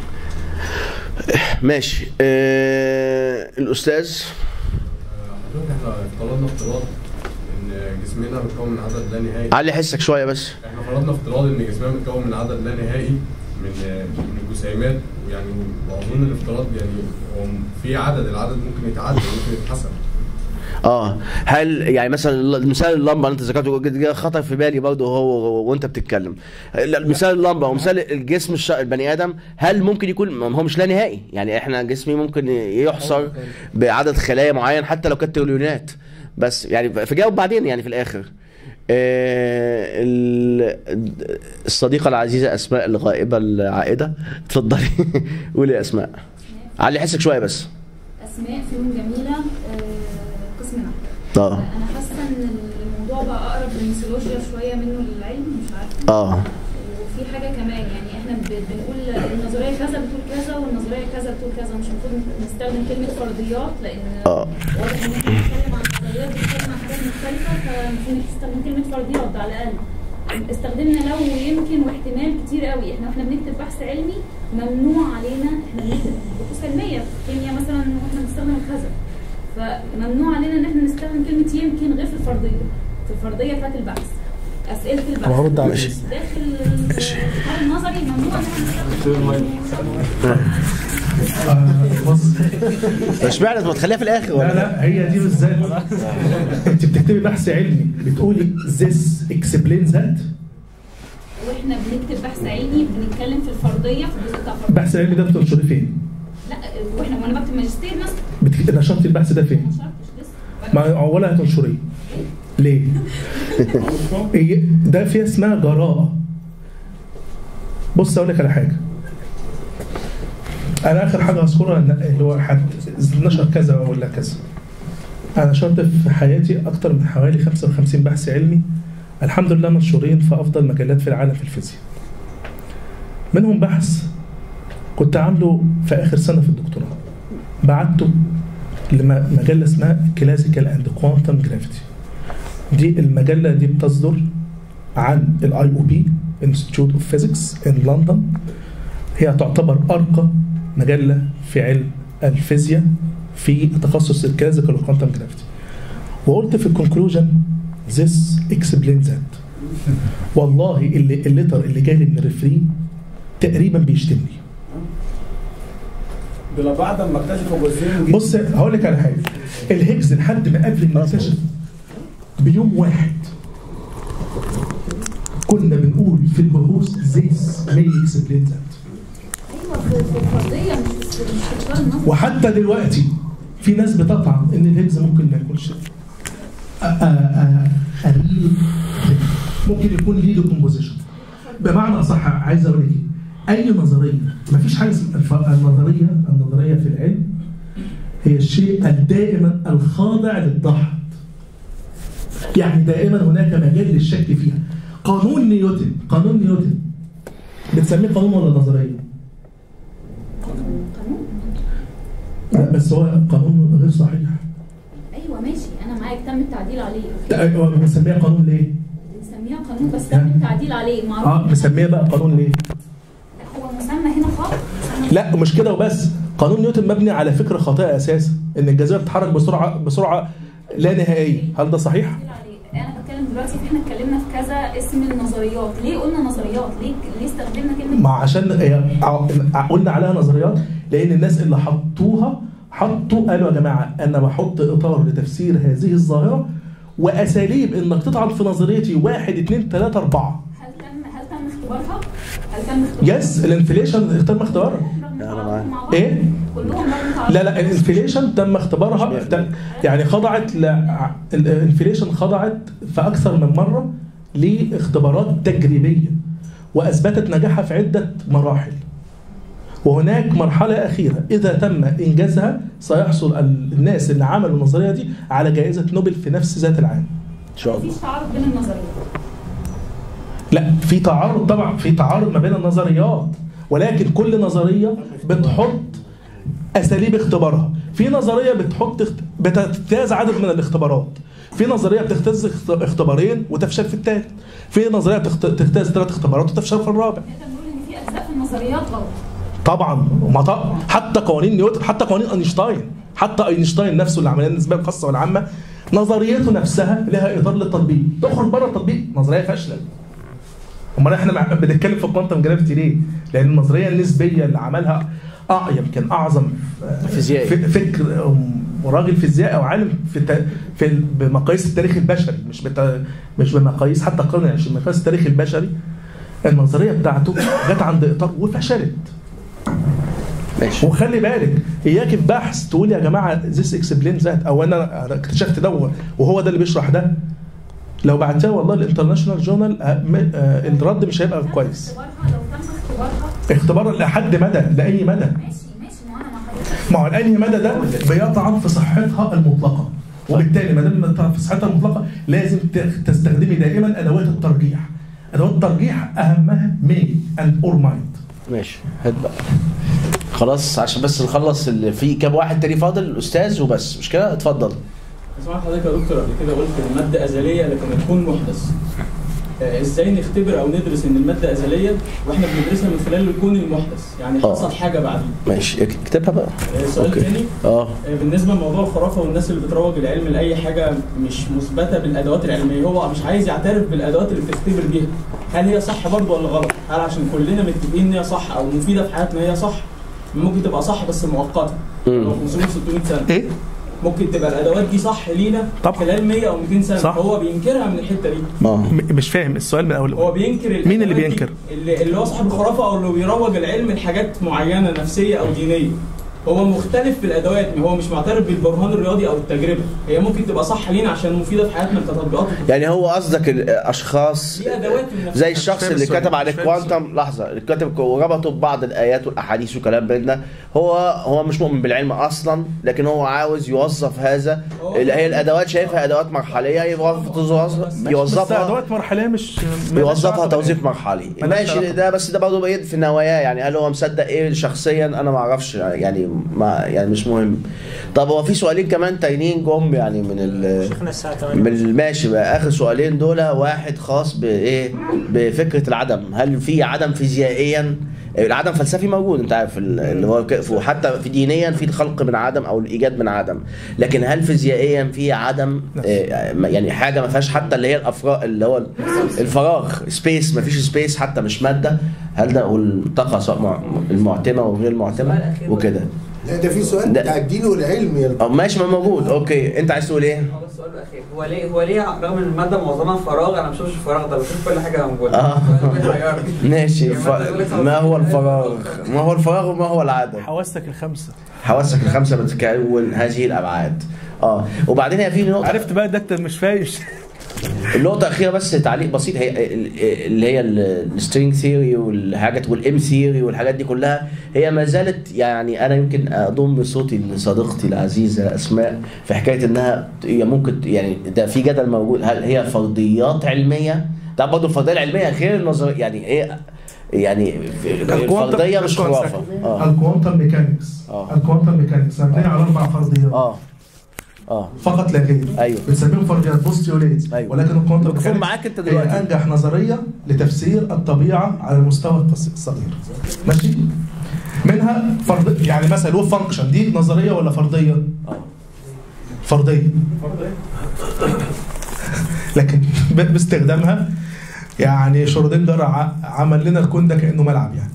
ماشي آه، الاستاذ حضرتك احنا افترضنا افتراض ان جسمنا متكون من عدد لا نهائي علي حسك شويه بس احنا فرضنا افتراض ان جسمنا متكون من عدد لا نهائي من من الجسيمات ويعني واظن الافتراض يعني هو في عدد العدد ممكن يتعدى ممكن يتحسب اه هل يعني مثلا مثال اللمبه اللي انت ذكرته جه خطر في بالي برضه هو وانت بتتكلم مثال اللمبه ومثال الجسم الش- البني ادم هل ممكن يكون ما هو مش لا نهائي يعني احنا جسمي ممكن يحصر بعدد خلايا معين حتى لو كانت تريليونات بس يعني فجاوب بعدين يعني في الاخر آه، ال- الصديقة العزيزة أسماء الغائبة العائدة اتفضلي قولي يا أسماء علي حسك شوية بس اسماء فيهم جميله آه، قسم نحو اه انا حاسه ان الموضوع بقى اقرب للميثولوجيا شويه منه للعلم مش عارفه اه وفي حاجه كمان يعني احنا ب- بنقول النظريه كذا بتقول كذا والنظريه كذا بتقول كذا مش المفروض نستخدم كلمه فرضيات لان اه واضح ان احنا بنتكلم عن نظريات بنتكلم عن حاجات مختلفه فالمفروض نستخدم كلمه فرضيات ده على الاقل استخدمنا لو ويمكن واحتمال كتير قوي احنا واحنا بنكتب بحث علمي ممنوع علينا احنا بنكتب بحوث علميه في الكيمياء مثلا واحنا بنستخدم كذا فممنوع علينا ان احنا نستخدم كلمه يمكن غير في الفرضيه في الفرضيه بتاعت البحث اسئله البحث طب هرد على داخل الامتحان النظري ممنوع ان احنا نستخدم اشمعنى ما تخليها في الاخر لا لا هي دي بالذات انت بتكتبي بحث علمي بتقولي this explains that واحنا بنكتب بحث علمي بنتكلم في الفرضيه في الجزء بتاع الفرضيه البحث العلمي ده بتنشريه فين؟ لا واحنا وانا بكتب ماجستير مثلا بت- نشرتي البحث ده فين؟ ما ولا هتنشريه ليه؟ هي- ده فيها اسمها جراءة بص اقول لك على حاجه انا اخر حاجه اذكرها إن- اللي هو حد نشر كذا ولا كذا انا نشرت في حياتي اكتر من حوالي 55 بحث علمي الحمد لله منشورين في افضل مجلات في العالم في الفيزياء منهم بحث كنت عامله في اخر سنه في الدكتوراه بعته لمجله اسمها كلاسيكال اند كوانتم جرافيتي دي المجله دي بتصدر عن الاي او بي انستيتيوت اوف فيزيكس ان لندن هي تعتبر ارقى مجله في علم الفيزياء في تخصص الكلاسيكال والكوانتم جرافيتي وقلت في الكونكلوجن this explains that والله اللي الليتر اللي جاي لي من الريفري تقريبا بيشتمني دول بعد ما اكتشفوا جزئين بص هقول لك على حاجه الهيجز لحد ما قبل ما نكتشف بيوم واحد كنا بنقول في البحوث زيس مي اكسبلين ذات ايوه في في الفرضيه مش في مش في اختيار النظري وحتى دلوقتي في ناس بتطعن ان الهيجز ممكن ما يكونش أ- أ- أ- قليل ممكن يكون ليه ديكومبوزيشن بمعنى اصح عايز اقول لك إيه؟ اي نظريه ما فيش حاجه اسمها الف- النظريه النظريه في العلم هي الشيء الدائما الخاضع للضغط يعني دائما هناك مجال للشك فيها قانون نيوتن قانون نيوتن بتسميه قانون ولا نظريه؟ لا بس هو قانون غير صحيح ايوه ماشي انا معاك تم التعديل عليه لا، هو بنسميها قانون ليه؟ بنسميها قانون بس تم التعديل عليه معروف اه مسميها بقى قانون ليه؟ هو مسمى هنا خالص مسمى لا مش كده وبس قانون نيوتن مبني على فكره خاطئه اساسا ان الجاذبيه بتتحرك بسرعه بسرعه لا نهائيه هل ده صحيح؟ انا بتكلم دلوقتي احنا اتكلمنا في كذا اسم النظريات ليه قلنا نظريات ليه ليه استخدمنا كلمه ما عشان هي- ع- قلنا عليها نظريات لان الناس اللي حطوها حطوا قالوا يا جماعه انا بحط اطار لتفسير هذه الظاهره واساليب انك تطعن في نظريتي واحد اثنين ثلاثه اربعه هل تم هل تم اختبارها هل تم اختبارها يس الانفليشن تم اختبارها ايه؟ كلهم رغم تعرض لا لا الانفليشن تم اختبارها تم يعني خضعت ل... الانفليشن خضعت في اكثر من مره لاختبارات تجريبيه واثبتت نجاحها في عده مراحل وهناك مرحله اخيره اذا تم انجازها سيحصل ال- الناس اللي عملوا النظريه دي على جائزه نوبل في نفس ذات العام ان شاء الله مفيش تعارض بين النظريات لا في تعارض طبعا في تعارض ما بين النظريات ولكن كل نظريه بتحط اساليب اختبارها في نظريه بتحط اخت- بتجتاز عدد من الاختبارات في نظريه بتجتاز اخت- اختبارين وتفشل في الثالث في نظريه بتخت- تجتاز ثلاث اختبارات وتفشل في الرابع في اجزاء في النظريات غلط طبعا وما ط- حتى قوانين نيوتن حتى قوانين اينشتاين حتى اينشتاين نفسه اللي عملها النسبيه الخاصه والعامه نظريته نفسها لها اطار للتطبيق تخرج بره التطبيق نظريه فاشله امال احنا مع- بنتكلم في الكوانتم جرافيتي ليه؟ لان النظريه النسبيه اللي عملها اه يمكن اعظم آه، فيزيائي. ف- فكر آم، وراجل فيزيائي او عالم في الت- في ال- بمقاييس التاريخ البشري مش بتا مش بمقاييس حتى القرن العشرين بمقاييس التاريخ البشري النظريه بتاعته جت عند اطار وفشلت ماشي وخلي بالك اياك في بحث تقول يا جماعه ذيس اكسبلين ذات او انا أنا اكتشفت ده وهو ده اللي بيشرح ده لو بعتها والله الانترناشونال جورنال الرد مش هيبقى كويس اختبار لحد مدى لاي مدى ما هو لانهي مدى ده بيطعن في صحتها المطلقه وبالتالي ما دام بيطعن في صحتها المطلقه لازم ت- تستخدمي دائما ادوات الترجيح ادوات الترجيح اهمها مي اند اور مايند ماشي هات بقى خلاص عشان بس نخلص اللي في كام واحد تاني فاضل الاستاذ وبس مش كده اتفضل سمعت حضرتك يا دكتور قبل كده قلت المادة أزلية لكن الكون محدث آه، ازاي نختبر او ندرس ان الماده ازليه واحنا بندرسها من خلال الكون المحدث يعني آه. حصل حاجه بعدين ماشي اكتبها بقى آه، سؤال أوكي. تاني اه آه، بالنسبه لموضوع الخرافه والناس اللي بتروج العلم لاي حاجه مش مثبته بالادوات العلميه هو مش عايز يعترف بالادوات اللي بتختبر بيها هل هي صح برضه ولا غلط هل عشان كلنا متفقين ان هي صح او مفيده في حياتنا هي صح ممكن تبقى صح بس مؤقته لو 500 600 سنه ايه ممكن تبقى الادوات دي صح لينا خلال 100 او 200 سنه صح. هو بينكرها من الحته دي م- مش فاهم السؤال من اول هو بينكر مين اللي الأدوات دي. بينكر؟ اللي, اللي هو صاحب الخرافه او اللي بيروج العلم لحاجات معينه نفسيه او دينيه هو مختلف في الادوات هو مش معترف بالبرهان الرياضي او التجربه هي ممكن تبقى صح لينا عشان مفيده في حياتنا كتطبيقات يعني هو قصدك الاشخاص دي ادوات من نفسها. زي الشخص اللي كتب عن الكوانتم لحظه اللي كتب وربطه ببعض الايات والاحاديث وكلام بيننا هو هو مش مؤمن بالعلم اصلا لكن هو عاوز يوظف هذا اللي هي الادوات شايفها ادوات مرحليه يوظف بس يوظفها ادوات مرحليه مش بيوظفها توظيف مرحلي ماشي ده بس ده برضه بعيد في نواياه يعني هل هو مصدق ايه شخصيا انا ما اعرفش يعني ما يعني مش مهم طب هو في سؤالين كمان تانيين جم يعني من ال شيخنا الساعه 8 من ماشي بقى اخر سؤالين دول واحد خاص بايه بفكره العدم هل في عدم فيزيائيا العدم فلسفي موجود انت عارف ال- اللي هو ك- وحتى في دينيا في الخلق من عدم او الايجاد من عدم لكن هل فيزيائيا في عدم آه، يعني حاجه ما فيهاش حتى اللي هي الافراغ اللي هو الفراغ سبيس ما فيش سبيس حتى مش ماده هل ده والطاقه سواء مع- المعتمه وغير المعتمه وكده لا ده في سؤال بتاع الدين والعلم يا أو ماشي ما موجود اوكي انت عايز تقول ايه؟ هو السؤال الاخير هو ليه هو ليه رغم ان الماده معظمها فراغ انا ما بشوفش الفراغ ده بشوف كل حاجه موجوده آه. السؤال بيحيرني. ماشي ف... ما هو الفراغ؟ ما هو الفراغ وما هو العدم؟ حواسك الخمسه حواسك الخمسه بتكون هذه الابعاد اه وبعدين هي في نقطه عرفت بقى ده انت مش فاهم النقطة الأخيرة بس تعليق بسيط هي اللي هي السترينج ثيوري والحاجات والام ثيوري والحاجات دي كلها هي ما زالت يعني أنا يمكن أضم صوتي لصديقتي العزيزة أسماء في حكاية إنها هي ممكن يعني ده في جدل موجود هل هي فرضيات علمية؟ ده برضه الفرضية العلمية غير النظرية يعني هي يعني الفرضية مش خرافة اه الكوانتم ميكانكس الكوانتم ميكانكس مبنيه على اربع فرضيات اه اه فقط لا غير ايوه بنسميهم فرضيات بوستيوليت أيوة. ولكن الكوانتم مفهوم ميكانكس معاك أنت دلوقتي. هي انجح نظريه لتفسير الطبيعه على المستوى التص- الصغير ماشي منها فرض يعني مثلا لو فانكشن دي نظريه ولا فرضيه؟ فرضيه لكن ب- باستخدامها يعني شرودنجر ع- عمل لنا الكون ده كانه ملعب يعني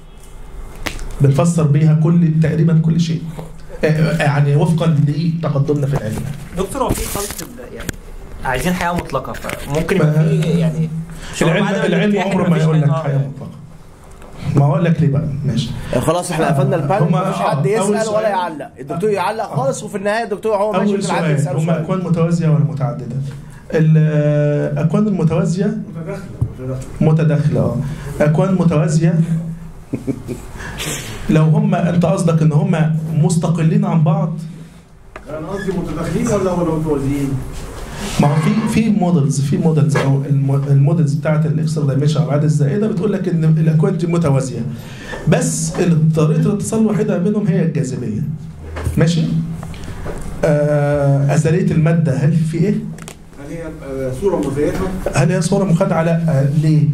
بنفسر بيها كل تقريبا كل شيء آه، يعني وفقا لتقدمنا في العلم دكتور هو في خلط ب- يعني عايزين حياه مطلقه فممكن يبقى في يعني شعور العلم بعدم العلم الارتياح عمره إن ما مفيش يقول لك آه، حياه مطلقه ما اقول لك ليه بقى ماشي خلاص احنا قفلنا البانل هما- مفيش حد آه، أول يسال سؤال. ولا يعلق الدكتور يعلق خالص وفي النهايه الدكتور هو ماشي اول في العدل سؤال يساله هم سؤال اكوان متوازيه ولا متعدده الاكوان المتوازيه متداخله اه اكوان متوازيه لو هم انت قصدك ان هم مستقلين عن بعض انا قصدي متداخلين ولا ولا متوازيين؟ ما هو في في مودلز في مودلز او الم- المودلز بتاعت الاكسترا دايمنشن الابعاد الزائده بتقول لك ان الاكوان دي متوازيه بس ال- طريقه الاتصال الوحيده بينهم هي الجاذبيه ماشي آه ازليه الماده هل في ايه؟ هل هي آه، صوره مزيفه؟ هل هي صوره مخادعه؟ لا آه ليه؟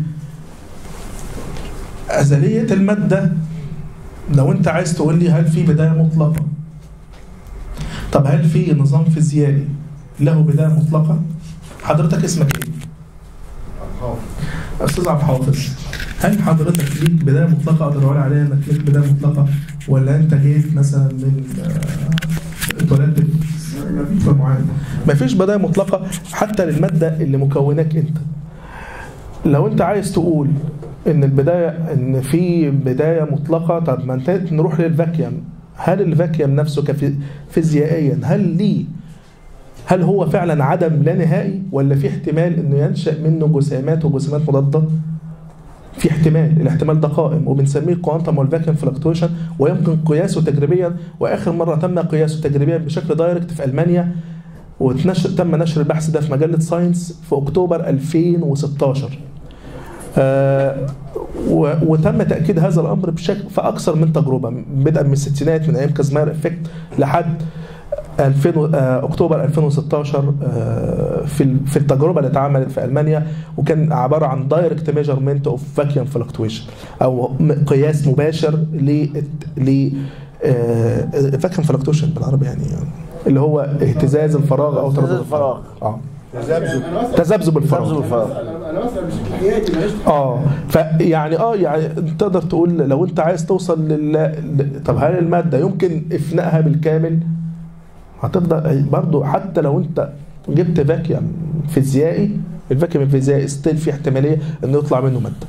ازليه الماده لو انت عايز تقول لي هل في بدايه مطلقه؟ طب هل في نظام فيزيائي له بدايه مطلقه؟ حضرتك اسمك ايه؟ استاذ عبد الحافظ هل حضرتك ليك بدايه مطلقه اقدر اقول عليها انك ليك بدايه مطلقه ولا انت جيت مثلا من آه، اتولدت في معين مفيش بدايه مطلقه حتى للماده اللي مكوناك انت لو انت عايز تقول ان البدايه ان في بدايه مطلقه طب ما انت نروح للفاكيوم هل الفاكيوم نفسه كفيزيائيا هل ليه هل هو فعلا عدم لا نهائي ولا في احتمال انه ينشا منه جسيمات وجسيمات مضاده في احتمال الاحتمال ده قائم وبنسميه كوانتم والفاكيوم فلكتويشن ويمكن قياسه تجريبيا واخر مره تم قياسه تجريبيا بشكل دايركت في المانيا وتنشر تم نشر البحث ده في مجله ساينس في اكتوبر 2016 آه و- وتم تاكيد هذا الامر بشكل في اكثر من تجربه بدءا من الستينات من ايام كازماير افكت لحد 2000 و- آه، اكتوبر 2016 آه، في ال- في التجربه اللي اتعملت في المانيا وكان عباره عن دايركت ميجرمنت اوف فاكيوم فلكتويشن او م- قياس مباشر ل ل فاكيوم فلكتويشن بالعربي يعني اللي هو اهتزاز الفراغ او تردد الفراغ اه تذبذب تذبذب الفراغ تذبذب الفراغ انا بسال بشكل حيادي ماليش اه فيعني اه يعني تقدر تقول لو انت عايز توصل لل ل- طب هل الماده يمكن افنائها بالكامل؟ هتفضل برضو حتى لو انت جبت فاكيوم فيزيائي الفاكيوم الفيزيائي ستيل في احتماليه انه يطلع منه ماده.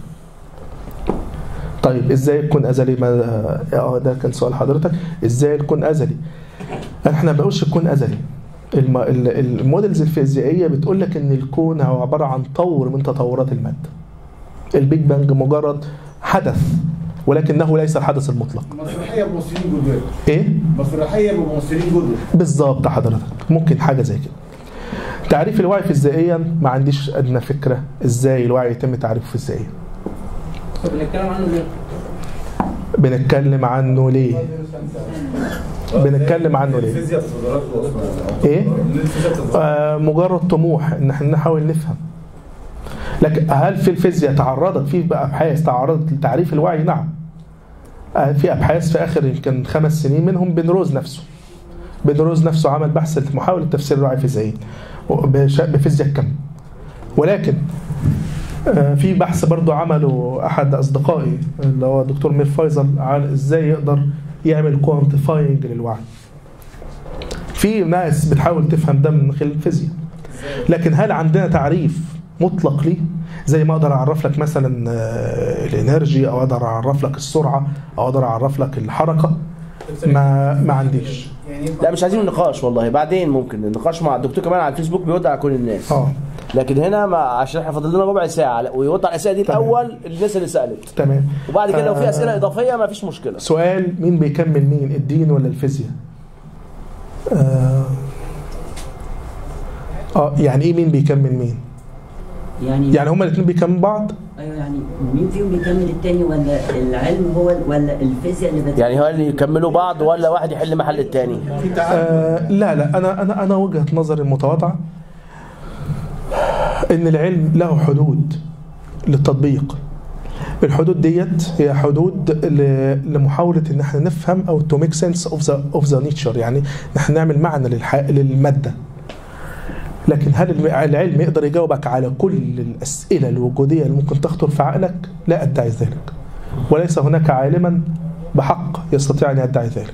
طيب ازاي يكون ازلي ما اه ده كان سؤال حضرتك ازاي يكون ازلي؟ احنا ما بنقولش يكون ازلي الم- ال- المودلز الفيزيائيه بتقول لك ان الكون هو عباره عن طور من تطورات الماده. البيج بانج مجرد حدث ولكنه ليس الحدث المطلق. مسرحيه بممثلين جدد ايه؟ مسرحيه بممثلين جدد بالظبط حضرتك ممكن حاجه زي كده. تعريف الوعي فيزيائيا ما عنديش ادنى فكره ازاي الوعي يتم تعريفه فيزيائيا. طب بنتكلم عنه ليه؟ بنتكلم عنه ليه؟ بنتكلم عنه ليه؟ الفيزياء بتتدرج اصلا ايه؟ الفيزياء بتتدرج آه مجرد طموح ان احنا نحاول نفهم لكن هل في الفيزياء تعرضت في بقى ابحاث تعرضت لتعريف الوعي نعم آه في ابحاث في اخر يمكن خمس سنين منهم بنروز نفسه بنروز نفسه عمل بحث محاولة تفسير الوعي الفيزيائي بش- بفيزياء الكم ولكن آه، في بحث برضو عمله احد اصدقائي اللي هو الدكتور مير فيصل على ازاي يقدر يعمل كوانتيفاينج للوعي في ناس بتحاول تفهم ده من خلال الفيزياء لكن هل عندنا تعريف مطلق ليه زي ما اقدر اعرف لك مثلا آه، الانرجي او اقدر اعرف لك السرعه او اقدر اعرف لك الحركه ما ما عنديش لا مش عايزين نقاش والله بعدين ممكن النقاش مع الدكتور كمان على الفيسبوك بيرد على كل الناس اه لكن هنا ما عشان احنا فاضل لنا ربع ساعه لا، ويرد على الاسئله دي الاول الناس اللي سالت تمام وبعد كده لو في آه. اسئله اضافيه ما فيش مشكله سؤال مين بيكمل مين الدين ولا الفيزياء آه, اه يعني ايه مين بيكمل مين يعني يعني هما الاثنين بيكملوا بعض ايوه يعني مين فيهم بيكمل التاني ولا العلم هو ولا الفيزياء اللي بت... يعني هل يكملوا بعض ولا واحد يحل محل التاني آه لا لا انا انا انا وجهه نظري المتواضعه ان العلم له حدود للتطبيق الحدود ديت هي حدود ل- لمحاوله ان احنا نفهم او تو ميك سنس اوف ذا اوف ذا نيتشر يعني نحن نعمل معنى للح... للماده لكن هل الم- العلم يقدر يجاوبك على كل الاسئله الوجوديه اللي ممكن تخطر في عقلك؟ لا ادعي ذلك وليس هناك عالما بحق يستطيع ان يدعي ذلك.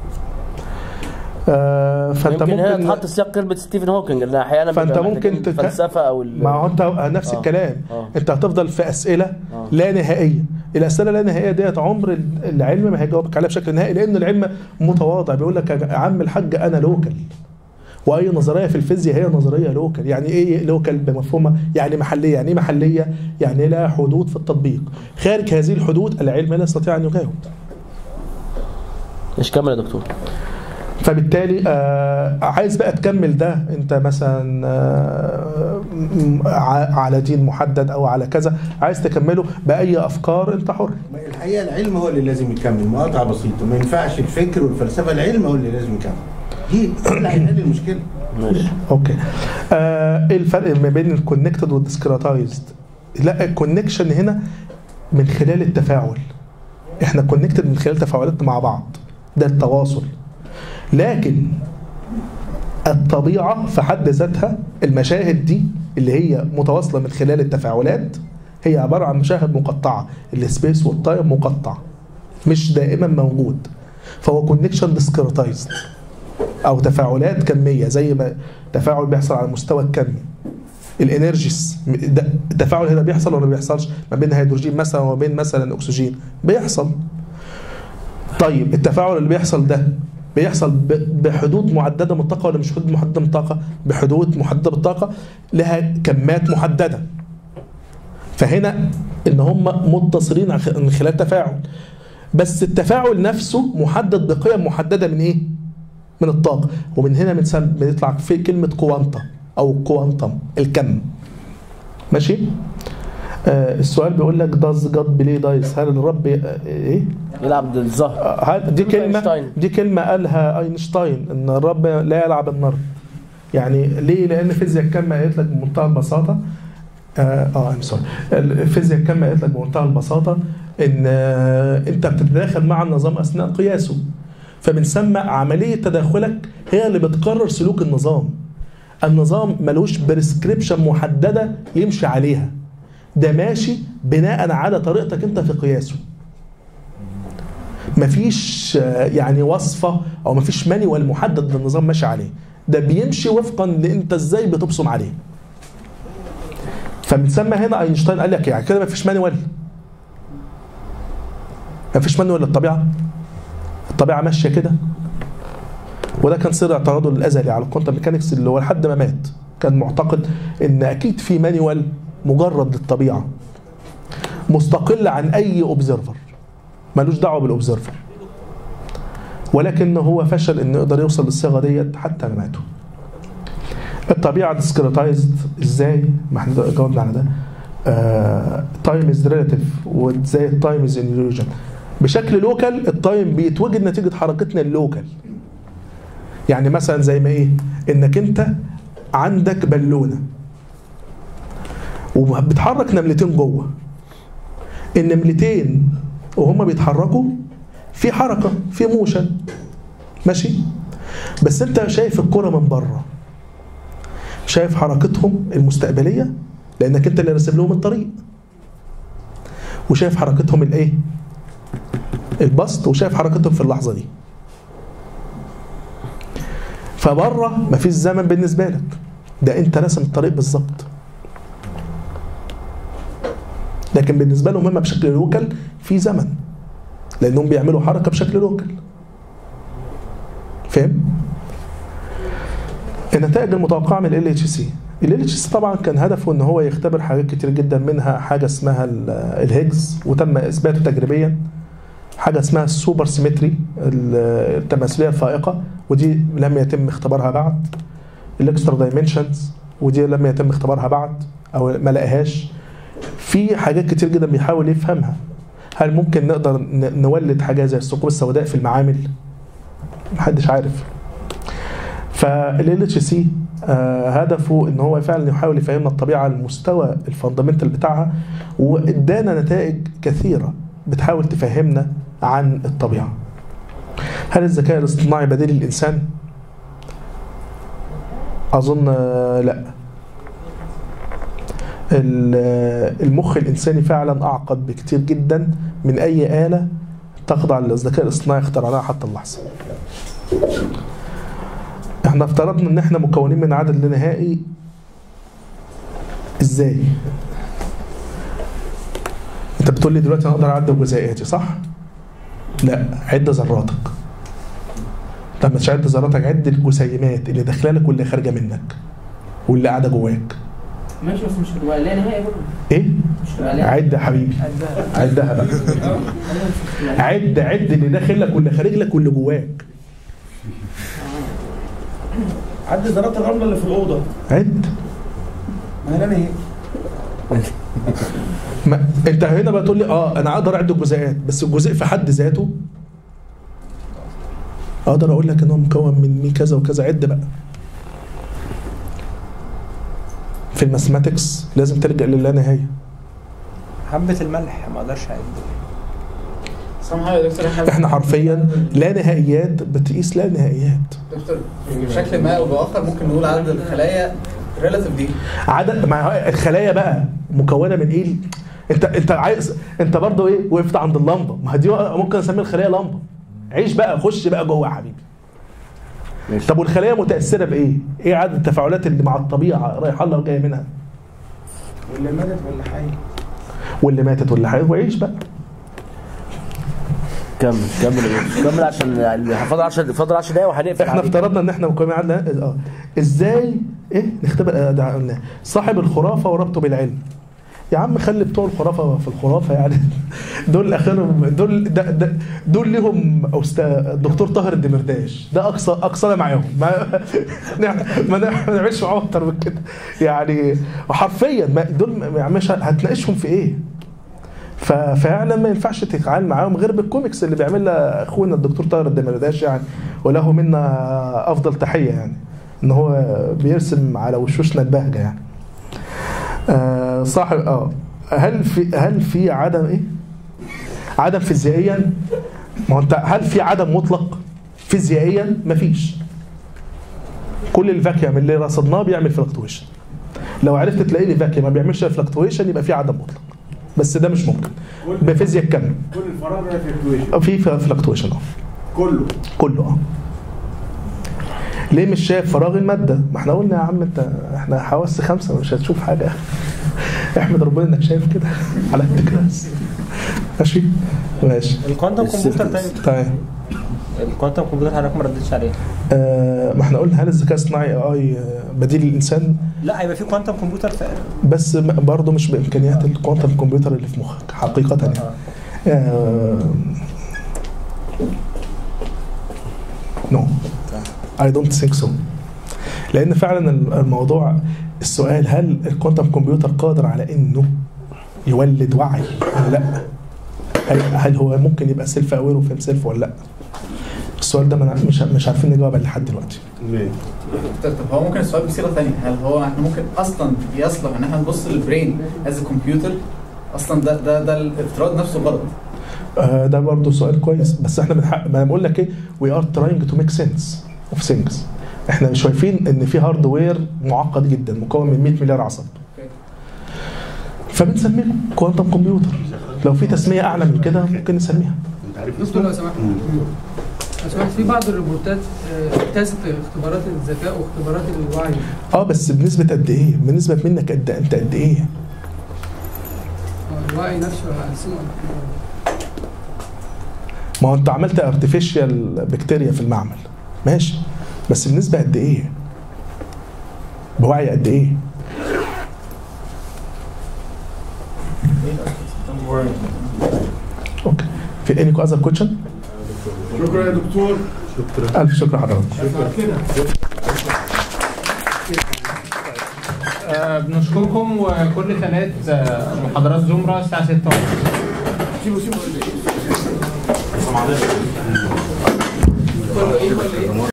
آه فانت يمكن هنا ممكن تحط سياق كلمه ستيفن هوكينج اللي احيانا فانت بيبقى ممكن محتاجين تك... الفلسفه او ال- ما هو انت نفس آه. الكلام آه. انت هتفضل في اسئله لا نهائيه الاسئله لا نهائيه ديت عمر ال- العلم ما هيجاوبك عليها بشكل نهائي لان العلم متواضع بيقول لك يا عم الحاج انا لوكال واي نظريه في الفيزياء هي نظريه لوكال يعني ايه لوكال بمفهومها يعني محليه يعني ايه محليه يعني لها حدود في التطبيق خارج هذه الحدود العلم لا يستطيع ان يجاوب مش كمل يا دكتور فبالتالي آه عايز بقى تكمل ده انت مثلا آه م- ع- على دين محدد او على كذا عايز تكمله باي افكار انت حر الحقيقه العلم هو اللي لازم يكمل مقاطعه بسيطه ما ينفعش الفكر والفلسفه العلم هو اللي لازم يكمل دي اللي هيحل المشكله ماشي اوكي آه ايه الفرق ما بين الكونكتد والديسكريتايزد لا الكونكشن هنا من خلال التفاعل احنا كونكتد من خلال تفاعلاتنا مع بعض ده التواصل لكن الطبيعه في حد ذاتها المشاهد دي اللي هي متواصله من خلال التفاعلات هي عباره عن مشاهد مقطعه السبيس والتايم مقطع مش دائما موجود فهو كونكشن ديسكريتايزد او تفاعلات كميه زي ما تفاعل بيحصل على المستوى الكمي الانرجيز ده التفاعل هنا بيحصل ولا ما بيحصلش ما بين هيدروجين مثلا وما بين مثلا اكسجين بيحصل طيب التفاعل اللي بيحصل ده بيحصل ب- بحدود محدده من الطاقه ولا مش حدود محدده من الطاقه بحدود محدده بالطاقه لها كمات محدده فهنا ان هم متصلين عن خ- من خلال تفاعل بس التفاعل نفسه محدد بقيم محدده من ايه من الطاقه ومن هنا بنسم- بيطلع في كلمه كوانتا او كوانتم الكم ماشي آه السؤال بيقول لك does God play dice هل الرب آه، ايه يلعب ضد الزهر آه، هل دي كلمه دي كلمه قالها اينشتاين ان الرب لا يلعب النرد يعني ليه لان فيزياء الكم قالت لك بمنتهى البساطه اه اه I'm sorry. الفيزياء الكم قالت لك بمنتهى البساطه ان آه، انت بتتداخل مع النظام اثناء قياسه فبنسمى عمليه تداخلك هي اللي بتقرر سلوك النظام النظام ملوش بريسكريبشن محدده يمشي عليها ده ماشي بناء على طريقتك انت في قياسه مفيش آه، يعني وصفه او مفيش مانيوال محدد للنظام ماشي عليه ده بيمشي وفقا لانت ازاي بتبصم عليه فبنسمى هنا اينشتاين قال لك يعني كده مفيش مانيوال مفيش مانيوال للطبيعه الطبيعه ماشيه كده وده كان سر اعتراضه الازلي على الكوانتم ميكانكس اللي هو لحد ما مات كان معتقد ان اكيد في مانيوال مجرد للطبيعه مستقل عن اي اوبزرفر ملوش دعوه بالاوبزرفر ولكن هو فشل انه يقدر يوصل للصيغه ديت حتى مماته الطبيعه ديسكريتايزد ازاي ما احنا جاوبنا على ده تايم از ريلاتيف وازاي التايم از illusion بشكل لوكال التايم بيتوجد نتيجه حركتنا اللوكال يعني مثلا زي ما ايه انك انت عندك بالونه وبتحرك نملتين جوه النملتين وهما بيتحركوا في حركه في موشن ماشي بس انت شايف الكره من بره شايف حركتهم المستقبليه لانك انت اللي راسم لهم الطريق وشايف حركتهم الايه البسط وشايف حركتهم في اللحظه دي فبره مفيش زمن بالنسبه لك ده انت راسم الطريق بالظبط لكن بالنسبه لهم هم بشكل لوكال في زمن لانهم بيعملوا حركه بشكل لوكال فاهم النتائج المتوقعه من ال اتش سي ال اتش سي طبعا كان هدفه ان هو يختبر حاجات كتير جدا منها حاجه اسمها ال- الهيجز وتم اثباته تجريبيا حاجه اسمها السوبر سيمتري ال- التماثليه الفائقه ودي لم يتم اختبارها بعد الاكسترا دايمنشنز ودي لم يتم اختبارها بعد او ما لقاهاش في حاجات كتير جدا بيحاول يفهمها هل ممكن نقدر ن- نولد حاجه زي الثقوب السوداء في المعامل محدش عارف فال اتش سي هدفه ان هو فعلا يحاول يفهمنا الطبيعه على المستوى الفاندامنتال بتاعها وادانا نتائج كثيره بتحاول تفهمنا عن الطبيعه هل الذكاء الاصطناعي بديل الانسان اظن آه، لا ال- المخ الانساني فعلا اعقد بكتير جدا من اي اله تخضع للذكاء الاصطناعي اخترعناها حتى اللحظه احنا افترضنا ان احنا مكونين من عدد لا نهائي ازاي انت بتقول لي دلوقتي انا اقدر اعد جزيئاتي صح لا عد ذراتك لما مش عد ذراتك عد الجسيمات اللي داخله لك واللي خارجه منك واللي قاعده جواك ماشي بس مش هتبقى لا نهائي برضه ايه مش هتبقى لا عد يا حبيبي عدها بقى عد عد اللي داخل لك واللي خارج لك واللي جواك عد ذرات الرمله اللي في الاوضه عد ما هي لا نهائي ما انت هنا بقى تقول لي اه انا اقدر اعد الجزيئات بس الجزيء في حد ذاته اقدر اقول لك ان هو مكون من مي كذا وكذا عد بقى في الماثماتكس لازم تلجا للا نهايه حبة الملح ما اقدرش اعد سامحة يا دكتور احنا احنا حرفيا لا نهائيات بتقيس لا نهائيات دكتور بشكل ما او باخر ممكن نقول عدد الخلايا ريلاتيف دي عدد مع الخلايا بقى مكونه من ايه انت انت عايز انت برضه ايه وقفت عند اللمبه ما دي ممكن اسمي الخليه لمبه عيش بقى خش بقى جوه يا حبيبي طب والخليه متاثره بايه؟ ايه عدد التفاعلات اللي مع الطبيعه رايحه لها وجايه منها؟ واللي ماتت واللي حي واللي ماتت واللي حيت وعيش بقى كمل كمل يا باشا. كمل عشان يعني فاضل 10 فاضل 10 دقايق وهنقفل احنا عليك. افترضنا ان احنا مكونين عدد اه ازاي ايه نختبر آه، ده قلنا صاحب الخرافه وربطه بالعلم يا عم خلي بتوع الخرافه في الخرافه يعني دول اخرهم دول ده ده دول ليهم استاذ الدكتور طاهر الدمرداش ده اقصى اقصانا معاهم ما ما ما نعملش معاهم اكتر من كده يعني حرفيا ما دول ما- مش هتناقشهم في ايه ف- ففعلا ما ينفعش تتعامل معاهم غير بالكوميكس اللي بيعملها اخونا الدكتور طاهر الدمرداش يعني وله منا افضل تحيه يعني ان هو بيرسم على وشوشنا البهجه يعني آه صاحب اه هل في هل في عدم ايه؟ عدم فيزيائيا ما هو انت هل في عدم مطلق فيزيائيا؟ مفيش كل الفاكيوم اللي رصدناه بيعمل فلكتويشن لو عرفت تلاقي لي فاكيوم ما بيعملش فلكتويشن يبقى في عدم مطلق بس ده مش ممكن بفيزياء الكم كل الفراغ ده فلكتويشن في فلكتويشن اه كله كله اه ليه مش شايف فراغ الماده؟ ما احنا قلنا يا عم انت احنا حواس خمسه مش هتشوف حاجه احمد ربنا انك شايف كده على قد كده بس. ماشي ماشي الكوانتم كمبيوتر طيب طيب الكوانتم كمبيوتر حضرتك ما ردتش عليه آه ما احنا قلنا هل الذكاء الصناعي اي بديل الانسان لا هيبقى في كوانتم كمبيوتر فعلا بس م- برضه مش بامكانيات الكوانتم كمبيوتر اللي في مخك حقيقه يعني آه نو اي دونت ثينك سو لان فعلا الموضوع السؤال هل الكوانتم كمبيوتر قادر على انه يولد وعي ولا لا هل, هل هو ممكن يبقى سيلف اوير وفهم سيلف ولا لا السؤال ده ما نع- مش مش عارفين نجاوب عليه لحد دلوقتي طب هو ممكن السؤال بصيغه ثانيه هل هو احنا ممكن اصلا يصلح ان احنا نبص للبرين از كمبيوتر اصلا ده ده ده الافتراض نفسه غلط آه، ده برضه سؤال كويس بس احنا بنحق ما انا بقول لك ايه وي ار تراينج تو ميك سنس اوف ثينجز احنا مش شايفين ان في هاردوير معقد جدا مكون من 100 مليار عصب فبنسميه كوانتم كمبيوتر لو في تسميه اعلى من كده ممكن نسميها دكتور لو سمحت لو سمحت في بعض الروبوتات آه، اجتازت اختبارات الذكاء واختبارات الوعي اه بس بنسبه قد ايه بنسبه منك قد انت قد ايه آه، الوعي نفسه هقسمه ما هو انت عملت ارتفيشال بكتيريا في المعمل ماشي بس بنسبه قد ايه بوعي قد ايه اوكي في any other question شكرا يا دكتور الف شكر حضرتك آه، بنشكركم وكل ثلاث آه، محاضرات زمرة الساعة 6 سيبوا سيبوا كله ايه ولا ايه